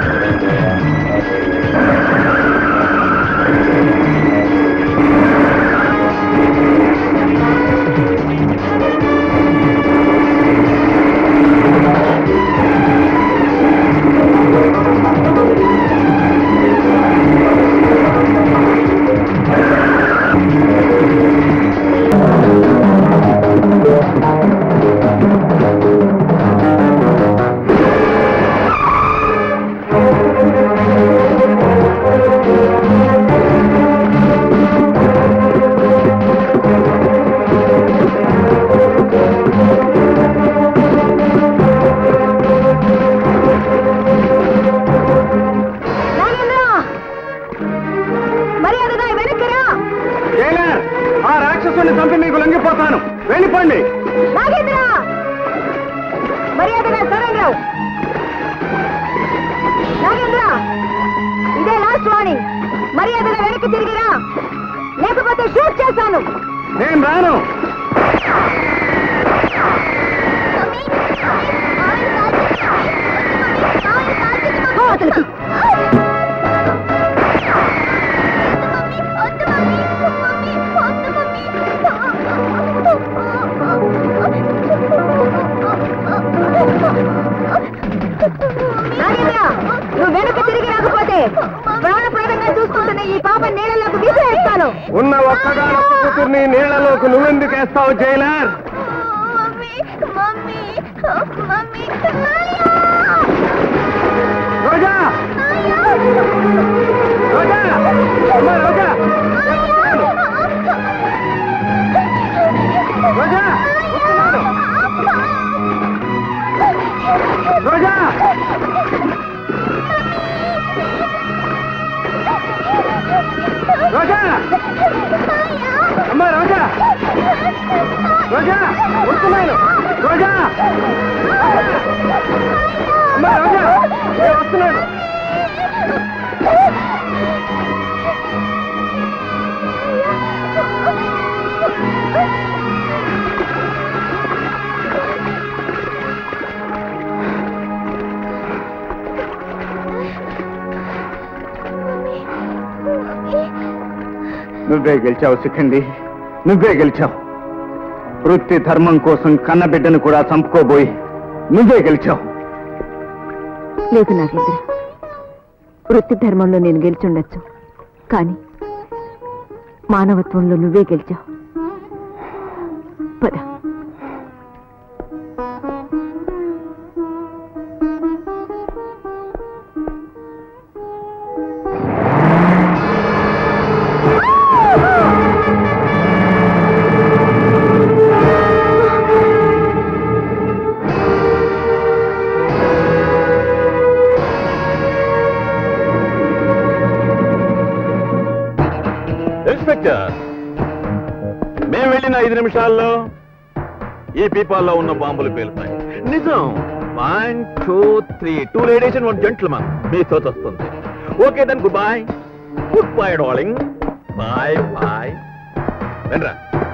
S1: మర్యాదగా వెనక్కిరా
S7: జైలర్ ఆ రాక్షసుని చంపి మీకు లొంగిపోతాను వెళ్ళిపోండి
S1: నాగేంద్ర మర్యాదగా సరేంద్రావు నాగేంద్ర ఇదే లాస్ట్ వాణి మర్యాదగా వెనక్కి తిరిగిరా లేకపోతే షూట్ చేశాను
S7: నేను రాను
S1: అతనికి నాగేంద్ర నువ్వు వెనక్కి తిరిగి ప్రాణప్రదంగా చూసుకుంటున్న ఈ పాప నీళ్ళలోకి తీసేస్తాను
S7: ఉన్న ఒక్కగానొక్క కూతుర్ని నీళ్లలోకి నువ్వెందుకు వేస్తావు జైలర్ రోజా రోజా అమ్మా, రోజా రోజా వస్తున్నాను. రోజా రోజా అమ్మా రోజా రోజా వస్తున్నాను రోజా అమ్మా రోజా నేను వస్తున్నాను నువ్వే గెలిచావు సిఖండి నువ్వే గెలిచావు వృత్తి ధర్మం కోసం కన్నబిడ్డను కూడా చంపుకోబోయి నువ్వే గెలిచావు
S12: లేదు నాగేంద్ర వృత్తి ధర్మంలో నేను గెలిచుండొచ్చు కానీ మానవత్వంలో నువ్వే గెలిచావు పద
S13: ఇన్స్పెక్టర్ మేము వెళ్ళిన ఐదు నిమిషాల్లో ఈ పీపాల్లో ఉన్న బాంబులు పేలుతాయి నిజం one two three two ladies and one gentleman మీతో వస్తుంది okay then good boy good boy darling bye bye రండ్రా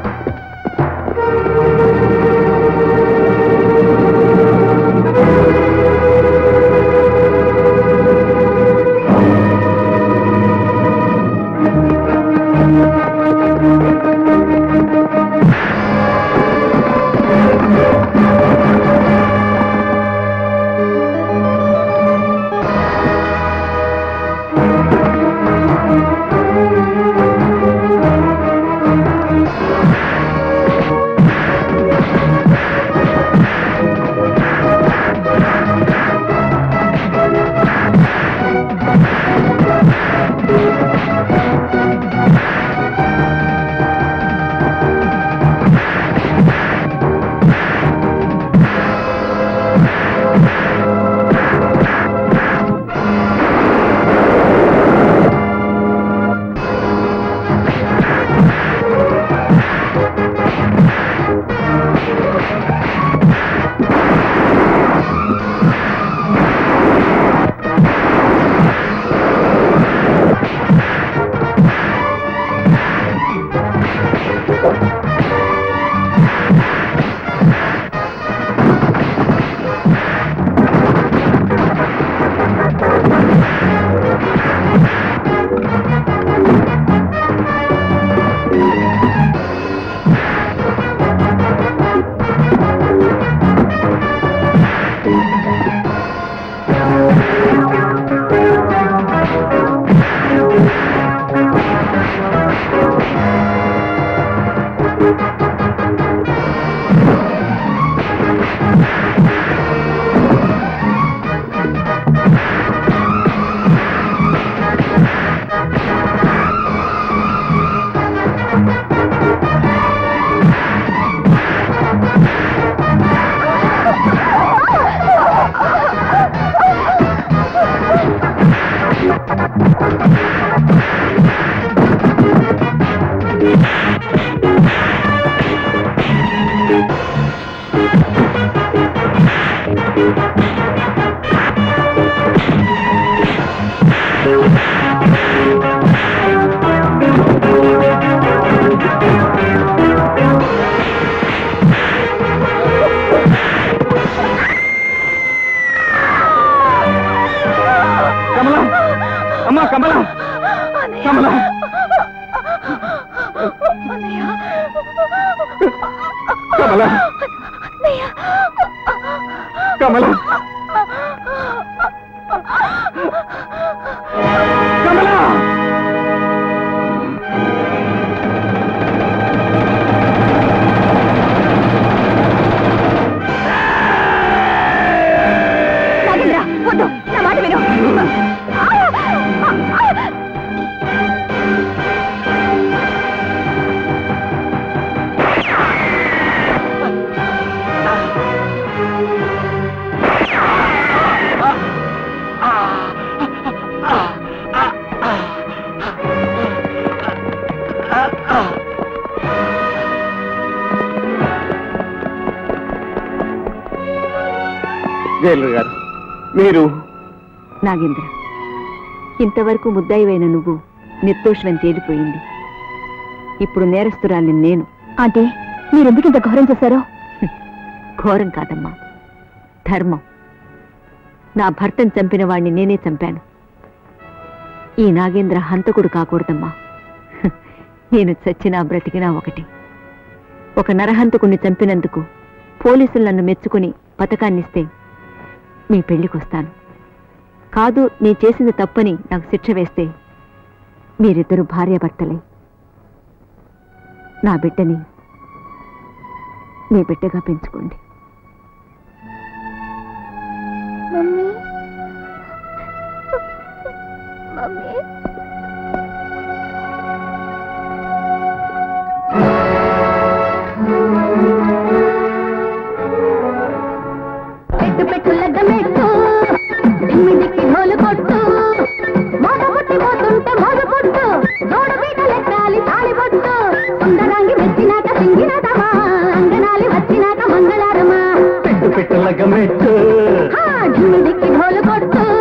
S7: కమలం అమ్మా కమలం కమలం కమలం కమలం జైలు గారు మీరు
S12: నాగేంద్ర ఇంతవరకు ముద్దాయివైన నువ్వు నిర్దోషమని తేలిపోయింది ఇప్పుడు నేరస్తురాల్ని నేను
S1: అంటే మీరెందుకు ఇంత ఘోరం చేశారో
S12: ఘోరం కాదమ్మా ధర్మం నా భర్తను చంపిన వాణ్ణి నేనే చంపాను ఈ నాగేంద్ర హంతకుడు కాకూడదమ్మా హ్, నేను చచ్చినా బ్రతికినా ఒకటి ఒక నరహంతకుణ్ణి చంపినందుకు పోలీసులు నన్ను మెచ్చుకుని పథకాన్నిస్తే మీ పెళ్లికొస్తాను కాదు నీ చేసింది తప్పని నాకు శిక్ష వేస్తే మీరిద్దరు భార్యాభర్తలై నా బిడ్డని మీ బిడ్డగా పెంచుకోండి
S11: మమ్మీ మమ్మీ
S1: పెట్టు పెట్టు లగ్గ మెట్టు దిమ్మిదిక్కి ఢోలు కొట్టు మోద పుట్టి పోతుంటే మోద పుట్టు జోడ పీట లెక్కాలి తాళి పట్టు సుందరాంగి మెచ్చినాక సింగినదమా అంగనాలి వచ్చినాక మంగళారమా
S10: పెట్టు పెట్టు లగ్గమెట్టు
S1: హా, దిమ్మిదిక్కి ఢోలు కొట్టు